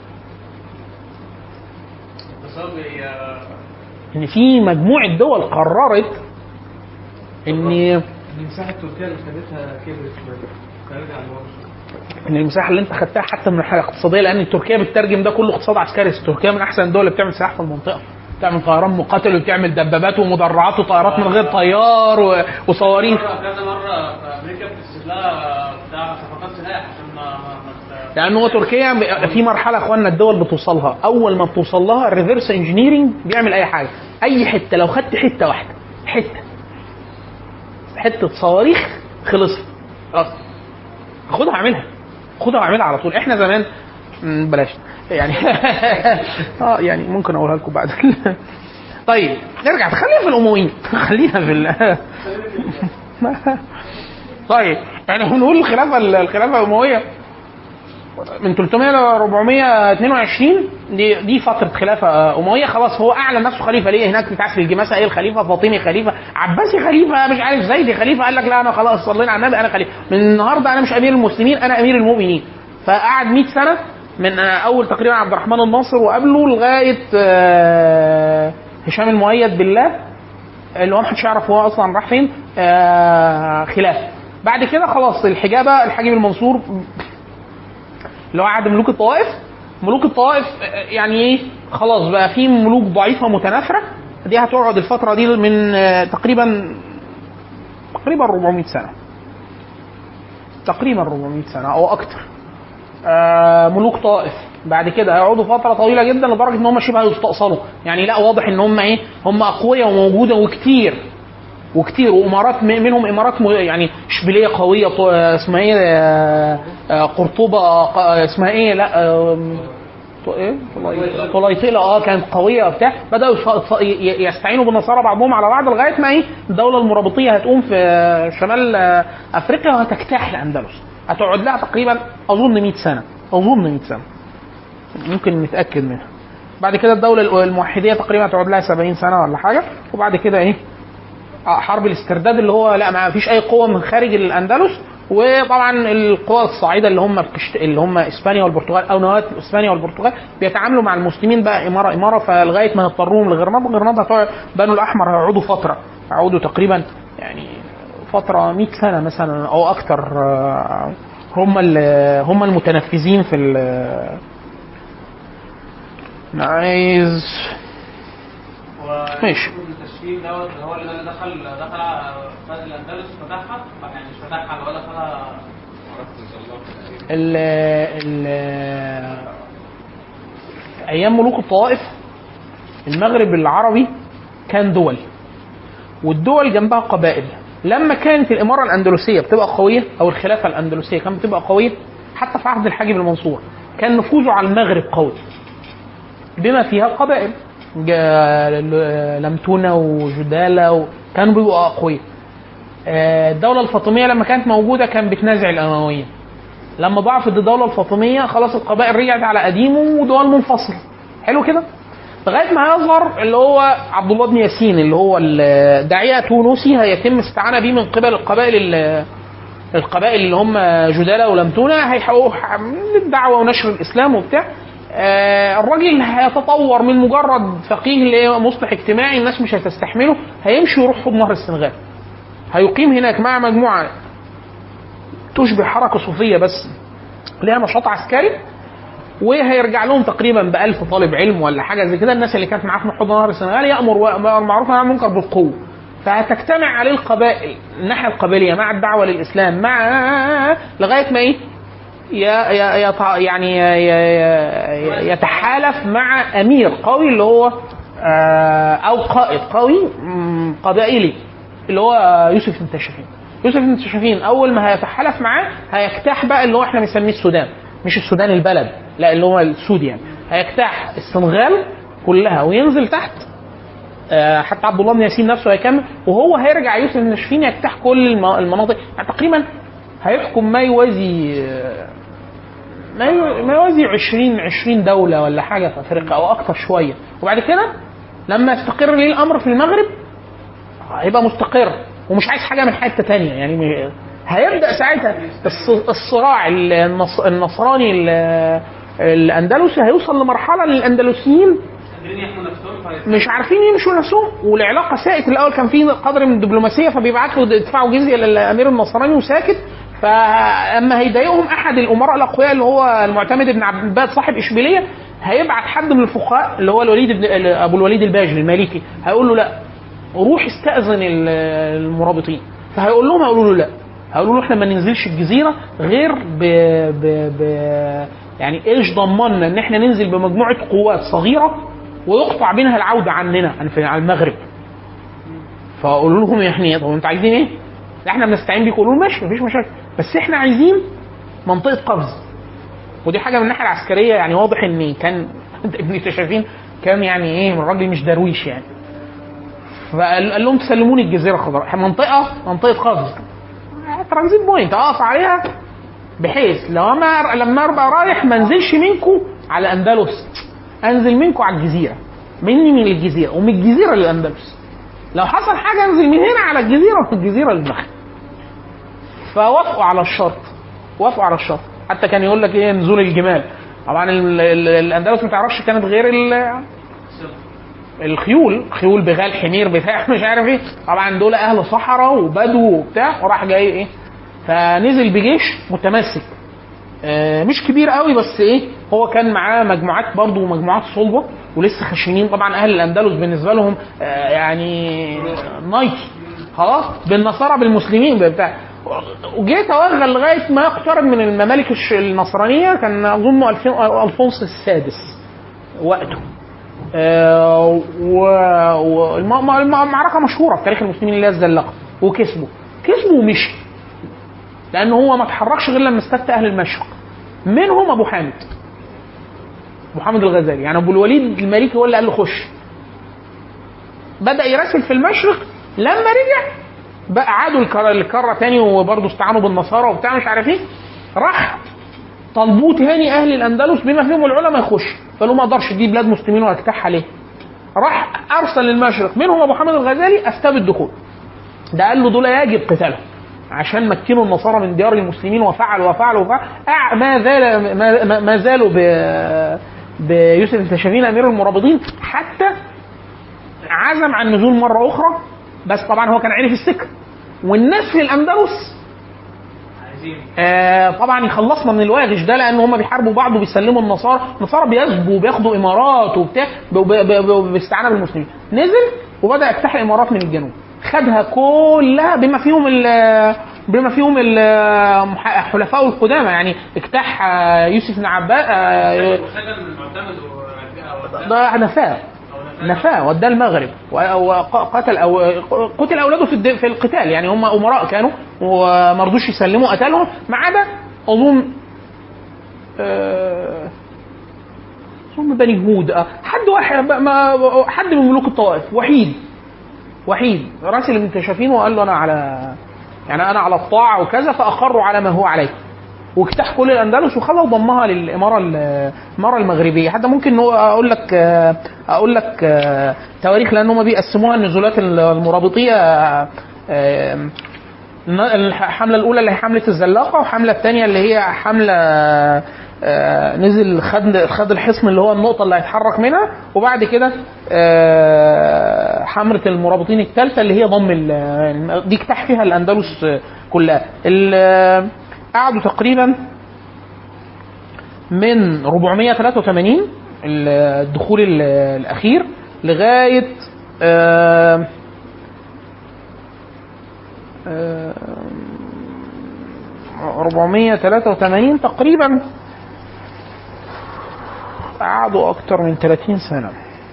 S6: الاقتصاد هي
S3: ان في مجموعه دول قررت ان
S4: ان مساحه تركيا اللي خدتها كبرت شويه خارجه عن الوضع
S3: ان المساحه اللي انت خدتها حتى من الناحيه الاقتصاديه لان تركيا بتترجم ده كله اقتصاد عسكري تركيا من احسن الدول اللي بتعمل سلاح في المنطقه بتعمل طيران مقاتل وبتعمل دبابات ومدرعات وطيارات من غير طيار و- وصواريخ
S6: مرة كذا مرة في أمريكا بتسيب لها تعمل صفقات سلاح عشان ما ما ما
S3: لان هو تركيا ب- في مرحله اخوانا الدول بتوصلها اول ما بتوصل لها الريفرس انجينيرنج بيعمل اي حاجه اي حته لو خدت حته واحده حته حته صواريخ خلصت خلاص خدها اعملها خدها واعملها على طول احنا زمان مم، بلاش يعني اه يعني ممكن اقولها لكم بعد طيب نرجع خلينا في الامويين خلينا في ال... طيب يعني هنقول الخلافه الخلافه الامويه من 300 ل 422 دي دي فتره خلافه امويه خلاص هو اعلن نفسه خليفه ليه هناك بتاع في الجماسه ايه الخليفه فاطمي خليفه عباسي خليفه مش عارف زيدي خليفه قال لك لا انا خلاص صلينا على النبي انا خليفه من النهارده انا مش امير المسلمين انا امير المؤمنين فقعد 100 سنه من آه، اول تقريبا عبد الرحمن الناصر وقبله لغايه آه، هشام المؤيد بالله اللي هو محدش يعرف هو اصلا راح فين آه خلافه بعد كده خلاص الحجابه الحاجب المنصور اللي هو عهد ملوك الطوائف ملوك الطوائف آه، يعني ايه خلاص بقى في ملوك ضعيفه متنافره دي هتقعد الفتره دي من آه، تقريبا تقريبا 400 سنه تقريبا 400 سنه او اكتر آه، ملوك طائف بعد كده هيقعدوا فتره طويله جدا لدرجه ان هم شبه يستأصلوا يعني لا واضح ان هم ايه هم اقوياء وموجوده وكتير وكتير وامارات م- منهم امارات م- يعني اشبيليه قويه ط- اسمها ايه آه، آه، قرطبه ق- اسمها ايه لا آم، ط- ايه طلي- طليطله اه كانت قويه وبتاع بداوا يص- يص- ي- يستعينوا بالنصارى بعضهم على بعض لغايه ما ايه الدوله المرابطيه هتقوم في آه، شمال آه، افريقيا وهتجتاح الاندلس هتقعد لها تقريبا اظن 100 سنه اظن 100 سنه ممكن نتاكد منها بعد كده الدوله الموحديه تقريبا هتقعد لها 70 سنه ولا حاجه وبعد كده ايه آه، حرب الاسترداد اللي هو لا ما فيش اي قوه من خارج الاندلس وطبعا القوى الصاعده اللي هم بتشت... اللي هم اسبانيا والبرتغال او نواه اسبانيا والبرتغال بيتعاملوا مع المسلمين بقى اماره اماره فلغايه ما يضطروهم لغرناطه غرناطه هتقعد بنو الاحمر هيقعدوا فتره هيقعدوا تقريبا يعني فتره 100 سنه مثلا او اكتر آه، هم ال- هم المتنفذين في ال- أنا عايز ماشي.
S6: التشكيل دوت اللي هو اللي دخل دخل على بلد الاندلس فتحها يعني مش فتحها اللي هو دخلها
S3: ال ال ايام ملوك الطوائف المغرب العربي كان دول والدول جنبها قبائل لما كانت الاماره الاندلسيه بتبقى قويه او الخلافه الاندلسيه كانت بتبقى قويه حتى في عهد الحاجب المنصور كان نفوذه على المغرب قوي بما فيها القبائل جا- ل- لمتونه وجداله و... كانوا بيبقوا اقوياء آه، الدوله الفاطميه لما كانت موجوده كان بتنازع الامويه لما ضعفت الدوله الفاطميه خلاص القبائل رجعت على قديمه ودول منفصله حلو كده لغايه ما يظهر اللي هو عبد الله بن ياسين اللي هو الداعيه تونسي هيتم الاستعانه به من قبل القبائل ال- القبائل اللي هم جدالة ولمتونة هيحققوا الدعوة ونشر الإسلام وبتاع آه، الراجل هيتطور من مجرد فقيه لمصلح اجتماعي الناس مش هتستحمله هيمشي يروح حوض نهر السنغال هيقيم هناك مع مجموعة تشبه حركة صوفية بس ليها نشاط عسكري وهيرجع لهم تقريبا ب 1000 طالب علم ولا حاجه زي كده الناس اللي كانت معاه في حوض نهر السنغال يامر بالمعروف والنهي عن المنكر بالقوه فهتجتمع عليه القبائل الناحيه القبليه مع الدعوه للاسلام مع لغايه ما ايه ي- ي- يتع- يعني ي- ي- يتحالف مع امير قوي اللي هو آه، او قائد قوي مم، قبائلي اللي هو يوسف بن تاشفين يوسف بن تاشفين اول ما هيتحالف معاه هيجتاح بقى اللي هو احنا بنسميه السودان مش السودان البلد لا اللي هو السود يعني هيجتاح السنغال كلها وينزل تحت آه، حتى عبد الله بن ياسين نفسه هيكمل وهو هيرجع يوسف بن تاشفين يجتاح كل الم- المناطق يعني تقريبا هيحكم ما يوازي آه، ما يو- ما يوازي 20 20 دوله ولا حاجه في افريقيا او اكتر شويه وبعد كده لما يستقر ليه الامر في المغرب هيبقى مستقر ومش عايز حاجه من حته تانية يعني م- هيبدا ساعتها الص- الصراع النص- النصراني ال- الاندلسي هيوصل لمرحله ان الاندلسيين
S6: قادرين يحموا نفسهم فهيس-
S3: مش عارفين يمشوا نفسهم والعلاقه ساءت الاول كان في قدر من الدبلوماسيه فبيبعتوا يدفعوا جزيه للامير النصراني وساكت فاما هيضايقهم احد الامراء الاقوياء اللي هو المعتمد بن عبد الباد صاحب اشبيليه هيبعت حد من الفقهاء اللي هو الوليد بن ابو الوليد الباجلي المالكي هيقول له لا روح استاذن ال- المرابطين فهيقول لهم هيقولوا له لا هيقولوا له احنا ما ننزلش الجزيره غير ب, ب... ب... يعني ايش ضمننا ان احنا ننزل بمجموعه قوات صغيره ويقطع بينها العوده عننا عن في على المغرب فقولوا لهم يعني طب انتوا عايزين ايه؟ لا احنا بنستعين بيكم يقولوا ماشي مفيش مشاكل بس احنا عايزين منطقه قفز ودي حاجه من الناحيه العسكريه يعني واضح ان كان ابن شايفين كان يعني ايه الراجل مش درويش يعني فقال قال لهم تسلموني الجزيره الخضراء منطقه منطقه قفز ترانزيت بوينت اقف عليها بحيث لو انا لما ابقى رايح ما انزلش منكم على اندلس انزل منكم على الجزيره مني من الجزيره ومن الجزيره للاندلس لو حصل حاجه انزل من هنا على الجزيره ومن الجزيره للمغرب فوافقوا على الشرط وافقوا على الشرط حتى كان يقول لك ايه نزول الجمال طبعا ال- ال- الاندلس ما تعرفش كانت غير ال- الخيول خيول بغال حمير بتاع مش عارف ايه طبعا دول اهل صحراء وبدو وبتاع وراح جاي ايه فنزل بجيش متمسك آه، مش كبير قوي بس ايه هو كان معاه مجموعات برضه مجموعات صلبه ولسه خشنين طبعا اهل الاندلس بالنسبه لهم آه، يعني نايكي خلاص بالنصارى بالمسلمين بتاع وجه توغل لغايه ما اقترب من الممالك الش- النصرانيه كان اظن الفين- الفونس السادس وقته آه، و- والم- المعركه مشهوره في تاريخ المسلمين اللي هي الزلاقه وكسبوا كسبوا ومشي لان هو ما اتحركش غير لما استفتى اهل المشرق منهم ابو حامد ابو حامد الغزالي يعني ابو الوليد المالكي هو اللي قال له خش بدا يراسل في المشرق لما رجع بقى عادوا الكره الكره تاني وبرضه استعانوا بالنصارى وبتاع مش عارف ايه راح طلبوه تاني اهل الاندلس بما فيهم العلماء يخش فقالوا ما اقدرش دي بلاد مسلمين واجتاحها ليه؟ راح ارسل للمشرق منهم ابو حامد الغزالي استبى الدخول ده قال له دول يجب قتالهم عشان مكنوا النصارى من ديار المسلمين وفعلوا وفعلوا وفعلوا أع- ما زال ما, ما- ما زالوا ب بيوسف التشافين امير المرابطين حتى عزم عن النزول مره اخرى بس طبعا هو كان عرف السكه والناس في الاندلس آه طبعا يخلصنا من الواغش ده لان هم بيحاربوا بعض وبيسلموا النصارى، النصارى بيغزبوا وبياخدوا امارات وبتاع ب- ب- ب- باستعانه بالمسلمين، نزل وبدا يفتح الامارات من الجنوب، خدها كلها بما فيهم ال- بما فيهم ال- حلفائه القدامى يعني اجتاح آه، يوسف بن عباس آه،
S6: وسجن معتمد و-
S3: ده نفاه نفاه وداه المغرب وقتل أو قتل اولاده في الد- في القتال يعني هم امراء كانوا وما رضوش يسلموا قتلهم ما عدا اظن آه، اظن بني هود آه، حد واحد ما حد من ملوك الطوائف وحيد وحيد راسل ابن تشافين وقال له انا على يعني انا على الطاعه وكذا فاقروا على ما هو عليه واجتاح كل الاندلس وخلى وضمها للاماره الاماره المغربيه حتى ممكن نقول- اقول لك اقول لك تواريخ لان هم بيقسموها النزولات المرابطيه آه، الحمله الاولى اللي هي حمله الزلاقه والحمله الثانيه اللي هي حمله آه، نزل خد خد الحصن اللي هو النقطه اللي هيتحرك منها وبعد كده آه، حمله المرابطين الثالثه اللي هي ضم ال- دي اجتاح فيها الاندلس كلها ال- قعدوا تقريبا من 483 الدخول ال- الاخير لغايه آه، آه، 483 تقريبا قعدوا اكتر من 30 سنه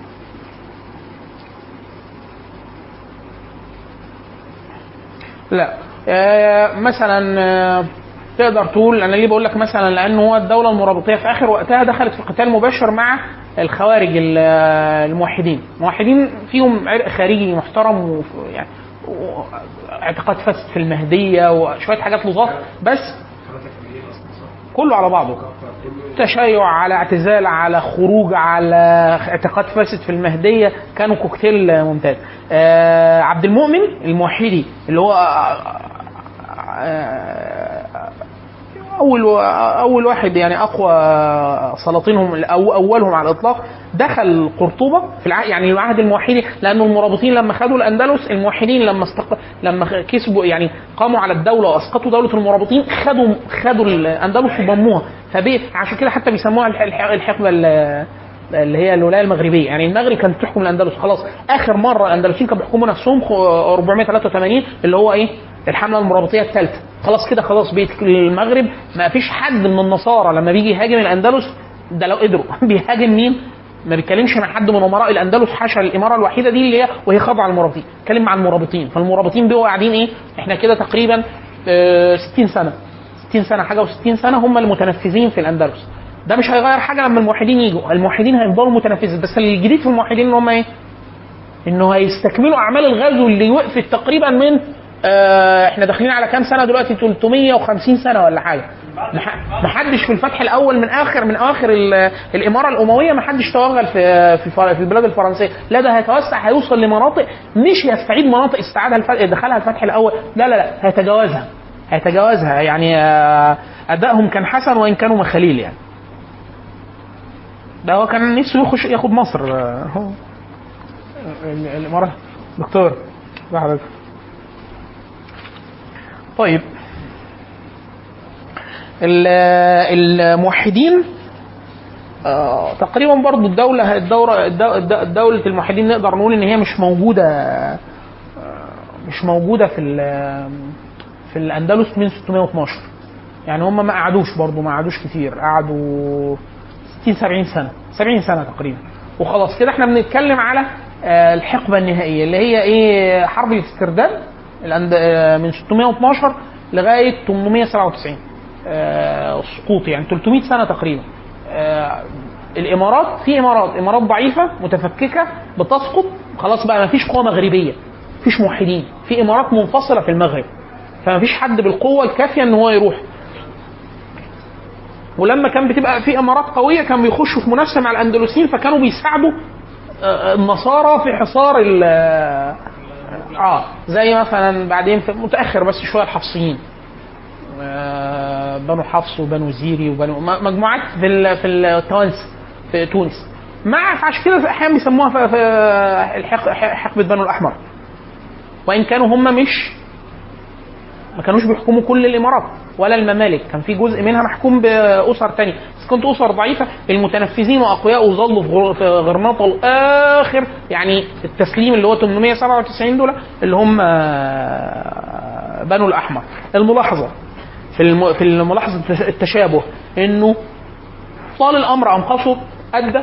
S3: لا آه، مثلا آه، تقدر تقول انا ليه بقول لك مثلا لان هو الدوله المرابطيه في اخر وقتها دخلت في قتال مباشر مع الخوارج ال- الموحدين الموحدين فيهم عرق خارجي محترم وف- يعني و- اعتقاد فاسد في المهديه وشويه حاجات لطاف بس كله على بعضه تشيع على اعتزال على خروج على اعتقاد فاسد في المهديه كانوا كوكتيل ممتاز آه عبد المؤمن الموحدي اللي هو آه، آه، اول اول واحد يعني اقوى سلاطينهم او اولهم على الاطلاق دخل قرطبه في العهد يعني العهد الموحدي لانه المرابطين لما خدوا الاندلس الموحدين لما استق... لما كسبوا يعني قاموا على الدوله واسقطوا دوله المرابطين خدوا خدوا الاندلس وضموها فبي عشان كده حتى بيسموها الح- الح- الحقبه ال- اللي هي الولايه المغربيه يعني المغرب كانت تحكم الاندلس خلاص اخر مره الاندلسيين كانوا بيحكموا نفسهم خ- 483 اللي هو ايه الحمله المرابطيه الثالثه خلاص كده خلاص بقت المغرب ما فيش حد من النصارى لما بيجي يهاجم الاندلس ده لو قدروا بيهاجم مين؟ ما بيتكلمش مع حد من امراء الاندلس حاشا الاماره الوحيده دي اللي هي وهي خاضعه للمرابطين اتكلم مع المرابطين فالمرابطين بيبقوا قاعدين ايه احنا كده تقريبا آه، 60 سنه 60 سنه حاجه و60 سنه هم المتنفذين في الاندلس ده مش هيغير حاجه لما الموحدين يجوا الموحدين هيفضلوا متنفذين بس الجديد في الموحدين ان هم ايه انه هيستكملوا اعمال الغزو اللي وقفت تقريبا من آه احنا داخلين على كام سنه دلوقتي 350 سنه ولا حاجه ما حدش في الفتح الاول من اخر من اواخر ال- الاماره الامويه ما حدش توغل في في الف- في البلاد الفرنسيه لا ده هيتوسع هيوصل لمناطق مش يستعيد مناطق استعادها الفتح دخلها الفتح الاول لا لا لا هيتجاوزها هيتجاوزها يعني آه، ادائهم كان حسن وان كانوا مخاليل يعني ده هو كان نفسه يخش ياخد مصر آه، هو ال- الاماره دكتور لا حضرتك طيب ال- الموحدين آه، تقريبا برضو الدولة الدورة الدو- الد- دولة الموحدين نقدر نقول ان هي مش موجودة آه، مش موجودة في ال- في الاندلس من 612 يعني هم ما قعدوش برضو ما قعدوش كتير قعدوا 60 70 سنة 70 سنة تقريبا وخلاص كده احنا بنتكلم على آه، الحقبة النهائية اللي هي ايه حرب الاسترداد الأند- آه، من 612 لغاية 897 آه، سقوط يعني 300 سنة تقريبا آه، الامارات في امارات امارات ضعيفه متفككه بتسقط خلاص بقى ما فيش قوه مغربيه مفيش موحدين في امارات منفصله في المغرب فما فيش حد بالقوه الكافيه ان هو يروح ولما كان بتبقى في امارات قويه كانوا بيخشوا في منافسه مع الاندلسيين فكانوا بيساعدوا آه، النصارى في حصار ال اه زي مثلا بعدين في متاخر بس شويه الحفصيين آه، بنو حفص وبنو زيري وبنو م- مجموعات في ال- في التوانس في تونس مع فعشان كده في احيانا بيسموها في في الحق- حقبه بنو الاحمر وان كانوا هم مش ما كانوش بيحكموا كل الامارات ولا الممالك كان في جزء منها محكوم باسر تانية بس كنت اسر ضعيفه المتنفذين واقوياء وظلوا في غر- في غرناطه الاخر يعني التسليم اللي هو 897 دول اللي هم آه، بنو الاحمر الملاحظه في الم... في الملاحظه التش- التشابه انه طال الامر ام قصر ادى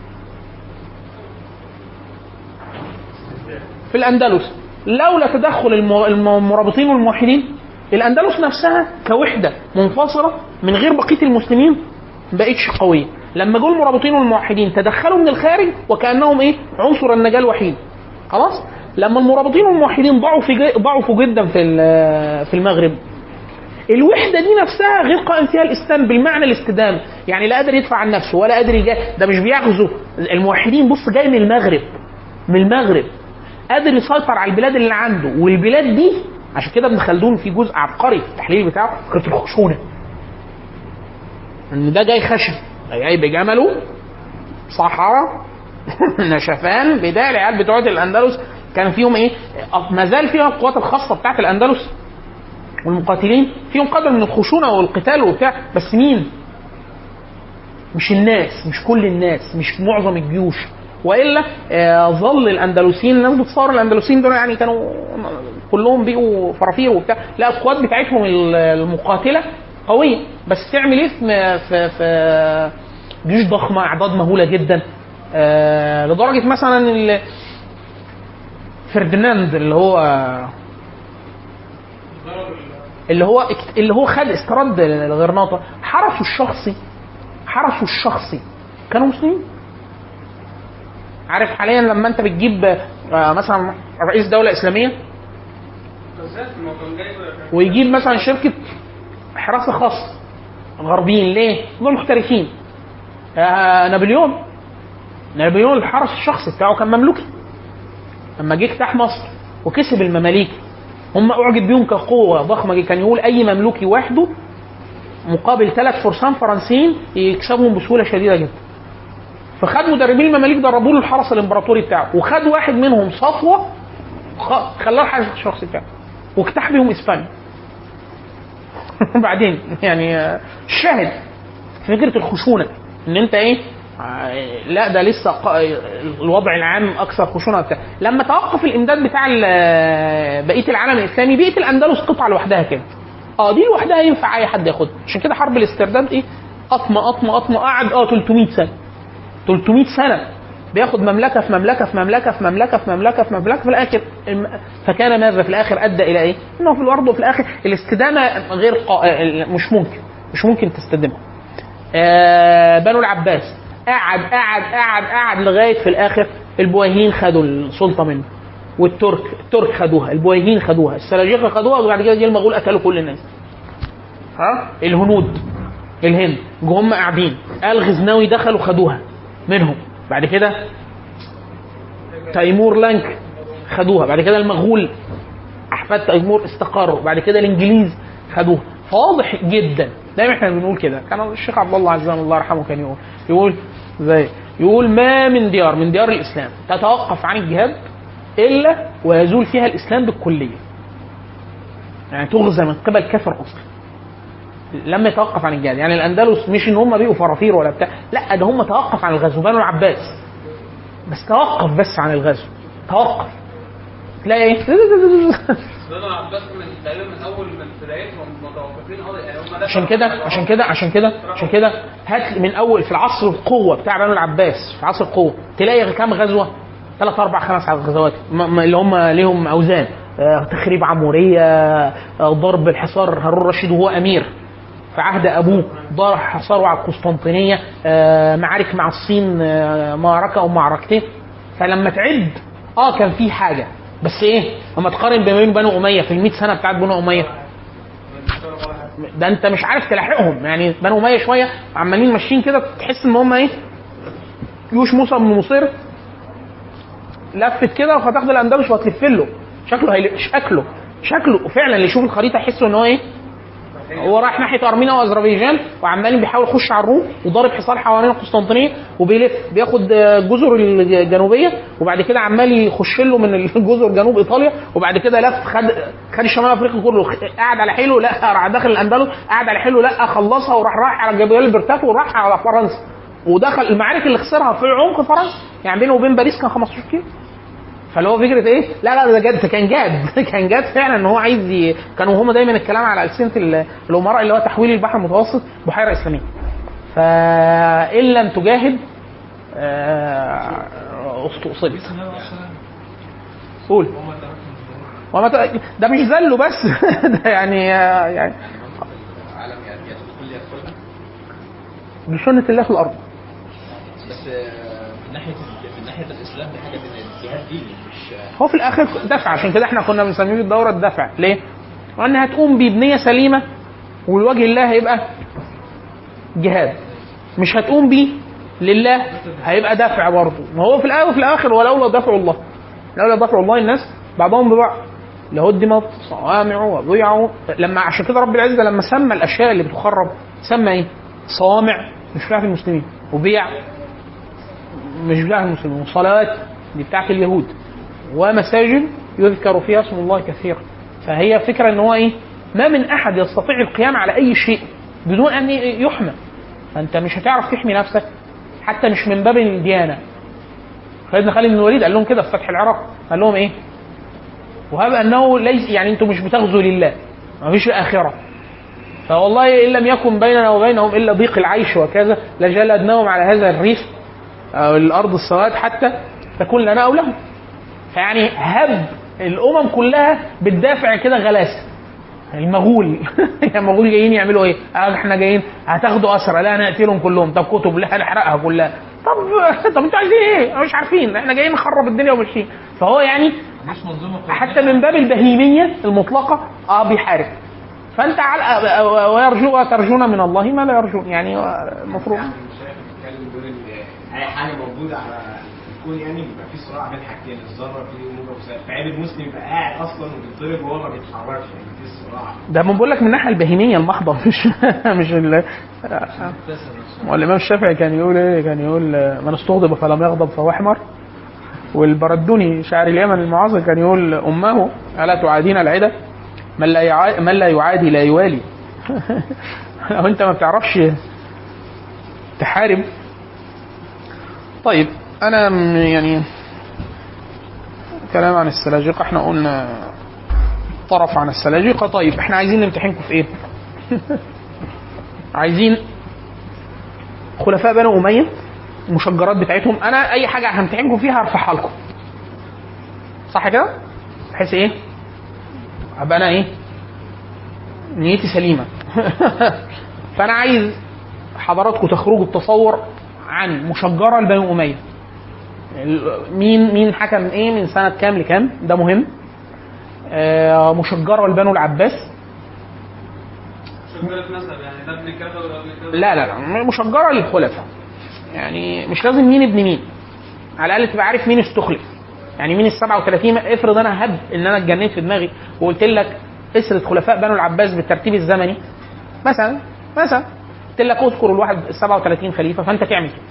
S3: في الاندلس لولا تدخل الم- الم- المرابطين والموحدين الاندلس نفسها كوحده منفصله من غير بقيه المسلمين ما بقتش قويه لما جم المرابطين والموحدين تدخلوا من الخارج وكانهم ايه عنصر النجاه الوحيد خلاص لما المرابطين والموحدين ضعفوا ج- ضعفوا جدا في ال- في المغرب الوحده دي نفسها غير قائم فيها الاسلام بالمعنى الاستدامه يعني لا قادر يدفع عن نفسه ولا قادر يجا ده مش بيغزو الموحدين بص جاي من المغرب من المغرب قادر يسيطر على البلاد اللي عنده والبلاد دي عشان كده ابن خلدون في جزء عبقري في التحليل بتاعه فكره الخشونه ان ده جاي خشن ده جاي بجمله صحراء نشفان بدايه العيال بتوع الاندلس كان فيهم ايه ما زال فيها القوات الخاصه بتاعت الاندلس والمقاتلين فيهم قدر من الخشونه والقتال وبتاع بس مين؟ مش الناس مش كل الناس مش معظم الجيوش والا آه، ظل الاندلسيين الناس بتصور الاندلسيين دول يعني كانوا كلهم بيقوا فرافير وبتاع لا القوات بتاعتهم المقاتله قويه بس تعمل ايه في في, في جيوش ضخمه اعداد مهوله جدا آه لدرجه مثلا ال- فرديناند اللي هو اللي هو اللي هو خد استرد الغرناطه حرسه الشخصي حرسه الشخصي كانوا مسلمين عارف حاليا لما انت بتجيب آه، مثلا رئيس دوله اسلاميه ويجيب مثلا شركه حراسه خاصه غربيين ليه؟ دول محترفين آه نابليون نابليون الحرس الشخصي بتاعه كان مملوكي لما جه اجتاح مصر وكسب المماليك هم اعجب بيهم كقوه ضخمه جدا. كان يقول اي مملوكي وحده مقابل ثلاث فرسان فرنسيين يكسبهم بسهوله شديده جدا فخد مدربين المماليك دربوا له الحرس الامبراطوري بتاعه وخد واحد منهم صفوه خ- خلاه الحارس الشخصي بتاعه واجتاح بيهم اسبانيا بعدين يعني آه، الشاهد فكره الخشونه ان انت ايه آه، لا ده لسه ق- الوضع العام اكثر خشونه بتاع لما توقف الامداد بتاع ال- بقيه العالم الاسلامي بقيه الاندلس قطعه لوحدها كده اه دي لوحدها ينفع اي حد ياخدها عشان كده حرب الاسترداد ايه قطمه قطمه قطمه قعد اه 300 سنه 300 سنه بياخد مملكه في مملكه في مملكه في مملكه في مملكه في مملكه في الاخر الم- فكان ماذا في الاخر ادى الى ايه؟ انه في الارض وفي الاخر الاستدامه غير قا... مش ممكن مش ممكن تستدمها. آه بنو العباس قعد قعد قعد قعد لغايه في الاخر البويهيين خدوا السلطه منه والترك الترك خدوها البويهيين خدوها السلاجقه خدوها وبعد كده جه المغول قتلوا كل الناس ها الهنود الهند جم هم قاعدين الغزناوي دخلوا خدوها منهم بعد كده تيمور لانك خدوها بعد كده المغول احفاد تيمور استقروا بعد كده الانجليز خدوها فواضح جدا دايما احنا بنقول كده كان الشيخ عبد الله عزام الله يرحمه كان يقول يقول زي يقول ما من ديار من ديار الاسلام تتوقف عن الجهاد الا ويزول فيها الاسلام بالكليه يعني تغزى من قبل كافر اصلا لم يتوقف عن الجهاد يعني الاندلس مش ان هم بقوا فرافير ولا بتاع لا ده هم توقف عن الغزو بنو العباس بس توقف بس عن الغزو توقف تلاقي ايه
S6: بنو العباس من تقريبا من اول من بدايتهم متوقفين اه يعني هم
S3: عشان كده عشان كده عشان كده عشان كده هات من اول في العصر القوه بتاع بنو العباس في عصر القوه تلاقي كام غزوه؟ ثلاث اربع خمس غزوات م- م- اللي هم ليهم اوزان آه، تخريب عموريه آه، ضرب الحصار هارون الرشيد وهو امير في عهد ابوه ضرب حصاره على القسطنطينيه آه، معارك مع الصين آه، معركه او معركتين فلما تعد اه كان في حاجه بس ايه لما تقارن بين بنو اميه في ال 100 سنه بتاعت بنو اميه ده انت مش عارف تلاحقهم يعني بنو اميه شويه عمالين ماشيين كده تحس ان هم ايه جيوش موسى بن مصير لفت كده وهتاخد الاندلس وهتلف له شكله هيل... شكله شكله فعلا اللي يشوف الخريطه يحس ان هو ايه هو رايح ناحيه ارمينيا واذربيجان وعمالين بيحاول يخش على الروم وضارب حصار حوالين القسطنطينيه وبيلف بياخد آه، الجزر الجنوبيه وبعد كده عمال يخش له من الجزر جنوب ايطاليا وبعد كده لف خد خد شمال افريقيا كله قعد على حيله لا راح داخل الاندلس قعد على حيله لا خلصها وراح راح على جبال البرتاف وراح على فرنسا ودخل المعارك اللي خسرها في عمق فرنسا يعني بينه وبين باريس كان 15 كيلو فاللي هو فكره ايه؟ لا لا ده جد كان جاد كان جاد فعلا ان هو عايز ي... كانوا هم دايما الكلام على السنه ال- الامراء اللي هو تحويل البحر المتوسط بحيره اسلاميه. فان لم تجاهد آه، استؤصلت. قول وما ت- ده مش ذله بس ده يعني يعني
S8: عالم يدخل يدخلها
S3: بسنه الله في الارض.
S8: بس آه، من ناحيه من ناحيه الاسلام دي حاجه من الجهاد ديني مش
S3: هو في الاخر دفع عشان كده احنا كنا بنسميه الدوره الدفع ليه؟ لان هتقوم ببنيه سليمه والوجه الله هيبقى جهاد مش هتقوم بيه لله هيبقى دفع برضه ما هو في الاول وفي الاخر ولولا دفع الله لولا دفع الله الناس بعضهم ببعض لهدمت صوامع وبيع لما عشان كده رب العزه لما سمى الاشياء اللي بتخرب سمى ايه؟ صوامع مش بتاعت المسلمين وبيع مش بتاعت المسلمين وصلوات دي بتاعت اليهود ومساجد يذكر فيها اسم الله كثيرا فهي فكره ان هو ايه ما من احد يستطيع القيام على اي شيء بدون ان يحمى فانت مش هتعرف تحمي نفسك حتى مش من باب الديانه سيدنا خالد بن الوليد قال لهم كده في فتح العراق قال لهم ايه وهب انه ليس يعني انتم مش بتغزوا لله ما فيش اخره فوالله ان لم يكن بيننا وبينهم الا ضيق العيش وكذا لجلدناهم على هذا الريف او الارض السواد حتى تكون لنا او لهم فيعني هب الامم كلها بتدافع كده غلاسه المغول يعني المغول جايين يعملوا ايه؟ آه احنا جايين هتاخدوا اسرى لا نقتلهم كلهم طب كتب لا هنحرقها كلها طب طب انتوا عايزين ايه؟ مش عارفين احنا جايين نخرب الدنيا وماشيين فهو يعني
S4: مش منظومه
S3: حتى من باب البهيميه المطلقه اه بيحارب فانت على ويرجو وترجون من الله ما لا يرجون يعني المفروض
S5: يعني مش شايف بتتكلم دول ان اي حاجه موجوده على الكون يعني بيبقى في صراع بين حاجتين الذره في موجه وسالب فعيب المسلم يبقى قاعد اصلا وبيتضرب وهو ما بيتحركش يعني في صراع
S3: ده من بقول لك من الناحيه البهيميه المحضه مش مش ال والامام الشافعي كان يقول ايه؟ كان يقول من استغضب فلم يغضب فهو احمر والبردوني شاعر اليمن المعاصر كان يقول امه الا تعادين العدا من لا يعادي من لا يعادي لا يوالي لو انت ما بتعرفش تحارب طيب انا م- يعني كلام عن السلاجقه احنا قلنا طرف عن السلاجقه طيب احنا عايزين نمتحنكم في ايه؟ عايزين خلفاء بنو اميه المشجرات بتاعتهم انا اي حاجه همتحنكم فيها هرفعها لكم صح كده؟ بحيث ايه؟ ابقى انا ايه؟ نيتي سليمه فانا عايز حضراتكم تخرجوا بتصور عن مشجره لبني اميه ال- مين مين حكم ايه من سنه كام لكام ده مهم آه مشجره لبنو العباس
S6: شجرة نسب يعني ده ابن كذا وده ابن كذا
S3: لا لا لا مشجره للخلفاء يعني مش لازم مين ابن مين على الاقل تبقى عارف مين استخلف يعني مين ال 37 افرض انا هب ان انا اتجنيت في دماغي وقلت لك اسرة خلفاء بنو العباس بالترتيب الزمني مثلا مثلا قلت لك اذكر الواحد ال 37 خليفه فانت تعمل كده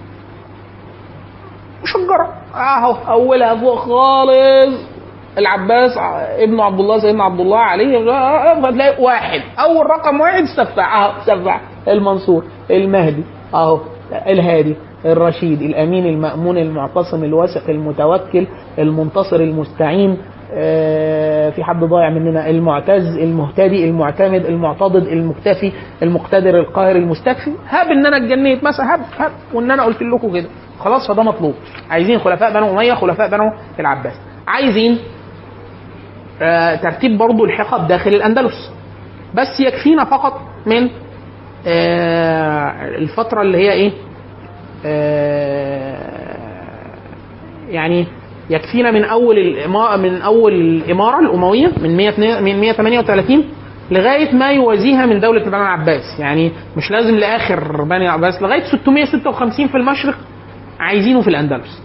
S3: مشجره اهو اولها فوق خالص العباس ع- ابن عبد الله سيدنا عبد الله عليه فتلاقي واحد اول رقم واحد سفاح اهو سفاح المنصور المهدي اهو الهادي الرشيد الامين المامون المعتصم الواثق المتوكل المنتصر المستعين آه، في حد ضايع مننا المعتز المهتدي المعتمد المعتضد المكتفي المقتدر القاهر المستكفي هاب ان انا اتجنيت مثلا هاب هاب وان انا قلت لكم كده خلاص فده مطلوب عايزين خلفاء بنو اميه خلفاء بنو العباس عايزين آه، ترتيب برضو الحقب داخل الاندلس بس يكفينا فقط من آه، الفتره اللي هي ايه آه، يعني يكفينا من اول الإما... من اول الاماره الامويه من 100 من 138 لغايه ما يوازيها من دوله بني العباس يعني مش لازم لاخر بني العباس لغايه 656 في المشرق عايزينه في الاندلس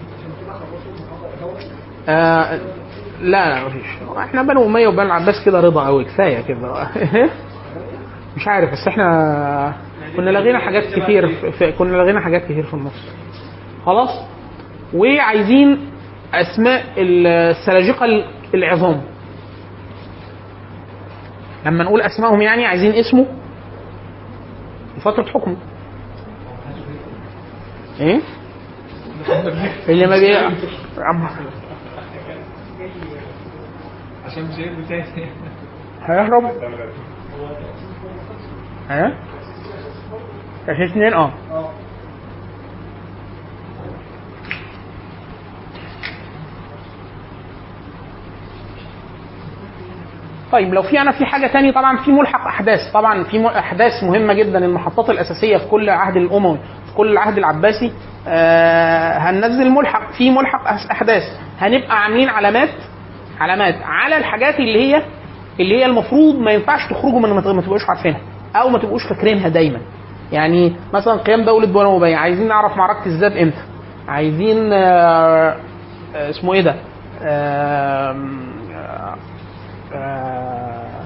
S3: آه لا لا مفيش احنا بنو اميه وبني العباس كده رضا قوي كفايه كده مش عارف بس احنا كنا لغينا حاجات كتير في- في كنا لغينا حاجات كتير في النص خلاص وعايزين اسماء السلاجقه العظام لما نقول اسمائهم يعني عايزين اسمه وفتره حكمه ايه اللي ما بي عم-
S8: عشان مش هيبقوا تاني
S3: هيهرب ها عشان اثنين اه طيب لو في انا في حاجه تاني طبعا في ملحق احداث طبعا في م- احداث مهمه جدا المحطات الاساسيه في كل عهد الاموي في كل العهد العباسي آه هننزل ملحق في ملحق أس- احداث هنبقى عاملين علامات علامات على الحاجات اللي هي اللي هي المفروض ما ينفعش تخرجوا من ما ت- ما تبقوش عارفينها او ما تبقوش فاكرينها دايما يعني مثلا قيام دوله بنو اميه عايزين نعرف معركه الذئب امتى عايزين آه آه، اسمه ايه ده آم، آه آه،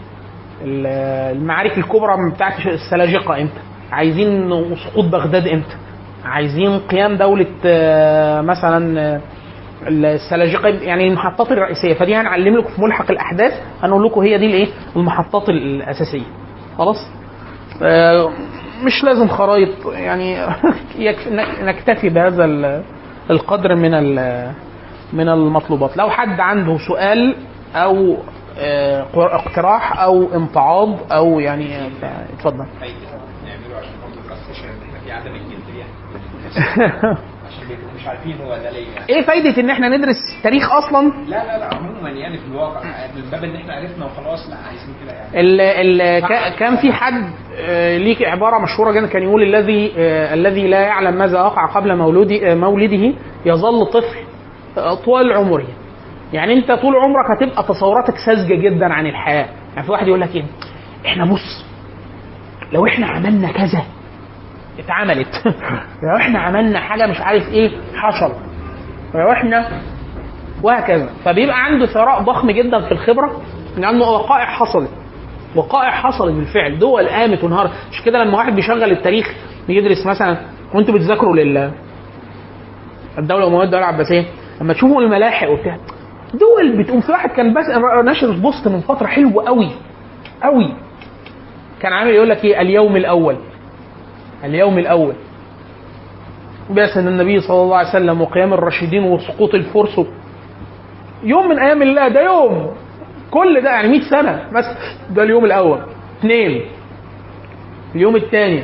S3: ال- المعارك الكبرى بتاعت السلاجقه امتى عايزين سقوط بغداد امتى عايزين قيام دولة آه، مثلا آه، السلاجقة يعني المحطات الرئيسية فدي هنعلم لكم في ملحق الأحداث هنقول لكم هي دي الإيه المحطات الأساسية خلاص آه، مش لازم خرايط يعني يكفي نك- نكتفي بهذا ال- القدر من ال- من المطلوبات لو حد عنده سؤال او آه، اقتراح او امتعاض او يعني آه، بتاع- اتفضل
S11: نعمله عشان برضه يبقى السيشن ان احنا في عدم الجلد يعني عشان بيبقوا مش عارفين هو ده ليه يعني
S3: ايه فايدة ان احنا ندرس تاريخ اصلا
S11: لا لا لا عموما يعني في الواقع من باب ان احنا عرفنا وخلاص لا عايزين كده يعني
S3: ال ال كا- كان في حد آه، ليك عباره مشهوره جدا كان يقول الذي آه، الذي لا يعلم ماذا وقع قبل مولودي آه، مولده يظل طفل آه، طوال عمره يعني انت طول عمرك هتبقى تصوراتك ساذجه جدا عن الحياه يعني في واحد يقول لك ايه احنا بص لو احنا عملنا كذا اتعملت لو احنا عملنا حاجه مش عارف ايه حصل لو احنا وهكذا فبيبقى عنده ثراء ضخم جدا في الخبره لانه وقائع حصلت وقائع حصلت بالفعل دول قامت وانهارت مش كده لما واحد بيشغل التاريخ يدرس مثلا وانتوا بتذاكروا لل الدوله الامويه الدوله العباسيه لما تشوفوا الملاحق وبتاع دول بتقوم في واحد كان بس ناشر بوست من فتره حلوه قوي قوي كان عامل يقول لك ايه اليوم الاول اليوم الاول بعثة النبي صلى الله عليه وسلم وقيام الراشدين وسقوط الفرس يوم من ايام الله ده يوم كل ده يعني 100 سنه مثلا ده اليوم الاول اثنين اليوم الثاني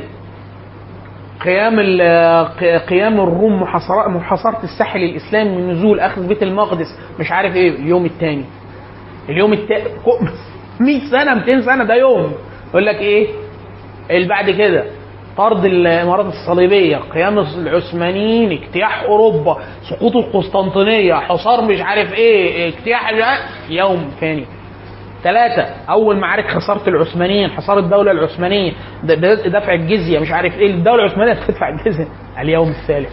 S3: قيام ال- ق- قيام الروم محاصرة محاصرة الساحل الإسلامي من نزول أخذ بيت المقدس مش عارف إيه اليوم الثاني اليوم الثاني 100 سنة 200 سنة ده يوم يقول لك إيه اللي بعد كده طرد الامارات الصليبيه قيام العثمانيين اجتياح اوروبا سقوط القسطنطينيه حصار مش عارف ايه اجتياح يوم ثاني ثلاثة أول معارك خسارة العثمانيين حصار الدولة العثمانية د- د- دفع الجزية مش عارف إيه الدولة العثمانية تدفع الجزية اليوم الثالث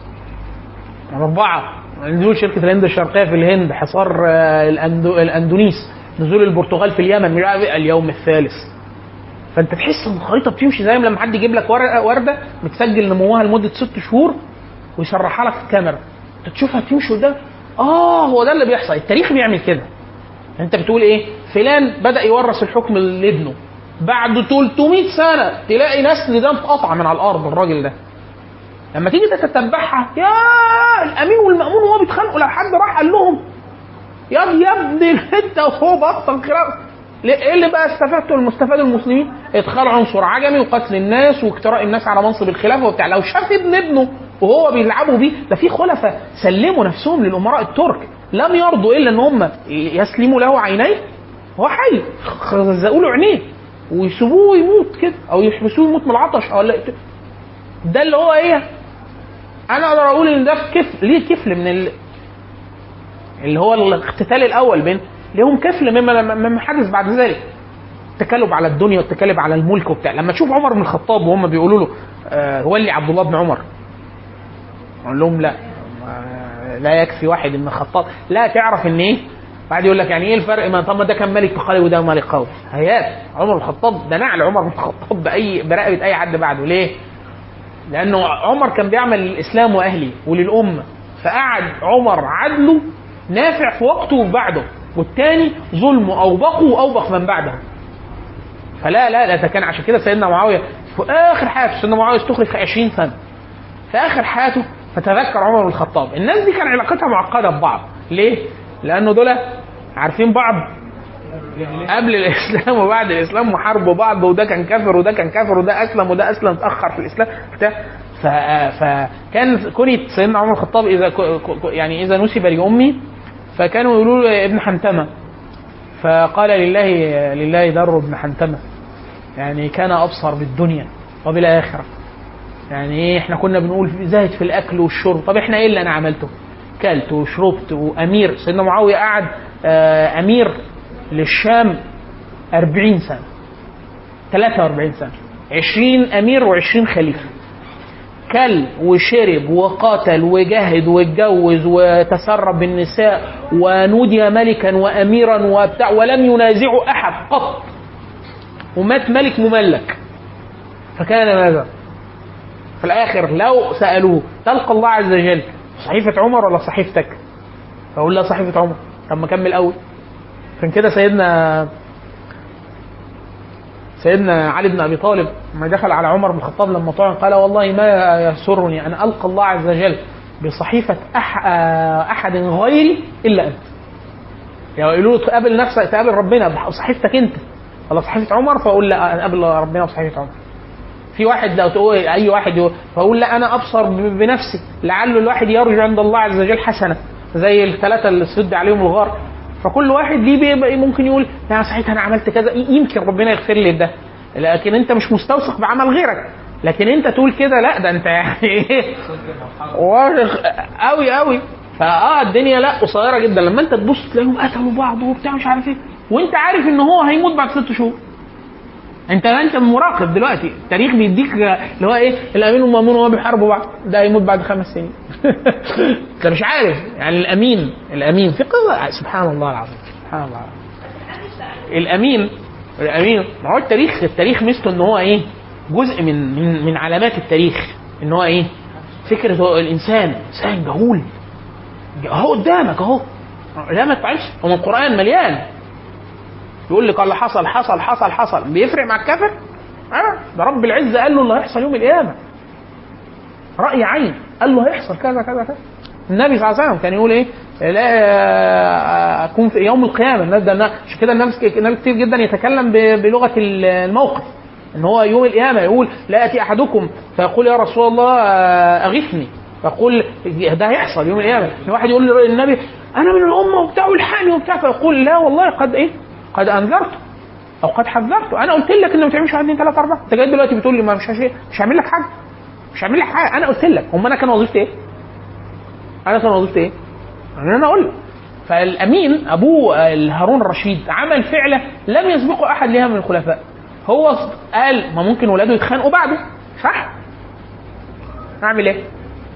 S3: أربعة نزول شركة الهند الشرقية في الهند حصار آه، الأندو... الأندونيس نزول البرتغال في اليمن مش عارف إيه اليوم الثالث فانت تحس ان الخريطه بتمشي زي ما لما حد يجيب لك ورقه ورده متسجل نموها لمده ست شهور ويشرحها لك في الكاميرا انت تشوفها بتمشي قدام اه هو ده اللي بيحصل التاريخ بيعمل كده انت بتقول ايه فلان بدا يورث الحكم لابنه بعد 300 سنه تلاقي نسل ده اتقطع من على الارض الراجل ده لما تيجي تتبعها يا الامين والمامون وهو بيتخانقوا لو حد راح قال لهم يا يا ابني انت وهو بطل خلاف ليه- ايه اللي بقى استفادته المستفاد المسلمين؟ ادخال عنصر عجمي وقتل الناس واجتراء الناس على منصب الخلافه وبتاع لو شاف ابن ابنه وهو بيلعبوا بيه ده في خلفاء سلموا نفسهم للامراء الترك لم يرضوا الا ان هم يسلموا له عينيه هو حي خزقوا له عينيه ويسيبوه يموت كده او يحبسوه يموت من العطش او لا ده اللي هو ايه؟ انا اقدر اقول ان ده في كفل ليه كفل من ال... اللي هو الاقتتال الاول بين ليهم كفل مما مما حدث بعد ذلك التكلب على الدنيا والتكلب على الملك وبتاع لما تشوف عمر بن الخطاب وهم بيقولوا له آه ولي عبد الله بن عمر اقول لهم لا ما- لا يكفي واحد ابن الخطاب لا تعرف ان ايه بعد يقول لك يعني ايه الفرق ما طب ما ده كان ملك قوي وده ملك قوي هيات عمر بن الخطاب ده نعل عمر بن الخطاب باي برقبه اي حد بعده ليه؟ لانه عمر كان بيعمل للاسلام واهله وللامه فقعد عمر عدله نافع في وقته وبعده والتاني ظلمه اوبقه واوبق من بعده فلا لا لا ده كان عشان كده سيدنا معاويه في اخر حياته سيدنا معاويه استخلف في 20 سنه في اخر حياته فتذكر عمر بن الخطاب الناس دي كان علاقتها معقده ببعض ليه؟ لانه دول عارفين بعض قبل الاسلام وبعد الاسلام وحاربوا بعض وده كان كافر وده كان كافر وده اسلم وده اسلم اتاخر في الاسلام بتاع ف... فكان كنية سيدنا عمر الخطاب اذا ك... ك- يعني اذا نسب لامي فكانوا يقولوا له ابن حنتمه فقال لله لله در ابن حنتمه يعني كان ابصر بالدنيا وبالاخره يعني ايه احنا كنا بنقول زاهد في الاكل والشرب طب احنا ايه اللي انا عملته كلت وشربت وامير سيدنا معاويه قعد آه، امير للشام 40 سنه 43 سنه 20 امير و20 خليفه كل وشرب وقاتل وجاهد واتجوز وتسرب بالنساء ونودي ملكا واميرا وبتاع ولم ينازعه احد قط ومات ملك مملك فكان ماذا؟ في الاخر لو سالوه تلقى الله عز وجل صحيفه عمر ولا صحيفتك؟ فاقول لا صحيفه عمر طب ما كمل اول عشان كده سيدنا سيدنا علي بن ابي طالب لما دخل على عمر بن الخطاب لما طعن قال والله ما يسرني ان القى الله عز وجل بصحيفه أح احد غيري الا انت. يعني يقولوا له تقابل نفسك تقابل ربنا بصحيفتك انت ولا صحيفه عمر فاقول لا انا اقابل ربنا بصحيفه عمر. في واحد لو تقول اي واحد يقول فاقول لا انا ابصر ب- بنفسي لعل الواحد يرجو عند الله عز وجل حسنه زي الثلاثه اللي سد عليهم الغار فكل واحد ليه بيبقى ممكن يقول لا صحيح انا عملت كذا ي- يمكن ربنا يغفر لي ده لكن انت مش مستوثق بعمل غيرك لكن انت تقول كده لا ده انت يعني ايه واثق قوي قوي فاه الدنيا لا قصيره جدا لما انت تبص تلاقيهم قتلوا بعض وبتاع مش عارف ايه وانت عارف ان هو هيموت بعد ست شهور انت انت مراقب دلوقتي التاريخ بيديك اللي هو ايه الامين والمامون وهو بيحاربوا بعض ده هيموت بعد خمس سنين انت مش عارف يعني الامين الامين في قصه سبحان الله العظيم سبحان الله العظيم الامين الامين ما هو التاريخ التاريخ مثله ان هو ايه جزء من من من علامات التاريخ ان هو ايه فكره هو الانسان انسان جهول اهو قدامك اهو لا ما تفعلش هو القران مليان يقول لك اللي حصل حصل حصل حصل بيفرق مع الكافر؟ اه ده رب العزه قال له اللي هيحصل يوم القيامه راي عين قال له هيحصل كذا كذا كذا النبي صلى الله عليه وسلم كان يقول ايه لا اكون في يوم القيامه الناس ده عشان كده الناس النبي كتير جدا يتكلم ب- بلغه الموقف ان هو يوم القيامه يقول لا ياتي احدكم فيقول يا رسول الله آه، اغثني فيقول ده هيحصل يوم القيامه إن واحد يقول للنبي انا من الامه وبتاع والحقني وبتاع فيقول لا والله قد ايه قد انذرته او قد حذرته انا قلت لك ان ما تعملش 1 2 3 4 انت جاي دلوقتي بتقول لي ما مش هشي- مش هعمل لك حاجه مش هعمل لك حاجه انا قلت لك هم انا كان وظيفتي ايه؟ انا كان وظيفتي ايه؟ ان انا اقول لك فالامين ابوه آه، هارون الرشيد عمل فعله لم يسبقه احد لها من الخلفاء هو قال ما ممكن ولاده يتخانقوا بعده صح؟ اعمل ايه؟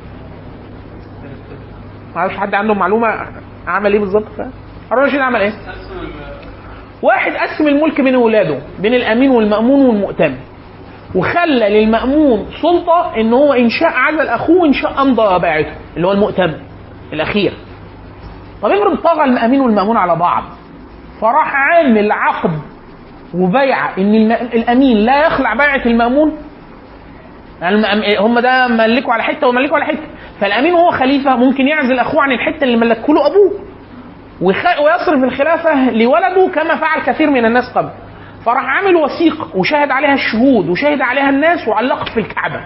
S3: ما اعرفش حد عنده معلومه عمل ايه بالظبط هارون الرشيد عمل ايه؟ واحد قسم الملك بين اولاده بين الامين والمامون والمؤتمن وخلى للمامون سلطه ان هو ان شاء عزل اخوه وان شاء امضى بايعته اللي هو المؤتمن الاخير طب افرض طغى الامين والمامون على بعض فراح عامل عقد وبيعه ان الم- الامين لا يخلع بيعه المامون الم- هم ده ملكوا على حته وملكوا على حته فالامين وهو خليفه ممكن يعزل اخوه عن الحته اللي ملكه له ابوه ويخ- ويصرف الخلافه لولده كما فعل كثير من الناس قبل فراح عامل وثيقه وشاهد عليها الشهود وشاهد عليها الناس وعلقت في الكعبه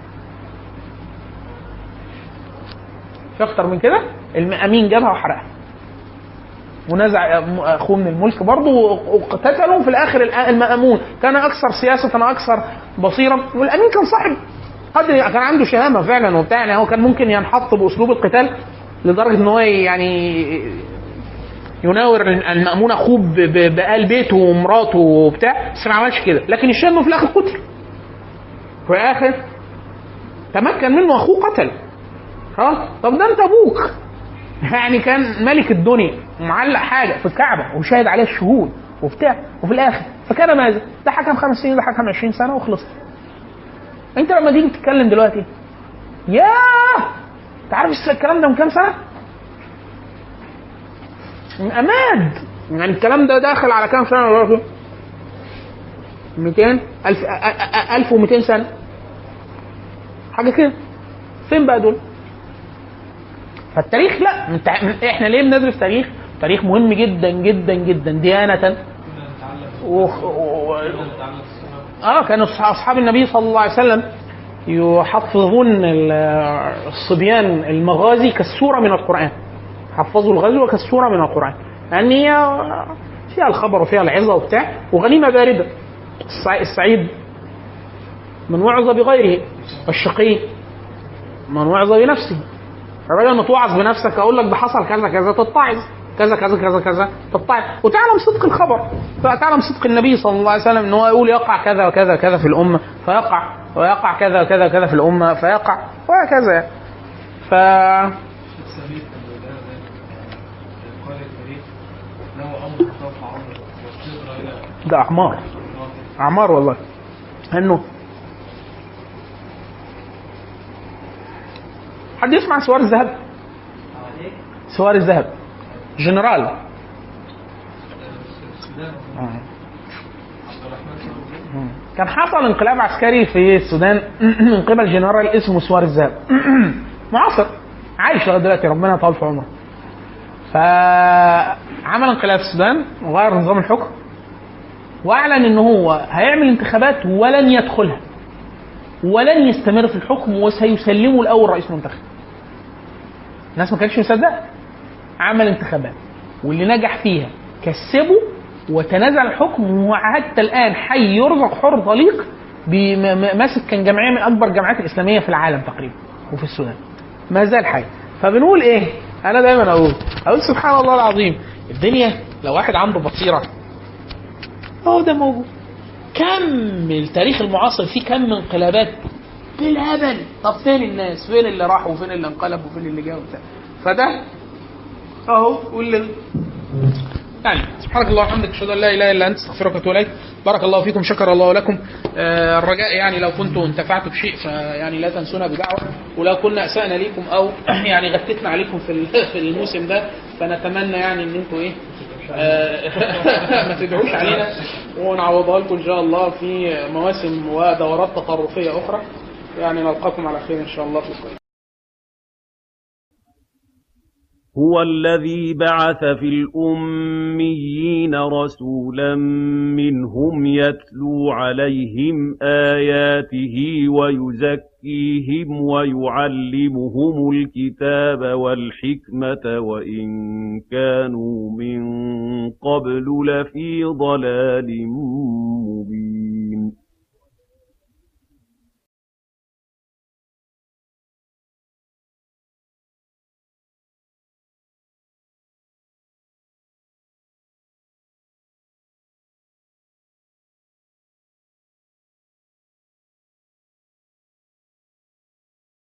S3: في اكتر من كده الامين جابها وحرقها ونزع اخوه من الملك برضه وقتتلوا في الاخر الأ- المامون كان اكثر سياسه واكثر بصيرا والامين كان صاحب قدر كان عنده شهامه فعلا وبتاع يعني هو كان ممكن ينحط باسلوب القتال لدرجه ان هو يعني يناور المأمون اخوه ب- ب- بآل بيته ومراته وبتاع بس ما عملش كده لكن الشاهد انه في الاخر قتل في الاخر تمكن منه اخوه قتل خلاص طب ده انت ابوك يعني كان ملك الدنيا ومعلق حاجه في الكعبه وشاهد عليه الشهود وبتاع وفي الاخر فكان ماذا؟ ده حكم خمس سنين ده حكم 20 سنه وخلصت. انت لما تيجي تتكلم دلوقتي ياه انت عارف الكلام ده من كام سنه؟ من اماد يعني الكلام ده داخل على كام سنه دلوقتي؟ 200 1000 1200 سنه حاجه كده فين بقى دول؟ فالتاريخ لا انت احنا ليه بندرس تاريخ؟ تاريخ مهم جدا جدا جدا ديانة و... و... اه كانوا أصح- اصحاب النبي صلى الله عليه وسلم يحفظون ال- الصبيان المغازي كالسوره من القران حفظوا الغزو كالسوره من القران لان هي فيها الخبر وفيها العظه وبتاع وغنيمه بارده السع- السعيد من وعظ بغيره والشقي من وعظ بنفسه الراجل ما توعظ بنفسك اقول لك ده حصل كذا كذا تتعظ كذا كذا كذا كذا تتعظ وتعلم صدق الخبر تعلم صدق النبي صلى الله عليه وسلم ان هو يقول يقع كذا وكذا كذا في الامه فيقع ويقع كذا وكذا كذا في الامه فيقع وهكذا يعني. ف
S4: سبيل الولاء ده قال التاريخ له امر سوف امر وصيغه الى
S3: ده اعمار اعمار والله انه حد يسمع سوار الذهب سوار الذهب جنرال
S4: السودان
S3: آه.
S4: عبد الرحمن سعود
S3: كان حصل انقلاب عسكري في السودان من قبل جنرال اسمه سوار الذهب معاصر عايش لغايه دلوقتي ربنا يطول في عمره فعمل انقلاب في السودان وغير نظام الحكم واعلن ان هو هيعمل انتخابات ولن يدخلها ولن يستمر في الحكم وسيسلمه الاول رئيس منتخب الناس ما كانتش مصدقه عمل انتخابات واللي نجح فيها كسبه وتنازع الحكم وحتى الان حي يرزق حر طليق بم- م- ماسك كان جمعيه من اكبر الجامعات الاسلاميه في العالم تقريبا وفي السودان ما زال حي فبنقول ايه انا دايما اقول اقول سبحان الله العظيم الدنيا لو واحد عنده بصيره هو ده موجود كم التاريخ المعاصر فيه كم من انقلابات بالهبل طب فين الناس فين اللي راح وفين اللي انقلب وفين اللي جه وبتاع فده اهو واللي يعني سبحانك اللهم وبحمدك اشهد ان لا اله الا انت استغفرك واتوب اليك بارك الله فيكم شكر الله لكم آه الرجاء يعني لو كنتم انتفعتوا بشيء فيعني لا تنسونا بدعوه ولو كنا اسانا ليكم او يعني غتتنا عليكم في ال- في الموسم ده فنتمنى يعني ان انتم ايه آه ما تدعوش علينا ونعوضها لكم ان شاء الله في مواسم ودورات تطرفيه اخرى يعني نلقاكم على خير ان شاء الله في القريب
S1: هُوَ الَّذِي بَعَثَ فِي الْأُمِّيِّينَ رَسُولًا مِّنْهُمْ يَتْلُو عَلَيْهِمْ آيَاتِهِ وَيُزَكِّيهِمْ وَيُعَلِّمُهُمُ الْكِتَابَ وَالْحِكْمَةَ وَإِن كَانُوا مِن قَبْلُ لَفِي ضَلَالٍ